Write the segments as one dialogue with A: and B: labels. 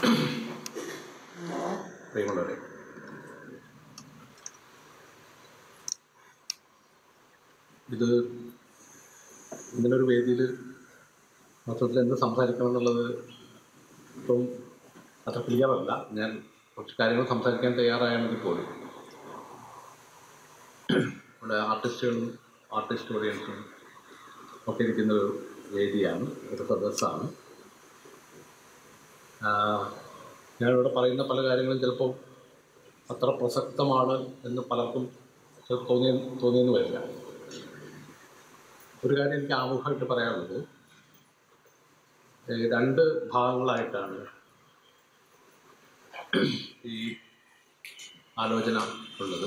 A: പ്രിയമുള്ളവരെ ഇത് ഇങ്ങനൊരു വേദിയിൽ മൊത്തത്തിൽ എന്ത് സംസാരിക്കണം എന്നുള്ളത് ഇപ്പം അത്ര ക്ലിയർ അല്ല ഞാൻ കുറച്ച് കാര്യങ്ങൾ സംസാരിക്കാൻ തയ്യാറായാണെങ്കിൽ പോലും ഇവിടെ ആർട്ടിസ്റ്റുകളും ആർട്ടിസ്റ്റ് ഓഡിയൻസും ഒക്കെ ഇരിക്കുന്ന ഒരു വേദിയാണ് ഒരു സദസ്സാണ് ആഹ് ഞാനിവിടെ പറയുന്ന പല കാര്യങ്ങളും ചിലപ്പോൾ അത്ര പ്രസക്തമാണ് എന്ന് പലർക്കും ചിലപ്പോൾ തോന്നിയ തോന്നിയെന്ന് വരില്ല ഒരു കാര്യം എനിക്ക് ആമുഖമായിട്ട് പറയാനുള്ളത് ഏഹ് രണ്ട് ഭാഗങ്ങളായിട്ടാണ് ഈ ആലോചന ഉള്ളത്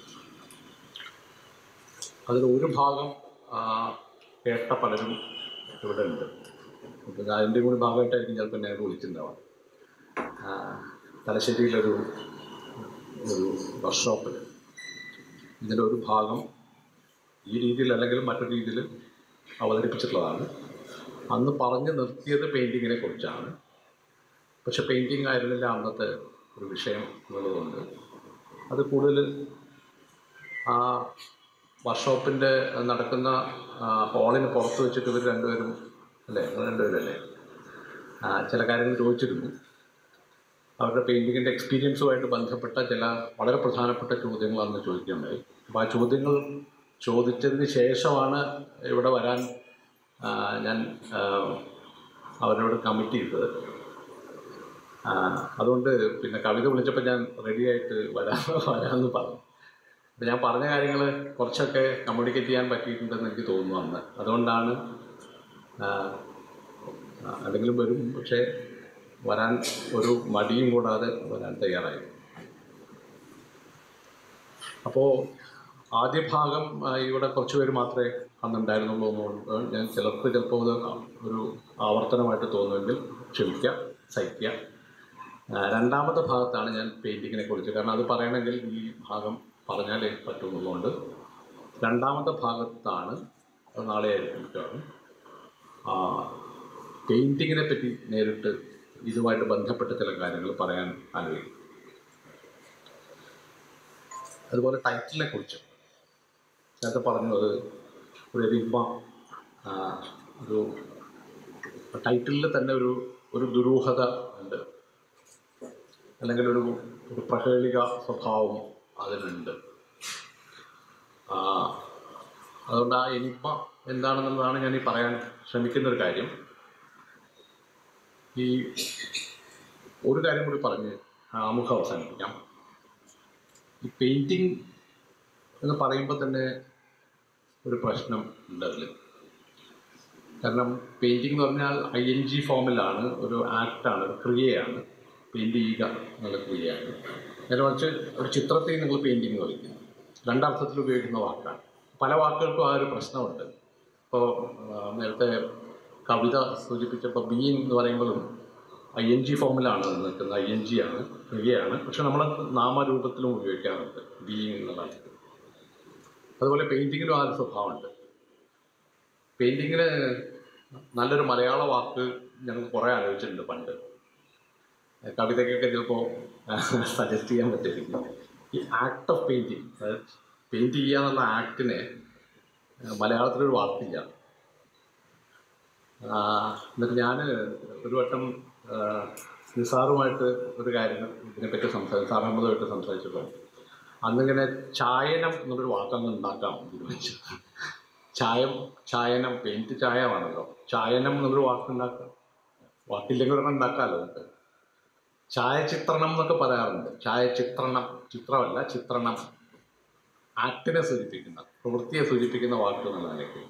A: അതിൽ ഒരു ഭാഗം ആ, കേട്ട പലരും ഇവിടെ ഉണ്ട് അപ്പോൾ അതിൻ്റെ കൂടി ഭാഗമായിട്ടായിരിക്കും ചിലപ്പോൾ എന്നെ വിളിച്ചിട്ടുണ്ടാവാം ആ, തലശ്ശേരിയിലൊരു ഒരു വർക്ക്ഷോപ്പിൽ ഇതിൻ്റെ ഒരു ഭാഗം ഈ രീതിയിൽ അല്ലെങ്കിൽ മറ്റൊരു രീതിയിൽ അവതരിപ്പിച്ചിട്ടുള്ളതാണ് അന്ന് പറഞ്ഞു നിർത്തിയത് പെയിൻറ്റിങ്ങിനെ കുറിച്ചാണ് പക്ഷെ പെയിൻറ്റിങ് ആയിരുന്നില്ല അന്നത്തെ ഒരു വിഷയം എന്നുള്ളതുകൊണ്ട് അത് കൂടുതൽ ആ വർക്ക്ഷോപ്പിൻ്റെ നടക്കുന്ന ആ, ഹാളിന് പുറത്ത് വെച്ചിട്ട് ഇവർ രണ്ടുപേരും അല്ലേ നിങ്ങൾ രണ്ടുപേരും അല്ലേ ആ, ചില കാര്യങ്ങൾ ചോദിച്ചിരുന്നു അവരുടെ പെയിൻറ്റിങ്ങിൻ്റെ എക്സ്പീരിയൻസുമായിട്ട് ബന്ധപ്പെട്ട ചില വളരെ പ്രധാനപ്പെട്ട ചോദ്യങ്ങൾ അന്ന് ചോദിക്കുകയുണ്ടായി അപ്പോൾ ആ ചോദ്യങ്ങൾ ചോദിച്ചതിന് ശേഷമാണ് ഇവിടെ വരാൻ ആ, ഞാൻ ആ, അവരോട് കമ്മിറ്റ് ചെയ്തത് ആ, അതുകൊണ്ട് പിന്നെ കവിത വിളിച്ചപ്പോൾ ഞാൻ റെഡിയായിട്ട് വരാ വരാമെന്ന് പറഞ്ഞു അപ്പം ഞാൻ പറഞ്ഞ കാര്യങ്ങൾ കുറച്ചൊക്കെ കമ്മ്യൂണിക്കേറ്റ് ചെയ്യാൻ പറ്റിയിട്ടുണ്ടെന്ന് എനിക്ക് തോന്നുന്നു അന്ന് അതുകൊണ്ടാണ് ആ, ആ, അല്ലെങ്കിലും വരും പക്ഷേ വരാൻ ഒരു മടിയും കൂടാതെ വരാൻ തയ്യാറായി അപ്പോൾ ആദ്യ ഭാഗം ആ, ഇവിടെ കുറച്ച് പേര് മാത്രമേ അന്നുണ്ടായിരുന്നുള്ളൂ എന്നുകൊണ്ട് ഞാൻ ചിലർക്ക് ചിലപ്പോൾ ഇത് ഒരു ആവർത്തനമായിട്ട് തോന്നുമെങ്കിൽ ക്ഷമിക്കുക സഹിക്കുക ആ, രണ്ടാമത്തെ ഭാഗത്താണ് ഞാൻ പെയിൻറ്റിങ്ങിനെ കുറിച്ച് കാരണം അത് പറയണമെങ്കിൽ ഈ ഭാഗം പറഞ്ഞാലേ പറ്റുന്നുള്ളതുകൊണ്ട് രണ്ടാമത്തെ ഭാഗത്താണ് അത് നാളെ ആയിരിക്കും മിക്കവാറും ആ, പെയിൻറ്റിങ്ങിനെ പറ്റി നേരിട്ട് ഇതുമായിട്ട് ബന്ധപ്പെട്ട ചില കാര്യങ്ങൾ പറയാൻ ആലോചിക്കും അതുപോലെ ടൈറ്റിലിനെ കുറിച്ച് നേരത്തെ പറഞ്ഞു അത് ഒരു എരിമ ആ, ഒരു ടൈറ്റിലിൽ തന്നെ ഒരു ഒരു ദുരൂഹത ഉണ്ട് അല്ലെങ്കിൽ ഒരു ഒരു പ്രഹേളിക സ്വഭാവം അതിനുണ്ട് ആ, അതുകൊണ്ട് ആ എനിമ എന്താണെന്നുള്ളതാണ് ഞാൻ ഈ പറയാൻ ശ്രമിക്കുന്ന ഒരു കാര്യം ഈ ഒരു കാര്യം കൂടി പറഞ്ഞ് ആമുഖം അവസാനിപ്പിക്കാം ഈ പെയിൻറ്റിങ് എന്ന് പറയുമ്പോൾ തന്നെ ഒരു പ്രശ്നം ഉണ്ട് അതിൽ കാരണം പെയിൻറ്റിംഗ് എന്ന് പറഞ്ഞാൽ ഐ എൻ ജി ഫോമിലാണ് ഒരു ആക്റ്റാണ് ഒരു ക്രിയയാണ് പെയിൻറ്റ് ചെയ്യുക എന്നുള്ള ക്രിയയാണ് നേരെ മറിച്ച് ഒരു ചിത്രത്തെ നിങ്ങൾ പെയിൻറ്റിങ് കളിക്കുന്നു രണ്ടർത്ഥത്തിൽ ഉപയോഗിക്കുന്ന വാക്കാണ് പല വാക്കുകൾക്കും ആ ഒരു പ്രശ്നമുണ്ട് ഇപ്പോൾ നേരത്തെ കവിത സൂചിപ്പിച്ചപ്പോൾ ബീയിങ് എന്ന് പറയുമ്പോഴും ഐ എൻ ജി ഫോമിലാണ് അത് നിൽക്കുന്നത് ഐ എൻ ജി ആണ് ക്രിയയാണ് പക്ഷെ നമ്മൾ നാമരൂപത്തിലും ഉപയോഗിക്കാറുണ്ട് ബീയിങ് എന്നുള്ളതാണ് അതുപോലെ പെയിൻറ്റിങ്ങിലും ആ ഒരു സ്വഭാവമുണ്ട് പെയിൻറ്റിങ്ങിന് നല്ലൊരു മലയാള വാക്ക് ഞങ്ങൾ കുറേ ആലോചിച്ചിട്ടുണ്ട് പണ്ട് കവിതയ്ക്കൊക്കെ ചിലപ്പോൾ സജസ്റ്റ് ചെയ്യാൻ പറ്റിയിരിക്കും ഈ ആക്ട് ഓഫ് പെയിൻറ്റിങ് പെയിൻറ്റ് ചെയ്യുക എന്നുള്ള ആക്ടിനെ മലയാളത്തിലൊരു വാക്കില്ല ആ, എന്നിട്ട് ഞാൻ ഒരു വട്ടം ആ, നിസാറുമായിട്ട് ഒരു കാര്യം ഇതിനെപ്പറ്റി സംസാരിച്ചു സാർ അഹമ്മദുമായിട്ട് സംസാരിച്ചപ്പോൾ അന്നിങ്ങനെ ചായനം എന്നുള്ളൊരു വാക്കങ്ങ് ഉണ്ടാക്കാം എന്ന് തീരുമാനിച്ചു ചായം ചായനം പെയിൻറ്റ് ചായമാണല്ലോ ചായനം എന്നൊരു വാക്കുണ്ടാക്കാം വാക്കില്ലെങ്കിൽ ഒരെണ്ണം ഉണ്ടാക്കാമല്ലോ നമുക്ക് ഛായചിത്രണം എന്നൊക്കെ പറയാറുണ്ട് ഛായചിത്രണം ചിത്രമല്ല ചിത്രണം ആക്ടിനെ സൂചിപ്പിക്കുന്ന പ്രവൃത്തിയെ സൂചിപ്പിക്കുന്ന വാക്ക് എന്നുള്ള നിലയ്ക്ക്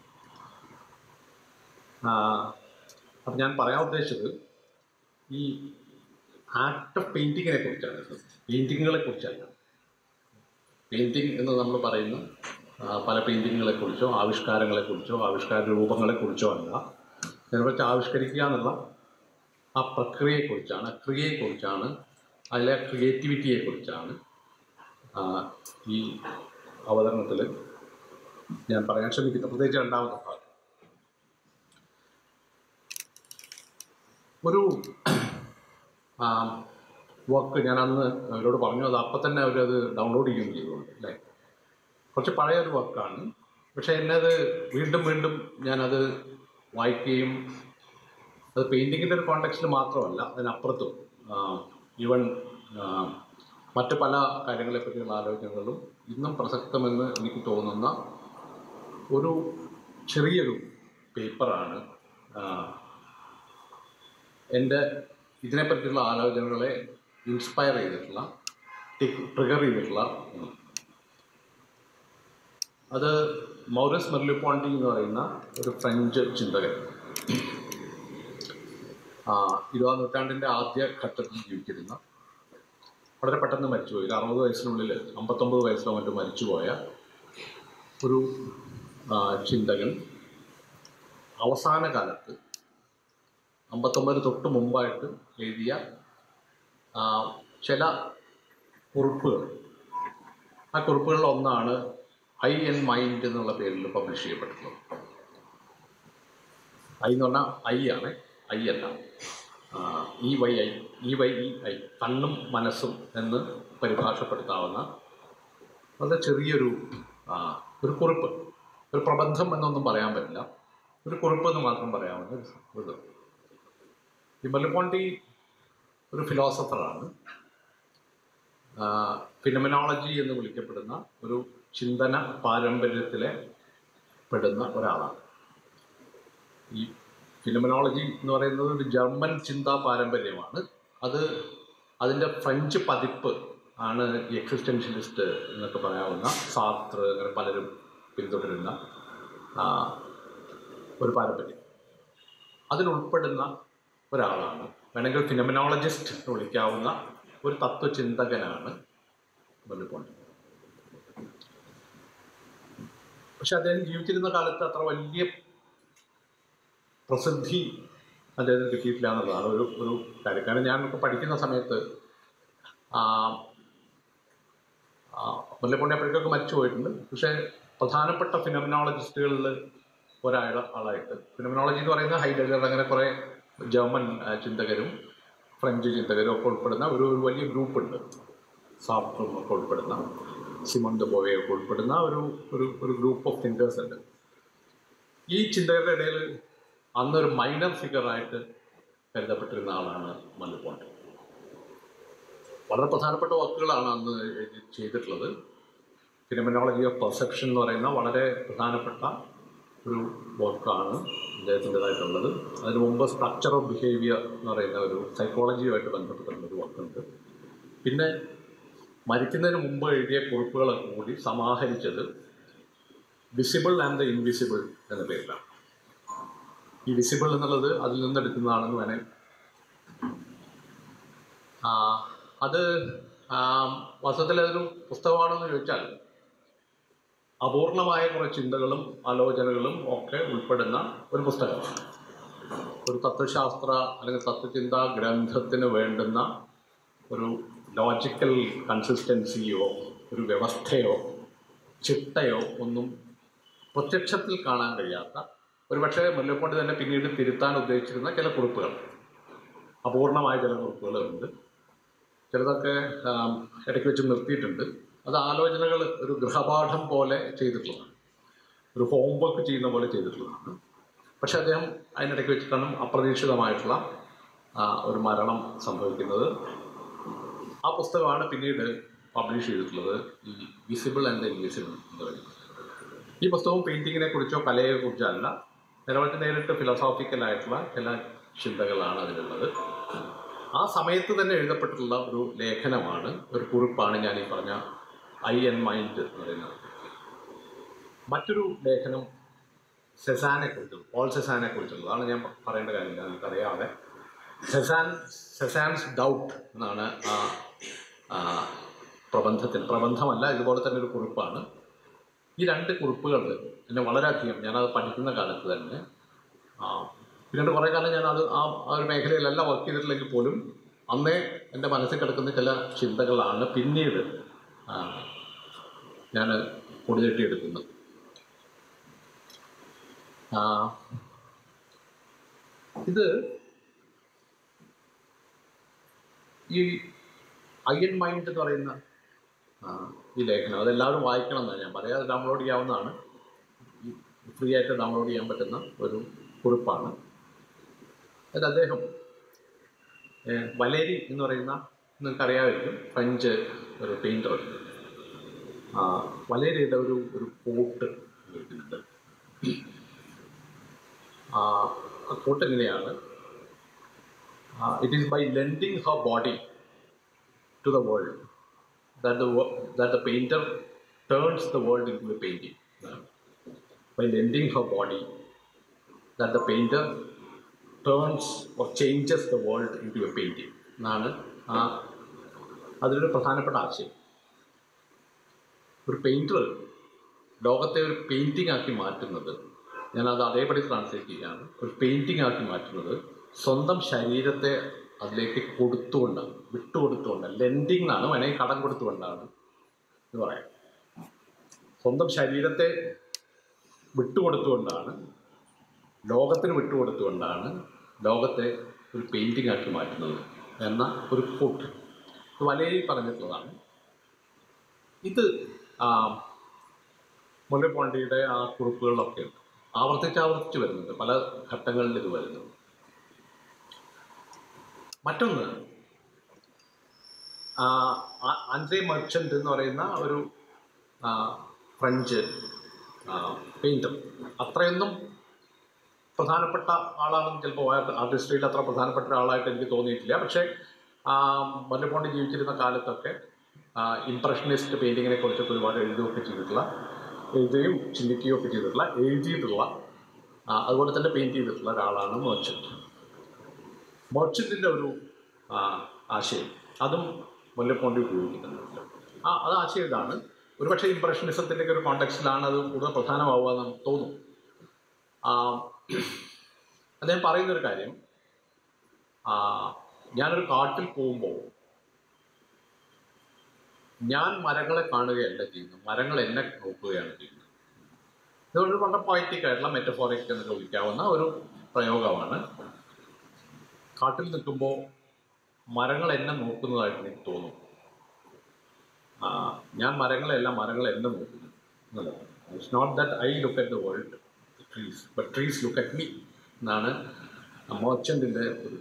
A: അപ്പം ഞാൻ പറയാൻ ഉദ്ദേശിച്ചത് ഈ ആക്ട് ഓഫ് പെയിൻറ്റിങ്ങിനെ കുറിച്ചാണ് പെയിൻറ്റിങ്ങുകളെ കുറിച്ചല്ല പെയിൻറ്റിങ് എന്ന് നമ്മൾ പറയുന്ന ആ, പല പെയിൻറ്റിങ്ങുകളെ കുറിച്ചോ ആവിഷ്കാരങ്ങളെ കുറിച്ചോ ആവിഷ്കാര രൂപങ്ങളെ കുറിച്ചോ അല്ല അതിനെക്കുറിച്ച് ആവിഷ്കരിക്കുക എന്നുള്ള ആ പ്രക്രിയയെക്കുറിച്ചാണ് ആ ക്രിയയെക്കുറിച്ചാണ് അതിലെ ക്രിയേറ്റിവിറ്റിയെക്കുറിച്ചാണ് ആ, ഈ അവതരണത്തിൽ ഞാൻ പറയാൻ ശ്രമിക്കുന്നത് പ്രത്യേകിച്ച് രണ്ടാമത്തെ ഭാഗം ഒരു വർക്ക് ഞാൻ അന്ന് അവരോട് പറഞ്ഞു അത് അപ്പം തന്നെ അവരത് ഡൗൺലോഡ് ചെയ്യുകയും ചെയ്തുകൊണ്ട് അല്ലേ കുറച്ച് പഴയ ഒരു വർക്കാണ് പക്ഷേ എന്നെ അത് വീണ്ടും വീണ്ടും ഞാനത് വായിക്കുകയും അത് പെയിൻറ്റിങ്ങിൻ്റെ ഒരു കോണ്ടെക്സ്റ്റിൽ മാത്രമല്ല അതിനപ്പുറത്തും ഈവൻ മറ്റ് പല കാര്യങ്ങളെപ്പറ്റിയുള്ള ആലോചനകളും ഇന്നും പ്രസക്തമെന്ന് എനിക്ക് തോന്നുന്ന ഒരു ചെറിയൊരു പേപ്പറാണ് എൻ്റെ ഇതിനെപ്പറ്റിയുള്ള ആലോചനകളെ ഇൻസ്പയർ ചെയ്തിട്ടുള്ള ട്രിഗർ ചെയ്തിട്ടുള്ള ഒന്ന്. അത് മൗറസ് മെർലിപ്പോണ്ടി എന്ന് പറയുന്ന ഒരു ഫ്രഞ്ച് ചിന്തകൻ ആ, ഇരുപതാം നൂറ്റാണ്ടിൻ്റെ ആദ്യ ഘട്ടത്തിൽ ജീവിച്ചിരുന്ന വളരെ പെട്ടെന്ന് മരിച്ചുപോയി ഒരു അറുപത് വയസ്സിനുള്ളിൽ അമ്പത്തൊമ്പത് വയസ്സിലോ മറ്റും മരിച്ചുപോയ ഒരു ആ, ചിന്തകൻ അവസാന കാലത്ത് അമ്പത്തൊമ്പത് തൊട്ട് മുമ്പായിട്ട് എഴുതിയ ആ, ചില കുറിപ്പുകൾ ആ കുറിപ്പുകളിൽ ഒന്നാണ് ഐ ആൻഡ് മൈൻഡ് എന്നുള്ള പേരിൽ പബ്ലിഷ് ചെയ്യപ്പെട്ടിട്ടുള്ളത് ഐ എന്ന് പറഞ്ഞാൽ ഐ ആണ് ഐ അല്ല E Y I E Y E eye കണ്ണും മനസ്സും എന്ന് പരിഭാഷപ്പെടുത്താവുന്ന വളരെ ചെറിയൊരു ആ, ഒരു കുറിപ്പ് ഒരു പ്രബന്ധം എന്നൊന്നും പറയാൻ പറ്റില്ല ഒരു കുറിപ്പ് എന്ന് മാത്രം പറയാവുന്ന ഒരു ഇത് ഈ മല്ലുപോണ്ടി ഒരു ഫിലോസഫറാണ് ഫിനമിനോളജി എന്ന് വിളിക്കപ്പെടുന്ന ഒരു ചിന്തന പാരമ്പര്യത്തിലെ പെടുന്ന ഒരാളാണ് ഈ ഫിനമിനോളജി എന്ന് പറയുന്നത് ഒരു ജർമ്മൻ ചിന്താ പാരമ്പര്യമാണ് അത് അതിൻ്റെ ഫ്രഞ്ച് പതിപ്പ് ആണ് ഈ എക്സിസ്റ്റൻഷ്യലിസ്റ്റ് എന്നൊക്കെ പറയാവുന്ന സാത്ര അങ്ങനെ പലരും പിന്തുടരുന്ന ആ, ഒരു പാരമ്പര്യം അതിലുൾപ്പെടുന്ന ഒരാളാണ് വേണമെങ്കിൽ ഫിനമിനോളജിസ്റ്റ് എന്ന് വിളിക്കാവുന്ന ഒരു തത്വചിന്തകനാണ് മല്ലുപോണ്ടി പക്ഷെ അദ്ദേഹം ജീവിച്ചിരുന്ന കാലത്ത് അത്ര വലിയ പ്രസിദ്ധി അദ്ദേഹത്തിന് കിട്ടിയിട്ടില്ല എന്നുള്ളതാണ് ഒരു ഒരു കാര്യം കാരണം ഞാനൊക്കെ പഠിക്കുന്ന സമയത്ത് ആ, ആ, മുല്ലപ്പള്ളി അപ്പോഴേക്കൊക്കെ മരിച്ചു പോയിട്ടുണ്ട് പക്ഷേ പ്രധാനപ്പെട്ട ഫിനമിനോളജിസ്റ്റുകളിൽ ഒരാൾ ആളായിട്ട് ഫിനമിനോളജി എന്ന് പറയുന്നത് ഹൈഡഗർ അങ്ങനെ കുറേ ജർമ്മൻ ആ, ചിന്തകരും ഫ്രഞ്ച് ചിന്തകരും ഒക്കെ ഉൾപ്പെടുന്ന ഒരു ഒരു വലിയ ഗ്രൂപ്പുണ്ട് സാപ്റ്റും ഒക്കെ ഉൾപ്പെടുന്ന സിമൺ ദ ബോവെ ഒക്കെ ഉൾപ്പെടുന്ന ഒരു ഒരു ഒരു ഗ്രൂപ്പ് ഓഫ് തിങ്കേഴ്സ് ഉണ്ട് ഈ ചിന്തകരുടെ ഇടയിൽ അന്നൊരു മൈനർ ഫിഗറായിട്ട് കരുതപ്പെട്ടിരുന്ന ആളാണ് മല്ലുപോണ്ട് വളരെ പ്രധാനപ്പെട്ട വർക്കുകളാണ് അന്ന് എഴുതി ചെയ്തിട്ടുള്ളത് ഫിനമിനോളജി ഓഫ് പെർസെപ്ഷൻ എന്ന് പറയുന്ന വളരെ പ്രധാനപ്പെട്ട ഒരു വർക്കാണ് അദ്ദേഹത്തിൻ്റെതായിട്ടുള്ളത് അതിന് മുമ്പ് സ്ട്രക്ചർ ഓഫ് ബിഹേവിയർ എന്ന് പറയുന്ന ഒരു സൈക്കോളജിയുമായിട്ട് ബന്ധപ്പെട്ടുള്ള ഒരു വർക്കുണ്ട് പിന്നെ മരിക്കുന്നതിന് മുമ്പ് എഴുതിയ കുറിപ്പുകളൊക്കെ കൂടി സമാഹരിച്ചത് വിസിബിൾ ആൻഡ് ദ ഇൻവിസിബിൾ എന്ന പേരിലാണ് ഈ വിസിബിൾ എന്നുള്ളത് അതിൽ നിന്നെടുക്കുന്നതാണെന്ന് വേണേൽ ആ, അത് ആ, വാസ്തവത്തിൽ അതൊരു പുസ്തകമാണെന്ന് ചോദിച്ചാൽ അപൂർണമായ കുറേ ചിന്തകളും ആലോചനകളും ഒക്കെ ഉൾപ്പെടുന്ന ഒരു പുസ്തകമാണ് ഒരു തത്വശാസ്ത്ര അല്ലെങ്കിൽ തത്വചിന്താ ഗ്രന്ഥത്തിന് വേണ്ടുന്ന ഒരു ലോജിക്കൽ കൺസിസ്റ്റൻസിയോ ഒരു വ്യവസ്ഥയോ ചിട്ടയോ ഒന്നും പ്രത്യക്ഷത്തിൽ കാണാൻ കഴിയാത്ത ഒരുപക്ഷെ മുല്ലപ്പള്ളി തന്നെ പിന്നീട് തിരുത്താൻ ഉദ്ദേശിച്ചിരുന്ന ചില കുറിപ്പുകൾ അപൂർണമായ ചില കുറിപ്പുകളുണ്ട് ചിലതൊക്കെ ആം, ഇടയ്ക്ക് വെച്ച് നിർത്തിയിട്ടുണ്ട് അത് ആലോചനകൾ ഒരു ഗൃഹപാഠം പോലെ ചെയ്തിട്ടുള്ളതാണ് ഒരു ഹോംവർക്ക് ചെയ്യുന്ന പോലെ ചെയ്തിട്ടുള്ളതാണ് പക്ഷെ അദ്ദേഹം അതിനിടയ്ക്ക് വെച്ചിട്ടാണ് അപ്രതീക്ഷിതമായിട്ടുള്ള ആ, ഒരു മരണം സംഭവിക്കുന്നത് ആ പുസ്തകമാണ് പിന്നീട് പബ്ലിഷ് ചെയ്തിട്ടുള്ളത് ഈ വിസിബിൾ ആൻഡ് ഇൻവിസിബിൾ എന്ന് പറയുന്നത് ഈ പുസ്തകം പെയിൻറ്റിങ്ങിനെ കുറിച്ചോ കലയെ കുറിച്ചോ അല്ല നിരവധി നേരിട്ട് ഫിലോസോഫിക്കലായിട്ടുള്ള ചില ചിന്തകളാണ് അതിലുള്ളത് ആ സമയത്ത് തന്നെ എഴുതപ്പെട്ടിട്ടുള്ള ഒരു ലേഖനമാണ് ഒരു കുറിപ്പാണ് ഞാൻ ഈ പറഞ്ഞ ഐ എൻ മൈൻഡ് എന്ന് പറയുന്നത് മറ്റൊരു ലേഖനം സെസാനെ കുറിച്ചുള്ളത് പോൾ സെസാനെ കുറിച്ചുള്ളത് അതാണ് ഞാൻ പറയേണ്ട കാര്യമില്ല നിങ്ങൾക്കറിയാതെ സെസാൻ സെസാൻസ് ഡൗട്ട് എന്നാണ് ആ ആ, പ്രബന്ധത്തിൽ പ്രബന്ധമല്ല ഇതുപോലെ തന്നെ ഒരു കുറിപ്പാണ് ഈ രണ്ട് കുറിപ്പുകൾ എന്നെ വളരെയധികം ഞാനത് പഠിക്കുന്ന കാലത്ത് തന്നെ ആ, പിന്നീട് കുറേ കാലം ഞാൻ അത് ആ ആ ഒരു മേഖലയിലല്ല വർക്ക് ചെയ്തിട്ടില്ലെങ്കിൽ പോലും അന്നേ എൻ്റെ മനസ്സിൽ കിടക്കുന്ന ചില ചിന്തകളാണ് പിന്നീട് ഞാൻ പൊടിതട്ടിയെടുക്കുന്നത് ആ, ഇത് ഈ അയ്യൻ മൈൻഡ് എന്ന് പറയുന്ന ആ, ഈ ലേഖനം അതെല്ലാവരും വായിക്കണം എന്നാണ് ഞാൻ പറയാം അത് ഡൗൺലോഡ് ചെയ്യാവുന്നതാണ് ഫ്രീ ആയിട്ട് ഡൗൺലോഡ് ചെയ്യാൻ പറ്റുന്ന ഒരു കുറിപ്പാണ് അത് അദ്ദേഹം ഏ, വലേരി എന്ന് പറയുന്ന നിങ്ങൾക്കറിയാമായിരിക്കും ഫ്രഞ്ച് ഒരു പെയിൻറ്റർ വലേരിയുടെ ഒരു ഒരു കോട്ട് ഉപയോഗിക്കുന്നുണ്ട് ആ കോട്ട് എങ്ങനെയാണ് it is by lending her body to the world that the wo- that the painter turns the world into a painting by lending her body that the painter turns or changes the world into a painting എന്നാണ് ആ അതിലൊരു പ്രധാനപ്പെട്ട ആശയം ഒരു painter ലോകത്തെ ഒരു painting ആക്കി മാറ്റുന്നത് ഞാനത് അതേപടി ട്രാൻസ്ലേറ്റ് ചെയ്യുകയാണ് ഒരു പെയിൻറ്റിംഗ് ആക്കി മാറ്റുന്നത് സ്വന്തം ശരീരത്തെ അതിലേക്ക് കൊടുത്തുകൊണ്ടാണ് വിട്ടുകൊടുത്തുകൊണ്ടാണ് ലെൻഡിങ് എന്നാണ് വേണമെങ്കിൽ കടം കൊടുത്തുകൊണ്ടാണ് എന്ന് പറയാം സ്വന്തം ശരീരത്തെ വിട്ടുകൊടുത്തുകൊണ്ടാണ് ലോകത്തിന് വിട്ടുകൊടുത്തുകൊണ്ടാണ് ലോകത്തെ ഒരു പെയിൻറ്റിംഗ് ആക്കി മാറ്റുന്നത് എന്ന ഒരു കോട്ട് ഇത് വലയിൽ പറഞ്ഞിട്ടുള്ളതാണ് ഇത് ആ, മുല്ലപ്പോണ്ടിയുടെ ആ കുറിപ്പുകളിലൊക്കെ ഉണ്ട് ആവർത്തിച്ച് ആവർത്തിച്ച് വരുന്നുണ്ട് പല ഘട്ടങ്ങളിൽ ഇത് വരുന്നുണ്ട് മറ്റൊന്ന് ആ, ആ- ആൻഡ്രേ മർച്ചൻ്റ് എന്ന് പറയുന്ന ഒരു ആ, ഫ്രഞ്ച് പെയിൻറ്റർ അത്രയൊന്നും പ്രധാനപ്പെട്ട ആളാണെന്ന് ചിലപ്പോൾ ആർട്ടിസ്ട്രിയിൽ അത്ര പ്രധാനപ്പെട്ട ഒരാളായിട്ട് എനിക്ക് തോന്നിയിട്ടില്ല പക്ഷേ ആ, മുല്ലപ്പോണ്ടി ജീവിച്ചിരുന്ന കാലത്തൊക്കെ ഇംപ്രഷനിസ്റ്റ് പെയിൻറ്റിങ്ങിനെ കുറിച്ചൊക്കെ ഒരുപാട് എഴുതുകയൊക്കെ ചെയ്തിട്ടുള്ള എഴുതുകയും ചിന്തിക്കുകയും ഒക്കെ ചെയ്തിട്ടുള്ള എഴുതിയിട്ടുള്ള ആ, അതുപോലെ തന്നെ പെയിൻറ്റ് ചെയ്തിട്ടുള്ള ഒരാളാണ് മെർച്ചൻ്റ് മെർച്ചൻറ്റിൻ്റെ ഒരു ആ, ആശയം അതും മുല്ലപ്പോണ്ടി ഉപയോഗിക്കുന്നുണ്ട് ആ അത് ആശയം ഇതാണ് ഒരുപക്ഷെ ഇംപ്രഷനിസത്തിൻ്റെ ഒരു കോണ്ടെക്സ്റ്റിലാണ് അത് കൂടുതൽ പ്രധാനമാവുക എന്ന് തോന്നും ആ, അദ്ദേഹം പറയുന്നൊരു കാര്യം ആ, ഞാനൊരു കാട്ടിൽ പോകുമ്പോൾ ഞാൻ മരങ്ങളെ കാണുകയല്ല ചെയ്യുന്നത് മരങ്ങൾ എന്നെ നോക്കുകയാണ് ചെയ്യുന്നത് ഇതുകൊണ്ട് വളരെ പോയറ്റിക് ആയിട്ടുള്ള മെറ്റഫോറിക് എന്നൊക്കെ വിളിക്കാവുന്ന ഒരു പ്രയോഗമാണ് കാട്ടിൽ നിൽക്കുമ്പോൾ മരങ്ങൾ എന്നെ നോക്കുന്നതായിട്ട് എനിക്ക് തോന്നും ആ, ഞാൻ മരങ്ങളെല്ലാം മരങ്ങൾ എന്നെ നോക്കുന്നു എന്നുള്ളതാണ് it's not that I look at the world trees but trees look at me എന്നാണ് മോർച്ചൻറ്റിൻ്റെ ഒരു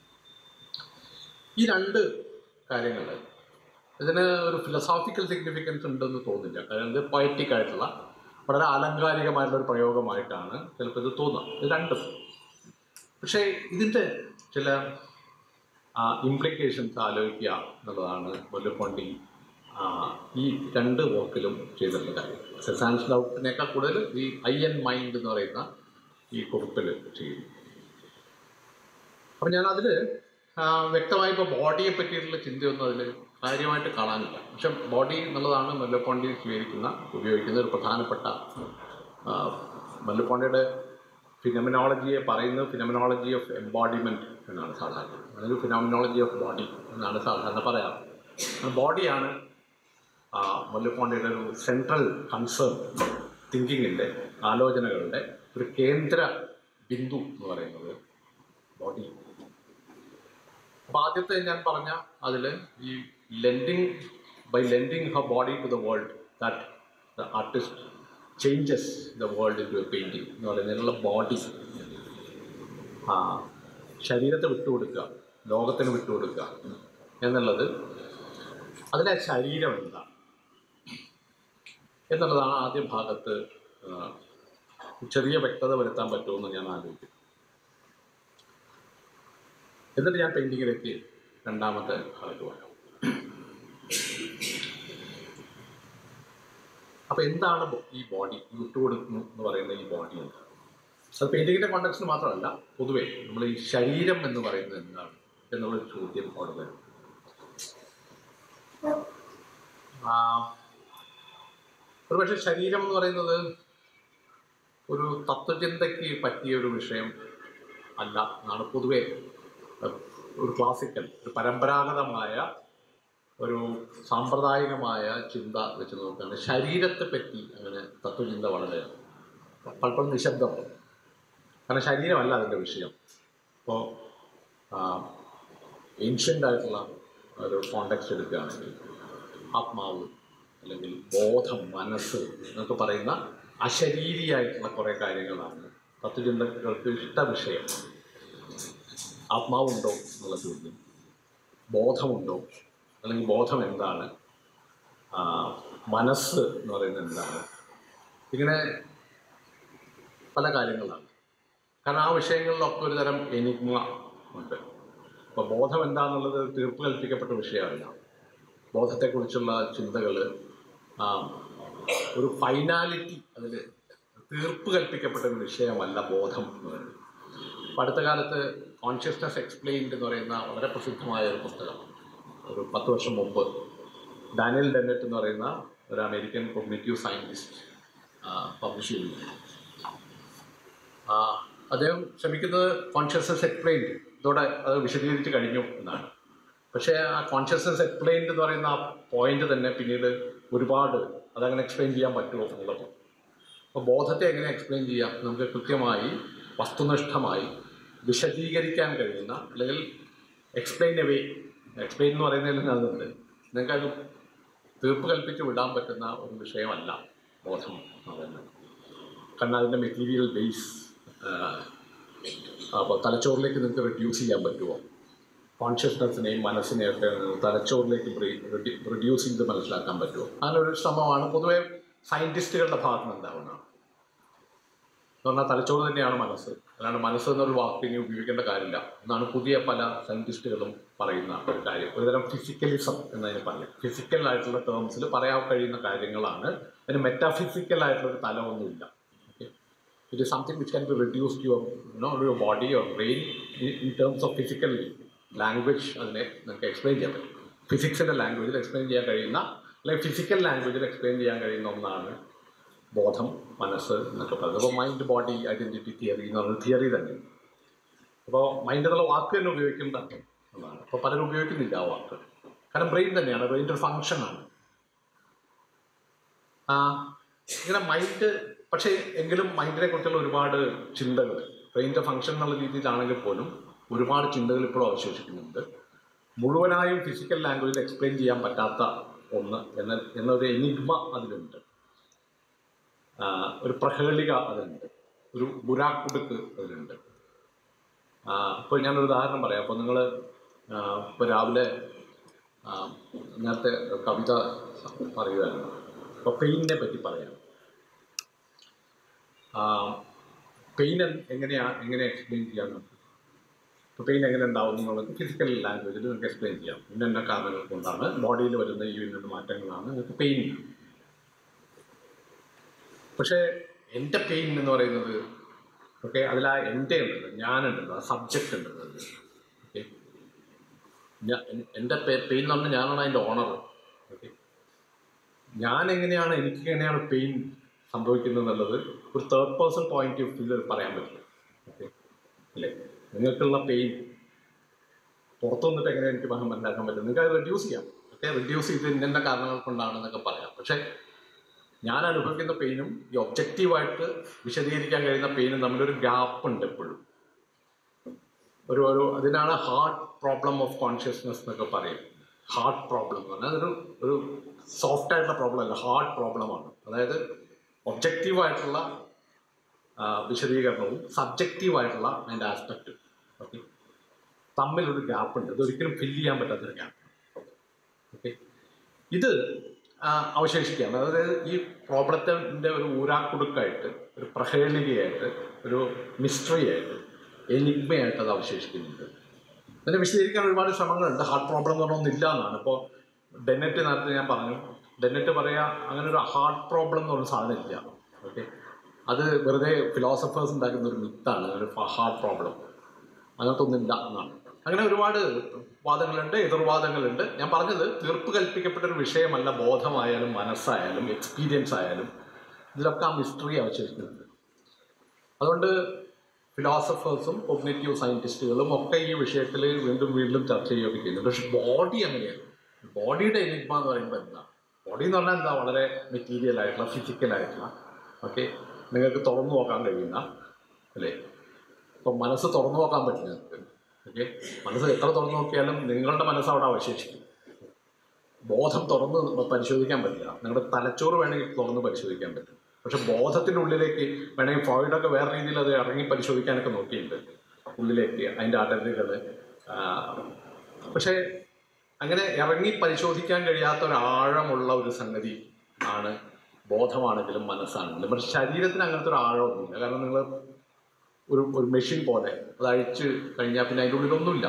A: ഈ രണ്ട് കാര്യങ്ങൾ ഇതിന് ഒരു ഫിലോസോഫിക്കൽ സിഗ്നിഫിക്കൻസ് ഉണ്ടെന്ന് തോന്നില്ല കാരണം ഇത് poetic ആയിട്ടുള്ള വളരെ ആലങ്കാരികമായിട്ടുള്ള ഒരു പ്രയോഗമായിട്ടാണ് ചിലപ്പോൾ ഇത് തോന്നുക ഇത് രണ്ടും പക്ഷേ ഇതിൻ്റെ ചില ഇംപ്ലിക്കേഷൻസ് ആലോചിക്കുക എന്നുള്ളതാണ് മുല്ലപ്പൊണ്ടി ആ, ഈ രണ്ട് വർക്കിലും ചെയ്തിട്ടുള്ള കാര്യം സെസാൻസ് ഡൗട്ടിനേക്കാൾ കൂടുതൽ ഈ ഐ എൻ മൈൻഡ് എന്ന് പറയുന്ന ഈ കുറിപ്പിൽ ചെയ്യുന്നു അപ്പം ഞാൻ അതിൽ വ്യക്തമായി ഇപ്പോൾ ബോഡിയെ പറ്റിയിട്ടുള്ള ചിന്തയൊന്നും അതിൽ കാര്യമായിട്ട് കാണാനില്ല പക്ഷെ ബോഡി എന്നുള്ളതാണ് മുല്ലപ്പൊണ്ടി സ്വീകരിക്കുന്ന ഉപയോഗിക്കുന്ന ഒരു പ്രധാനപ്പെട്ട ആ, മുല്ലപ്പൊണ്ടിയുടെ ഫിനമിനോളജിയെ പറയുന്നത് ഫിനമിനോളജി ഓഫ് എംബോഡിമെൻറ്റ് എന്നാണ് സാധാരണ അതൊരു ഫിനോമിനോളജി ഓഫ് ബോഡി എന്നാണ് സാധാരണ പറയാറ് ബോഡിയാണ് മുല്ലപ്പോണ്ടിയുടെ ഒരു സെൻട്രൽ കൺസേൺ തിങ്കിങ്ങിൻ്റെ ആലോചനകളുടെ ഒരു കേന്ദ്ര ബിന്ദു എന്ന് പറയുന്നത് ബോഡി അപ്പോൾ ആദ്യത്തെ ഞാൻ പറഞ്ഞ അതിൽ ഈ lending by lending her body to the world that the artist changes the world into a painting എന്ന് പറയുന്നതിനുള്ള ബോഡി ആ ശരീരത്തെ വിട്ടുകൊടുക്കുക ലോകത്തിന് വിട്ടുകൊടുക്കുക എന്നുള്ളത് അതിലെ ശരീരം എന്താ എന്നുള്ളതാണ് ആദ്യ ഭാഗത്ത് ആ, ചെറിയ വ്യക്തത വരുത്താൻ പറ്റുമെന്ന് ഞാൻ ആലോചിക്കും എന്നിട്ട് ഞാൻ പെയിൻറ്റിങ്ങിലേക്ക് രണ്ടാമത്തെ ഭാഗത്ത് വരാം അപ്പോൾ എന്താണ് ബോ- ഈ ബോഡി വിട്ടുകൊടുക്കുന്നു എന്ന് പറയുന്ന ഈ ബോഡി എന്താണ് അത് പെയിൻറ്റിങ്ങിൻ്റെ കോണ്ടക്സ്റ്റ് മാത്രമല്ല പൊതുവേ നമ്മൾ ഈ ശരീരം എന്ന് പറയുന്നത് എന്താണ് എന്നുള്ളൊരു ചോദ്യം അവിടെ വരും ആ, ഒരുപക്ഷെ ശരീരം എന്ന് പറയുന്നത് ഒരു തത്വചിന്തയ്ക്ക് പറ്റിയ ഒരു വിഷയം അല്ല എന്നാണ് പൊതുവെ അഹ്, ഒരു ക്ലാസിക്കൽ ഒരു പരമ്പരാഗതമായ ഒരു സാമ്പ്രദായികമായ ചിന്ത വെച്ച് നോക്കുകയാണ് ശരീരത്തെ പറ്റി അങ്ങനെ തത്വചിന്ത വളരെ പലപ്പോഴും നിശബ്ദമാണ് കാരണം ശരീരമല്ല അതിൻ്റെ വിഷയം ഇപ്പോൾ ഏൻഷ്യൻ്റ് ആയിട്ടുള്ള ഒരു കോണ്ടെക്സ്റ്റ് എടുക്കുകയാണെങ്കിൽ ആത്മാവ് അല്ലെങ്കിൽ ബോധം മനസ്സ് എന്നൊക്കെ പറയുന്ന അശരീരിയായിട്ടുള്ള കുറേ കാര്യങ്ങളാണ് തത്വചിന്തകൾക്ക് ഇഷ്ട വിഷയം ആത്മാവുണ്ടോ എന്നുള്ള ചോദ്യം ബോധമുണ്ടോ അല്ലെങ്കിൽ ബോധം എന്താണ് ആ, മനസ്സ് എന്ന് പറയുന്നത് എന്താണ് ഇങ്ങനെ പല കാര്യങ്ങളാണ് കാരണം ആ വിഷയങ്ങളിലൊക്കെ ഒരു തരം എനിഗ്മ ഉണ്ട് അപ്പോൾ ബോധം എന്താണെന്നുള്ളത് തീർപ്പ് കൽപ്പിക്കപ്പെട്ട വിഷയമല്ല ബോധത്തെക്കുറിച്ചുള്ള ചിന്തകൾ ഒരു ഫൈനാലിറ്റി അതിൽ തീർപ്പ് കൽപ്പിക്കപ്പെട്ട ഒരു വിഷയമല്ല ബോധം എന്ന് പറയുന്നത് അപ്പം അടുത്ത കാലത്ത് കോൺഷ്യസ്നസ് എക്സ്പ്ലെയിൻഡ് എന്ന് പറയുന്ന വളരെ പ്രസിദ്ധമായ ഒരു പുസ്തകം ഒരു പത്ത് വർഷം മുമ്പ് ഡാനിയൽ ഡെന്നറ്റ് എന്ന് പറയുന്ന ഒരു അമേരിക്കൻ കൊഗ്നേറ്റീവ് സയൻറ്റിസ്റ്റ് പബ്ലിഷ് ചെയ്തു ആ, അദ്ദേഹം ശ്രമിക്കുന്നത് കോൺഷ്യസ്നസ് എക്സ്പ്ലെയിൻഡ് ഇതോടെ അത് വിശദീകരിച്ച് കഴിഞ്ഞു എന്നാണ് പക്ഷേ ആ കോൺഷ്യസ്നസ് എക്സ്പ്ലെയിൻഡ് എന്ന് പറയുന്ന ആ പോയിന്റ് തന്നെ പിന്നീട് ഒരുപാട് അതങ്ങനെ എക്സ്പ്ലെയിൻ ചെയ്യാൻ പറ്റുമോ എന്നുള്ളത് അപ്പോൾ ബോധത്തെ എങ്ങനെ എക്സ്പ്ലെയിൻ ചെയ്യാം നമുക്ക് കൃത്യമായി വസ്തുനിഷ്ഠമായി വിശദീകരിക്കാൻ കഴിയുന്ന അല്ലെങ്കിൽ എക്സ്പ്ലെയിൻ എവേ എക്സ്പ്ലെയിൻ എന്ന് പറയുന്നതിൽ അതുണ്ട് നിങ്ങൾക്കത് തീർപ്പ് കൽപ്പിച്ച് വിടാൻ പറ്റുന്ന ഒരു വിഷയമല്ല ബോധം എന്ന് പറയുന്നത് കാരണം അതിൻ്റെ മെറ്റീരിയൽ ബേസ് അപ്പോൾ തലച്ചോറിലേക്ക് നിങ്ങൾക്ക് റിഡ്യൂസ് ചെയ്യാൻ പറ്റുമോ കോൺഷ്യസ്നെസ്സിനെയും മനസ്സിനെയൊക്കെ തലച്ചോറിലേക്ക് റിഡ്യൂസ് ചെയ്ത് മനസ്സിലാക്കാൻ പറ്റുമോ അങ്ങനെ ഒരു ശ്രമമാണ് പൊതുവേ സയൻറ്റിസ്റ്റുകളുടെ ഭാഗത്ത് നിന്ന് ഉണ്ടാവുന്നത് എന്ന് പറഞ്ഞാൽ തലച്ചോറ് തന്നെയാണ് മനസ്സ് അല്ലാണ്ട് മനസ്സ് എന്നൊരു വാക്ക് ഇനി ഉപയോഗിക്കേണ്ട കാര്യമില്ല എന്നാണ് പുതിയ പല സയൻറ്റിസ്റ്റുകളും പറയുന്ന ഒരു കാര്യം ഒരുതരം ഫിസിക്കലിസം എന്നതിന് പറയും ഫിസിക്കൽ ആയിട്ടുള്ള ടേംസിൽ പറയാൻ കഴിയുന്ന കാര്യങ്ങളാണ് അതിന് മെറ്റാഫിസിക്കൽ ആയിട്ടുള്ള ഒരു തലമൊന്നുമില്ല okay it is something which can be reduce your you know your body your brain in terms of physical language അതിനെ നിങ്ങൾക്ക് എക്സ്പ്ലെയിൻ ചെയ്യാൻ പറ്റും ഫിസിക്സിൻ്റെ ലാംഗ്വേജിൽ എക്സ്പ്ലെയിൻ ചെയ്യാൻ കഴിയുന്ന അല്ലെങ്കിൽ ഫിസിക്കൽ ലാംഗ്വേജിൽ എക്സ്പ്ലെയിൻ ചെയ്യാൻ കഴിയുന്ന ഒന്നാണ് ബോധം മനസ്സ് എന്നൊക്കെ പറയുന്നത് അപ്പോൾ മൈൻഡ് ബോഡി ഐഡൻറ്റിറ്റി തിയറി എന്ന് പറയുന്ന തിയറി തന്നെ അപ്പോൾ മൈൻഡ് എന്നുള്ള വാക്ക് തന്നെ ഉപയോഗിക്കേണ്ടതാണ് എന്നാണ് അപ്പോൾ പലരും ഉപയോഗിക്കുന്നില്ല ആ വാക്ക് കാരണം ബ്രെയിൻ തന്നെയാണ് ബ്രെയിൻ്റെ ഒരു ഫങ്ഷനാണ് ആ ഇങ്ങനെ മൈൻഡ് പക്ഷേ എങ്കിലും മൈൻഡിനെ കുറിച്ചുള്ള ഒരുപാട് ചിന്തകൾ ബ്രെയിൻ്റെ ഫങ്ഷൻ എന്നുള്ള രീതിയിലാണെങ്കിൽ പോലും ഒരുപാട് ചിന്തകൾ ഇപ്പോഴും അവശേഷിക്കുന്നുണ്ട് മുഴുവനായും ഫിസിക്കൽ ലാംഗ്വേജിൽ എക്സ്പ്ലെയിൻ ചെയ്യാൻ പറ്റാത്ത ഒന്ന് എന്ന എന്നൊരു എനിഗ്മ അതിലുണ്ട് ആ, ഒരു പ്രഹേളിക അതിലുണ്ട് ഒരു ബുരാക്കുടുക്ക് അതിലുണ്ട് ഇപ്പോൾ ഞാനൊരു ഉദാഹരണം പറയാം അപ്പോൾ നിങ്ങൾ ഇപ്പോൾ രാവിലെ ആ, നേരത്തെ കവിത പറയുമായിരുന്നു അപ്പോൾ പെയിനിനെ പറ്റി പറയാം പെയിൻ എങ്ങനെയാ എങ്ങനെ എക്സ്പ്ലെയിൻ ചെയ്യാൻ നമുക്ക് ഇപ്പോൾ പെയിൻ എങ്ങനെ ഉണ്ടാവും എന്നുള്ളത് ഫിസിക്കൽ ലാംഗ്വേജിൽ നിങ്ങൾക്ക് എക്സ്പ്ലെയിൻ ചെയ്യാം ഇന്ന ഇന്ന കാരണങ്ങൾ കൊണ്ടാണ് ബോഡിയിൽ വരുന്ന ഈ ഇന്ന മാറ്റങ്ങളാണ് നിങ്ങൾക്ക് പെയിൻ പക്ഷേ എൻ്റെ പെയിൻ എന്ന് പറയുന്നത് ഓക്കെ അതിൽ ആ എൻ്റെ ഉണ്ടല്ലോ ഞാനുണ്ടല്ലോ ആ സബ്ജക്റ്റ് ഉണ്ടല്ലോ ഓക്കെ ഞാൻ എൻ്റെ പെയിൻ എന്ന് പറഞ്ഞാൽ ഞാനാണ് അതിൻ്റെ ഓണർ ഓക്കെ ഞാൻ എങ്ങനെയാണ് എനിക്ക് എങ്ങനെയാണ് പെയിൻ സംഭവിക്കുന്നത് എന്നുള്ളത് ഒരു third person point of view പറയാൻ പറ്റില്ല ഓക്കെ അല്ലേ നിങ്ങൾക്കുള്ള പെയിൻ പുറത്തു വന്നിട്ട് എങ്ങനെ എനിക്ക് മഹം മനസ്സിലാക്കാൻ പറ്റും നിങ്ങൾക്ക് അത് റെഡ്യൂസ് ചെയ്യാം ഓക്കെ റെഡ്യൂസ് ചെയ്ത് ഇന്ന കാരണങ്ങൾ കൊണ്ടാണെന്നൊക്കെ പറയാം പക്ഷേ ഞാൻ അനുഭവിക്കുന്ന പെയിനും ഈ ഒബ്ജക്റ്റീവായിട്ട് വിശദീകരിക്കാൻ കഴിയുന്ന പെയിനും തമ്മിലൊരു ഗ്യാപ്പ് ഉണ്ട് എപ്പോഴും ഒരു ഒരു അതിനാണ് ഹാർട്ട് പ്രോബ്ലം ഓഫ് കോൺഷ്യസ്നെസ് എന്നൊക്കെ പറയും ഹാർട്ട് പ്രോബ്ലം എന്ന് പറഞ്ഞാൽ അതൊരു ഒരു സോഫ്റ്റ് ആയിട്ടുള്ള പ്രോബ്ലം അല്ല ഹാർട്ട് പ്രോബ്ലമാണ് അതായത് ഒബ്ജക്റ്റീവായിട്ടുള്ള വിശദീകരണവും സബ്ജക്റ്റീവായിട്ടുള്ള അതിൻ്റെ ആസ്പെക്റ്റും ഓക്കെ തമ്മിലൊരു ഗ്യാപ്പ് ഉണ്ട് ഇതൊരിക്കലും ഫില്ല് ചെയ്യാൻ പറ്റാത്തൊരു ഗ്യാപ്പ് ഓക്കെ ഇത് ആ, അവശേഷിക്കുകയാണ് അതായത് ഈ പ്രോബ്ലത്തിൻ്റെ ഒരു ഊരാക്കുടുക്കായിട്ട് ഒരു പ്രഹേളികയായിട്ട് ഒരു മിസ്റ്ററി ആയിട്ട് എനിഗ്മയായിട്ട് അത് അവശേഷിക്കുന്നുണ്ട് അതിനെ വിശദീകരിക്കാൻ ഒരുപാട് ശ്രമങ്ങളുണ്ട് ഹാർട്ട് പ്രോബ്ലം എന്ന് പറഞ്ഞൊന്നില്ല എന്നാണ് ഇപ്പോൾ ഡെന്നറ്റ് നേരത്തെ ഞാൻ പറഞ്ഞു ഡെന്നറ്റ് പറയാ അങ്ങനെ ഒരു ഹാർട്ട് പ്രോബ്ലം എന്ന് പറഞ്ഞ സാധനം ഇല്ല ഓക്കെ അത് വെറുതെ ഫിലോസഫേഴ്സ് ഉണ്ടാക്കുന്ന ഒരു മിത്താണ് ഒരു ഹാർട്ട് പ്രോബ്ലം അങ്ങനത്തെ ഒന്നില്ല എന്നാണ് അങ്ങനെ ഒരുപാട് വാദങ്ങളുണ്ട് എതിർവാദങ്ങളുണ്ട് ഞാൻ പറഞ്ഞത് തീർപ്പ് കൽപ്പിക്കപ്പെട്ട ഒരു വിഷയമല്ല ബോധമായാലും മനസ്സായാലും എക്സ്പീരിയൻസ് ആയാലും ഇതിലൊക്കെ ആ മിസ്റ്ററി അവശേഷിക്കുന്നുണ്ട് അതുകൊണ്ട് ഫിലോസഫേഴ്സും കോഗ്നേറ്റീവ് സയൻറ്റിസ്റ്റുകളും ഒക്കെ ഈ വിഷയത്തിൽ വീണ്ടും വീണ്ടും ചർച്ച ചെയ്യുകയൊക്കെ ചെയ്യുന്നു പക്ഷെ ബോഡി അങ്ങനെയാണ് ബോഡിയുടെ എനിഗ്മ എന്ന് പറയുമ്പോൾ എന്താ ബോഡി എന്ന് പറഞ്ഞാൽ എന്താ വളരെ മെറ്റീരിയൽ ആയിട്ടുള്ള ഫിസിക്കൽ ആയിട്ടുള്ള ഓക്കെ നിങ്ങൾക്ക് തുറന്നു നോക്കാൻ കഴിയുന്ന അല്ലേ ഇപ്പം മനസ്സ് തുറന്നു നോക്കാൻ പറ്റില്ല നിങ്ങൾക്ക് ഓക്കെ മനസ്സ് എത്ര തുറന്നു നോക്കിയാലും നിങ്ങളുടെ മനസ്സ് അവിടെ അവശേഷിക്കും ബോധം തുറന്ന് പരിശോധിക്കാൻ പറ്റില്ല നിങ്ങളുടെ തലച്ചോറ് വേണമെങ്കിൽ തുറന്ന് പരിശോധിക്കാൻ പറ്റും പക്ഷെ ബോധത്തിൻ്റെ ഉള്ളിലേക്ക് വേണമെങ്കിൽ ഫ്രോയിഡൊക്കെ വേറെ രീതിയിൽ അത് ഇറങ്ങി പരിശോധിക്കാനൊക്കെ നോക്കിയിട്ടുണ്ട് ഉള്ളിലേക്ക് അതിൻ്റെ അടരുകൾ പക്ഷേ അങ്ങനെ ഇറങ്ങി പരിശോധിക്കാൻ കഴിയാത്ത ഒരു ആഴമുള്ള ഒരു സംഗതി ആണ് ബോധമാണെങ്കിലും മനസ്സാണെങ്കിലും പക്ഷെ ശരീരത്തിന് അങ്ങനത്തെ ഒരു ആഴമൊന്നുമില്ല കാരണം നിങ്ങൾ ഒരു ഒരു മെഷീൻ പോലെ അത് അഴിച്ച് കഴിഞ്ഞാൽ പിന്നെ അതിൻ്റെ ഉള്ളിലൊന്നുമില്ല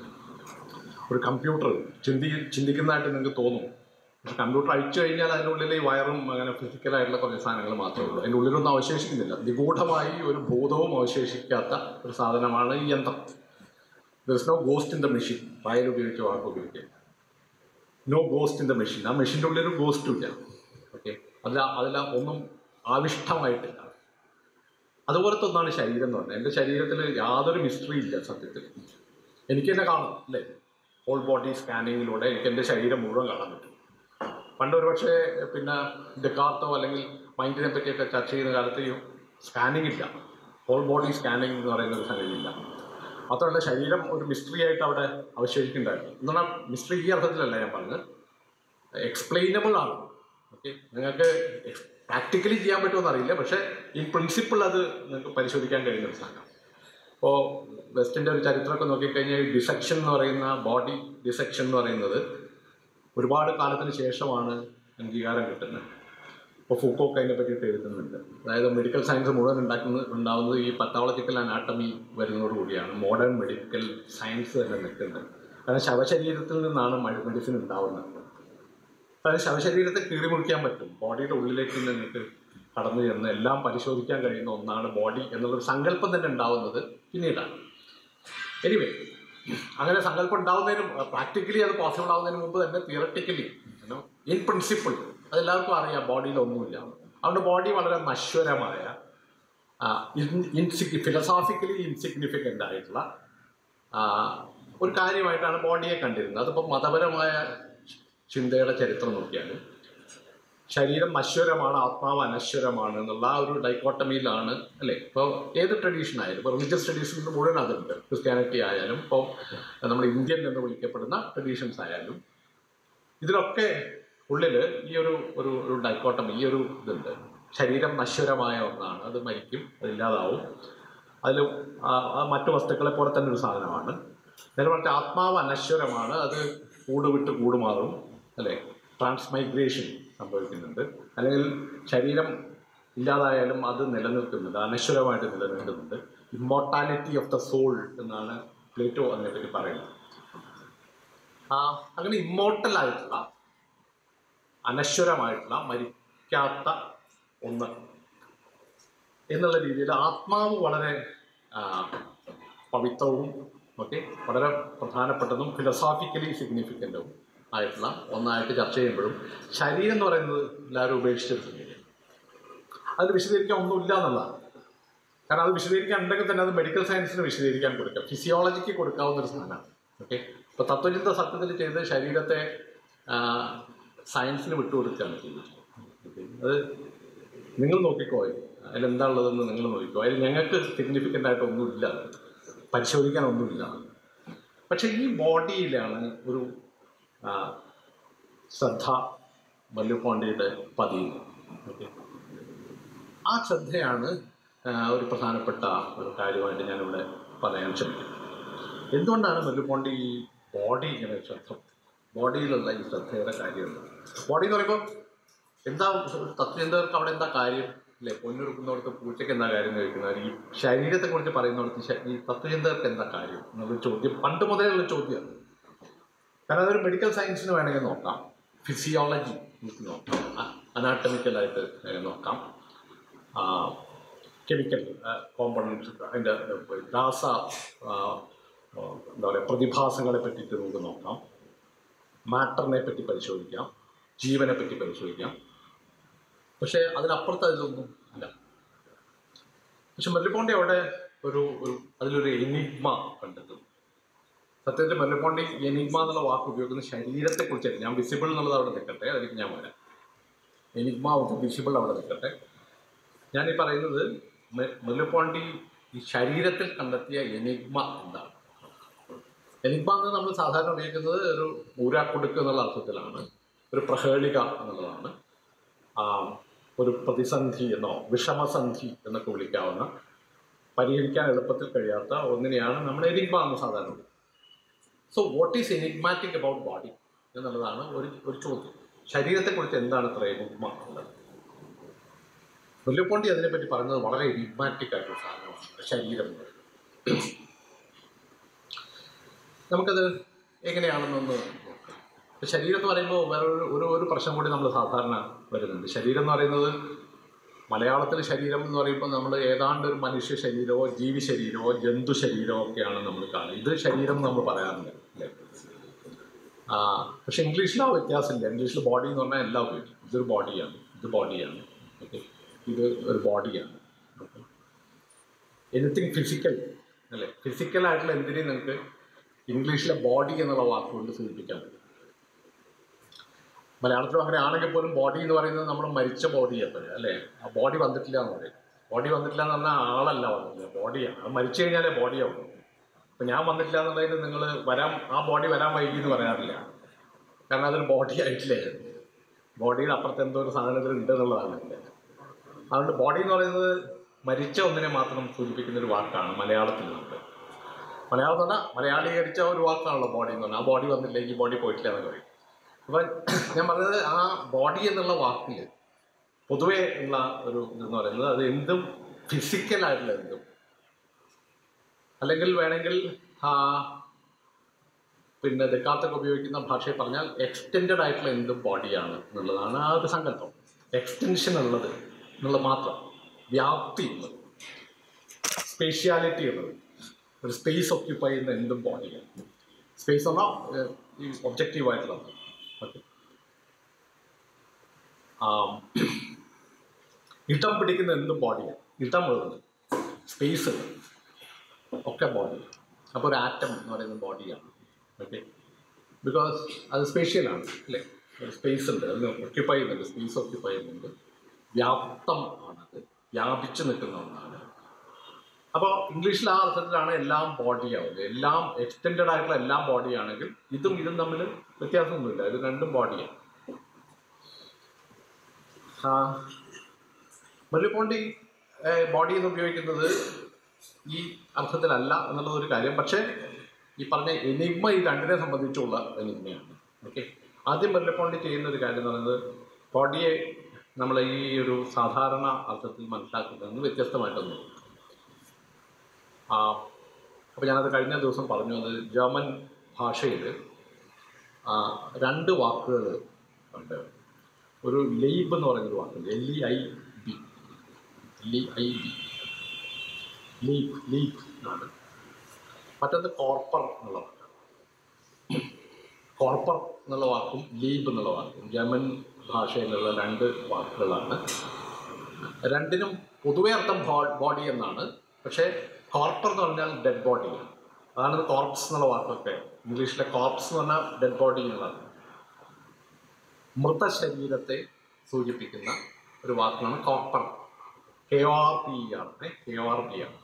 A: ഒരു കമ്പ്യൂട്ടർ ചിന്തി ചിന്തിക്കുന്നതായിട്ട് നിങ്ങൾക്ക് തോന്നും പക്ഷെ കമ്പ്യൂട്ടർ അഴിച്ചു കഴിഞ്ഞാൽ അതിൻ്റെ ഉള്ളിൽ ഈ വയറും അങ്ങനെ ഫിസിക്കലായിട്ടുള്ള കുറച്ച് സാധനങ്ങൾ മാത്രമേ ഉള്ളൂ അതിൻ്റെ ഉള്ളിലൊന്നും അവശേഷിക്കുന്നില്ല നിഗൂഢമായി ഒരു ഭൂതവും അവശേഷിക്കാത്ത ഒരു സാധനമാണ് ഈ യന്ത്രം there no ghost in the machine വയൽ ഉപയോഗിച്ച് വാക്ക് ഉപയോഗിക്കുക no ghost in the machine ആ മെഷീൻ്റെ ഉള്ളിൽ ഒരു ഗോസ്റ്റും ഇല്ല ഓക്കെ അതിൽ അതിൽ ഒന്നും ആവിഷ്ടമായിട്ടില്ല അതുപോലത്തെ ഒന്നാണ് ശരീരം എന്ന് പറഞ്ഞാൽ എൻ്റെ ശരീരത്തിൽ യാതൊരു മിസ്റ്ററി ഇല്ല സത്യത്തിൽ എനിക്ക് തന്നെ കാണും അല്ലേ ഹോൾ ബോഡി സ്കാനിങ്ങിലൂടെ എനിക്ക് എൻ്റെ ശരീരം മുഴുവൻ കാണാൻ പറ്റും പണ്ട് ഒരു പക്ഷേ പിന്നെ ഡെക്കാർത്തോ അല്ലെങ്കിൽ മൈൻഡിനെ പറ്റിയൊക്കെ ചർച്ച ചെയ്യുന്ന കാലത്ത് ഈ സ്കാനിങ് ഇല്ല ഹോൾ ബോഡി സ്കാനിങ് എന്ന് പറയുന്ന ഒരു സംഗതി ഇല്ല മാത്രമല്ല ശരീരം ഒരു മിസ്റ്ററി ആയിട്ട് അവിടെ അവശേഷിക്കുന്നുണ്ടായിരുന്നു എന്ന് പറഞ്ഞാൽ മിസ്റ്ററി ഈ അർത്ഥത്തിലല്ല ഞാൻ പറഞ്ഞത് എക്സ്പ്ലെയിനബിൾ ആണ് ഓക്കെ നിങ്ങൾക്ക് പ്രാക്ടിക്കലി ചെയ്യാൻ പറ്റുമെന്ന് അറിയില്ല പക്ഷേ ഇൻ പ്രിൻസിപ്പിൾ അത് നിങ്ങൾക്ക് പരിശോധിക്കാൻ കഴിയുന്ന ഒരു സാധനം ഇപ്പോൾ വെസ്റ്റിൻ്റെ ഒരു ചരിത്രമൊക്കെ നോക്കിക്കഴിഞ്ഞാൽ ഈ ഡിസെക്ഷൻ എന്ന് പറയുന്ന ബോഡി ഡിസെക്ഷൻ എന്ന് പറയുന്നത് ഒരുപാട് കാലത്തിന് ശേഷമാണ് അംഗീകാരം കിട്ടുന്നത് ഇപ്പോൾ ഫുക്കോക്ക് അതിനെ പറ്റിയിട്ട് എഴുതുന്നുണ്ട് അതായത് മെഡിക്കൽ സയൻസ് മുഴുവൻ ഉണ്ടാക്കുന്നത് ഉണ്ടാകുന്നത് ഈ പത്തോളജിക്കൽ അനാട്ടമി വരുന്നതോടുകൂടിയാണ് മോഡേൺ മെഡിക്കൽ സയൻസ് തന്നെ നിൽക്കുന്നത് കാരണം ശവശരീരത്തിൽ നിന്നാണ് മെഡിസിൻ ഉണ്ടാവുന്നത് അതായത് ശവശരീരത്തെ കീറി മുറിക്കാൻ പറ്റും ബോഡിയുടെ ഉള്ളിലേക്ക് നിങ്ങൾക്ക് കടന്നു ചെന്ന് എല്ലാം പരിശോധിക്കാൻ കഴിയുന്ന ഒന്നാണ് ബോഡി എന്നുള്ളൊരു സങ്കല്പം തന്നെ ഉണ്ടാവുന്നത് പിന്നീടാണ് എനിവേ അങ്ങനെ സങ്കല്പം ഉണ്ടാവുന്നതിന് പ്രാക്ടിക്കലി അത് പോസിബിൾ ആവുന്നതിന് മുമ്പ് തന്നെ തിയറട്ടിക്കലി ഇൻ പ്രിൻസിപ്പിൾ അതെല്ലാവർക്കും അറിയാം ബോഡിയിൽ ഒന്നുമില്ല അതുകൊണ്ട് ബോഡി വളരെ നശ്വരമായ ഇൻസിഗ്നി ഫിലോസോഫിക്കലി ഇൻസിഗ്നിഫിക്കൻ്റ് ആയിട്ടുള്ള ആ, ഒരു കാര്യമായിട്ടാണ് ബോഡിയെ കണ്ടിരുന്നത് അതിപ്പോൾ മതപരമായ ചിന്തയുടെ ചരിത്രം നോക്കിയാലും ശരീരം നശ്വരമാണ് ആത്മാവ് അനശ്വരമാണ് എന്നുള്ള ആ ഒരു ഡൈക്കോട്ടമിയിലാണ് അല്ലേ ഇപ്പോൾ ഏത് ട്രഡീഷൻ ആയാലും ഇപ്പോൾ റിലീജിയസ് സ്റ്റഡീസിൽ മുഴുവൻ അതുണ്ട് ക്രിസ്ത്യാനിറ്റി ആയാലും ഇപ്പോൾ നമ്മൾ ഇന്ത്യൻ എന്ന് വിളിക്കപ്പെടുന്ന ട്രഡീഷൻസ് ആയാലും ഇതിലൊക്കെ ഉള്ളിൽ ഈ ഒരു ഒരു ഒരു ഡൈക്കോട്ടമി ഈ ഒരു ഇതുണ്ട് ശരീരം നശ്വരമായ ഒന്നാണ് അത് മരിക്കും അതില്ലാതാവും അതിൽ മറ്റു വസ്തുക്കളെ പോലെ തന്നെ ഒരു സാധനമാണ് നേരെ പറഞ്ഞ ആത്മാവ് അനശ്വരമാണ് അത് കൂട് വിട്ട് കൂട് മാറും അല്ലേ ട്രാൻസ്മൈഗ്രേഷൻ സംഭവിക്കുന്നുണ്ട് അല്ലെങ്കിൽ ശരീരം ഇല്ലാതായാലും അത് നിലനിൽക്കുന്നുണ്ട് അനശ്വരമായിട്ട് നിലനിൽക്കുന്നുണ്ട് ഇമ്മോർട്ടാലിറ്റി ഓഫ് ദ സോൾ എന്നാണ് പ്ലേറ്റോ അതിനെപ്പറ്റി പറയുന്നത് ആ, അങ്ങനെ ഇമ്മോർട്ടൽ ആയിട്ടുള്ള അനശ്വരമായിട്ടുള്ള മരിക്കാത്ത ഒന്ന് എന്നുള്ള രീതിയിൽ ആത്മാവ് വളരെ ആ, പവിത്രവും ഓക്കെ വളരെ പ്രധാനപ്പെട്ടതും ഫിലോസോഫിക്കലി സിഗ്നിഫിക്കൻറ്റും ആയിട്ടുള്ള ഒന്നായിട്ട് ചർച്ച ചെയ്യുമ്പോഴും ശരീരം എന്ന് പറയുന്നത് എല്ലാവരും ഉപേക്ഷിച്ചൊരു സംഗതിയാണ് അത് വിശദീകരിക്കാൻ ഒന്നുമില്ല എന്നുള്ളതാണ് കാരണം അത് വിശദീകരിക്കാൻ ഉണ്ടെങ്കിൽ തന്നെ അത് മെഡിക്കൽ സയൻസിന് വിശദീകരിക്കാൻ കൊടുക്കാം ഫിസിയോളജിക്ക് കൊടുക്കാവുന്ന ഒരു സാധനമാണ് ഓക്കെ ഇപ്പോൾ തത്വചിന്ത സത്യത്തിൽ ചെയ്ത് ശരീരത്തെ ആ, സയൻസിന് വിട്ടുകൊടുക്കുകയാണ് ചെയ്തത് Okay. അത് നിങ്ങൾ നോക്കിക്കോ അതിലെന്താ ഉള്ളതെന്ന് നിങ്ങൾ നോക്കിക്കോ അതിൽ ഞങ്ങൾക്ക് സിഗ്നിഫിക്കൻ്റ് ആയിട്ട് ഒന്നുമില്ല പരിശോധിക്കാൻ ഒന്നുമില്ല പക്ഷേ ഈ ബോഡിയിലാണ് ഒരു ആ, ശ്രദ്ധ മല്ലുപോണ്ടിയുടെ പതിയുന്നത് ഓക്കെ ആ ശ്രദ്ധയാണ് ആ, ഒരു പ്രധാനപ്പെട്ട ഒരു കാര്യമായിട്ട് ഞാനിവിടെ പറയാൻ ശ്രമിക്കുന്നത് എന്തുകൊണ്ടാണ് മല്ലുപോണ്ടി ഈ ബോഡി ഇങ്ങനെ ശ്രദ്ധ ബോഡിയിലുള്ള ഈ ശ്രദ്ധയുടെ കാര്യമുണ്ട് ബോഡി എന്ന് പറയുമ്പോൾ എന്താ തത്വചിന്തകർക്ക് അവിടെ എന്താ കാര്യം അല്ലേ പൊന്നുറുക്കുന്നവർക്ക് പൂച്ചയ്ക്ക് എന്താ കാര്യം എന്ന് ചോദിക്കുന്നവർ ഈ ശരീരത്തെക്കുറിച്ച് പറയുന്നവർക്ക് ശ- ഈ തത്വചിന്തകർക്ക് എന്താ കാര്യം എന്നൊരു ചോദ്യം പണ്ട് മുതലുള്ള ചോദ്യമാണ് കാരണം അതൊരു മെഡിക്കൽ സയൻസിന് വേണമെങ്കിൽ നോക്കാം ഫിസിയോളജി നമുക്ക് നോക്കാം അനാട്ടമിക്കലായിട്ട് നോക്കാം കെമിക്കൽ കോമ്പണൻസ് അതിൻ്റെ രാസ ആ, ആ, എന്താ പറയുക പ്രതിഭാസങ്ങളെ പറ്റിയിട്ട് നമുക്ക് നോക്കാം മാറ്ററിനെ പറ്റി പരിശോധിക്കാം ജീവനെ പറ്റി പരിശോധിക്കാം പക്ഷേ അതിനപ്പുറത്ത് അതിലൊന്നും ഇല്ല പക്ഷെ മല്ലിപ്പോണ്ടി അവിടെ ഒരു ഒരു അതിലൊരു എനിഗ്മ കണ്ടെത്തും സത്യത്തിൽ മല്ലിപ്പോണ്ടി എനിഗ്മ എന്നുള്ള വാക്ക് ഉപയോഗിക്കുന്ന ശരീരത്തെക്കുറിച്ചാണ് ഞാൻ വിസിബിൾ എന്നുള്ളത് അവിടെ നിൽക്കട്ടെ അതിലേക്ക് ഞാൻ വരാം എനിഗ്മ ഓഫ് വിസിബിൾ അവിടെ നിൽക്കട്ടെ ഞാൻ ഈ പറയുന്നത് മെ- മുല്ലപ്പോണ്ടി ഈ ശരീരത്തിൽ കണ്ടെത്തിയ എനിഗ്മ എന്താണ് എനിപ്പ എന്ന് നമ്മൾ സാധാരണ ഉപയോഗിക്കുന്നത് ഒരു ഊരാക്കുടുക്ക് എന്നുള്ള അർത്ഥത്തിലാണ് ഒരു പ്രഹേളിക എന്നുള്ളതാണ് ആ, ഒരു പ്രതിസന്ധി എന്നോ വിഷമസന്ധി എന്നൊക്കെ വിളിക്കാവുന്ന പരിഹരിക്കാൻ എളുപ്പത്തിൽ കഴിയാത്ത ഒന്നിനെയാണ് നമ്മൾ എനിഗ്മ എന്ന് സാധാരണ വിളിക്കുന്നത് so what is enigmatic about body എന്നുള്ളതാണ് ഒരു ഒരു ചോദ്യം ശരീരത്തെക്കുറിച്ച് എന്താണ് ഇത്ര എനിഗ്മ ഉള്ളത് മുല്ലപ്പോണ്ടി അതിനെപ്പറ്റി പറഞ്ഞത് വളരെ എനിഗ്മാറ്റിക് ആയിട്ടുള്ള സാധനമാണ് ശരീരം എന്ന് പറയുന്നത് നമുക്കത് എങ്ങനെയാണെന്നൊന്ന് നോക്കാം ഇപ്പൊ ശരീരം എന്ന് പറയുമ്പോൾ വേറൊരു ഒരു ഒരു പ്രശ്നം കൂടി നമ്മൾ സാധാരണ വരുന്നുണ്ട് ശരീരം എന്ന് പറയുന്നത് മലയാളത്തിൽ ശരീരം എന്ന് പറയുമ്പോൾ നമ്മൾ ഏതാണ്ട് ഒരു മനുഷ്യ ശരീരമോ ജീവി ശരീരമോ ജന്തു ശരീരമോ ഒക്കെയാണ് നമ്മൾ കാണുക ഇത് ശരീരം എന്ന് നമ്മൾ പറയാറുണ്ട് അല്ലേ ആ, പക്ഷെ ഇംഗ്ലീഷിൽ ആ വ്യത്യാസമില്ല ഇംഗ്ലീഷിൽ ബോഡി എന്ന് പറഞ്ഞാൽ എല്ലാം ഉപയോഗിക്കും ഇതൊരു ബോഡിയാണ് ഇത് ബോഡിയാണ് ഓക്കെ ഇത് ഒരു ബോഡിയാണ് എനിത്തിങ് ഫിസിക്കൽ അല്ലേ ഫിസിക്കൽ ആയിട്ടുള്ള എന്തിനേയും നിങ്ങൾക്ക് ഇംഗ്ലീഷിലെ ബോഡി എന്നുള്ള വാക്കുകൊണ്ട് സൂചിപ്പിക്കാൻ പറ്റും മലയാളത്തിലും അങ്ങനെ ആണെങ്കിൽ പോലും ബോഡി എന്ന് പറയുന്നത് നമ്മൾ മരിച്ച ബോഡി എപ്പോഴും അല്ലേ ആ ബോഡി വന്നിട്ടില്ല എന്ന് പറയും ബോഡി വന്നിട്ടില്ല എന്ന് പറഞ്ഞാൽ ആളല്ല വന്നിട്ടില്ല ബോഡിയാണ് അത് മരിച്ചു കഴിഞ്ഞാലേ ബോഡിയാവും അപ്പം ഞാൻ വന്നിട്ടില്ല എന്നുള്ളതിന് നിങ്ങൾ വരാൻ ആ ബോഡി വരാൻ വൈകി എന്ന് പറയാറില്ല കാരണം അതൊരു ബോഡി ആയിട്ടില്ലേ ബോഡിയുടെ അപ്പുറത്ത് എന്തോ ഒരു സാധനത്തിൽ ഉണ്ട് എന്നുള്ളതാണ് ഇതിൻ്റെ. അതുകൊണ്ട് ബോഡി എന്ന് പറയുന്നത് മരിച്ച ഒന്നിനെ മാത്രം സൂചിപ്പിക്കുന്ന ഒരു വാക്കാണ് മലയാളത്തിൽ നമുക്ക് മലയാളം എന്ന് പറഞ്ഞാൽ മലയാളീകരിച്ച ഒരു വാക്കാണല്ലോ ബോഡി എന്ന് പറഞ്ഞാൽ ആ ബോഡി വന്നില്ല ഈ ബോഡി പോയിട്ടില്ല എന്ന് പറയും അപ്പം ഞാൻ പറഞ്ഞത് ആ ബോഡി എന്നുള്ള വാക്കിൽ പൊതുവേ ഉള്ള ഒരു ഇതെന്ന് പറയുന്നത് അത് എന്തും ഫിസിക്കലായിട്ടുള്ള എന്തും അല്ലെങ്കിൽ വേണമെങ്കിൽ ആ, പിന്നെ ദക്കാത്തൊക്കെ ഉപയോഗിക്കുന്ന ഭാഷയിൽ പറഞ്ഞാൽ എക്സ്റ്റെൻഡഡ് ആയിട്ടുള്ള എന്തും ബോഡിയാണ് എന്നുള്ളതാണ് ആ ഒരു സങ്കല്പം എക്സ്റ്റൻഷൻ ഉള്ളത് എന്നുള്ളത് മാത്രം വ്യാപ്തി ഉള്ളത് സ്പേഷ്യാലിറ്റി ഉള്ളത് ഒരു സ്പേസ് ഓക്യുപ്പൈ ചെയ്യുന്ന എന്തും ബോഡിയാണ് സ്പേസ് എന്നാൽ ഏഹ്, ഈ ഒബ്ജക്റ്റീവ് ആയിട്ടുള്ളത് ഓക്കെ ഇടം പിടിക്കുന്ന എന്തും ബോഡിയാണ് ഇടം ഉള്ളത് സ്പേസ് ഉള്ളത് ഒക്കെ ബോഡി അപ്പോൾ ഒരു ആറ്റം എന്ന് പറയുന്നത് ബോഡിയാണ് ഓക്കെ ബിക്കോസ് അത് സ്പേഷ്യലാണ് അല്ലേ ഒരു സ്പേസ് ഉണ്ട് അതിന് ഒക്യുപ്പൈ ചെയ്യുന്നുണ്ട് സ്പേസ് ഒക്യുപ്പൈ ചെയ്യുന്നുണ്ട് വ്യാപ്തം ആണത് വ്യാപിച്ചു നിൽക്കുന്ന ഒന്നാണ് അപ്പോൾ ഇംഗ്ലീഷിൽ ആ അർത്ഥത്തിലാണ് എല്ലാം ബോഡി ആവുന്നത് എല്ലാം എക്സ്റ്റെൻഡഡ് ആയിട്ടുള്ള എല്ലാം ബോഡി ആണെങ്കിൽ ഇതും ഇതും തമ്മിൽ വ്യത്യാസമൊന്നുമില്ല ഇത് രണ്ടും ബോഡിയാണ് മുല്ലപ്പോണ്ടി ബോഡി എന്ന് ഉപയോഗിക്കുന്നത് ഈ അർത്ഥത്തിലല്ല എന്നുള്ളത് ഒരു കാര്യം പക്ഷേ ഈ പറഞ്ഞ എനിഗ്മ ഈ രണ്ടിനെ സംബന്ധിച്ചുള്ള എനിഗ്മയാണ് ഓക്കെ ആദ്യം മുല്ലപ്പോണ്ടി ചെയ്യുന്ന ഒരു കാര്യം എന്ന് പറയുന്നത് ബോഡിയെ നമ്മൾ ഈ ഒരു സാധാരണ അർത്ഥത്തിൽ മനസ്സിലാക്കുന്നതിൽ നിന്ന് വ്യത്യസ്തമായിട്ടൊന്നും ആ അപ്പോൾ ഞാനത് കഴിഞ്ഞ ദിവസം പറഞ്ഞു അത് ജർമ്മൻ ഭാഷയിൽ ആ, രണ്ട് വാക്കുകൾ ഉണ്ട് ഒരു ലെയ്ബ് എന്ന് പറയുന്നൊരു വാക്കുണ്ട് L E I B L E I B Leib Leib എന്നാണ് മറ്റൊന്ന് കോർപ്പർ എന്നുള്ള വാക്കാണ് കോർപ്പർ എന്നുള്ള വാക്കും ലീബ് എന്നുള്ള വാക്കും ജർമ്മൻ ഭാഷയിലുള്ള രണ്ട് വാക്കുകളാണ് രണ്ടിനും പൊതുവെ അർത്ഥം ബോഡി എന്നാണ് പക്ഷേ കോർപ്പർ എന്ന് പറഞ്ഞാൽ ഡെഡ് ബോഡിയാണ് അതാണ് കോർപ്സ് എന്നുള്ള വാക്കൊക്കെ ഇംഗ്ലീഷിലെ കോർപ്സ് എന്ന് പറഞ്ഞാൽ ഡെഡ് ബോഡി എന്നുള്ളതാണ് മൃതശരീരത്തെ സൂചിപ്പിക്കുന്ന ഒരു വാക്കാണ് കോർപ്പർ കെ ആർ പി ആണ് കെ ആർ പി ആണ്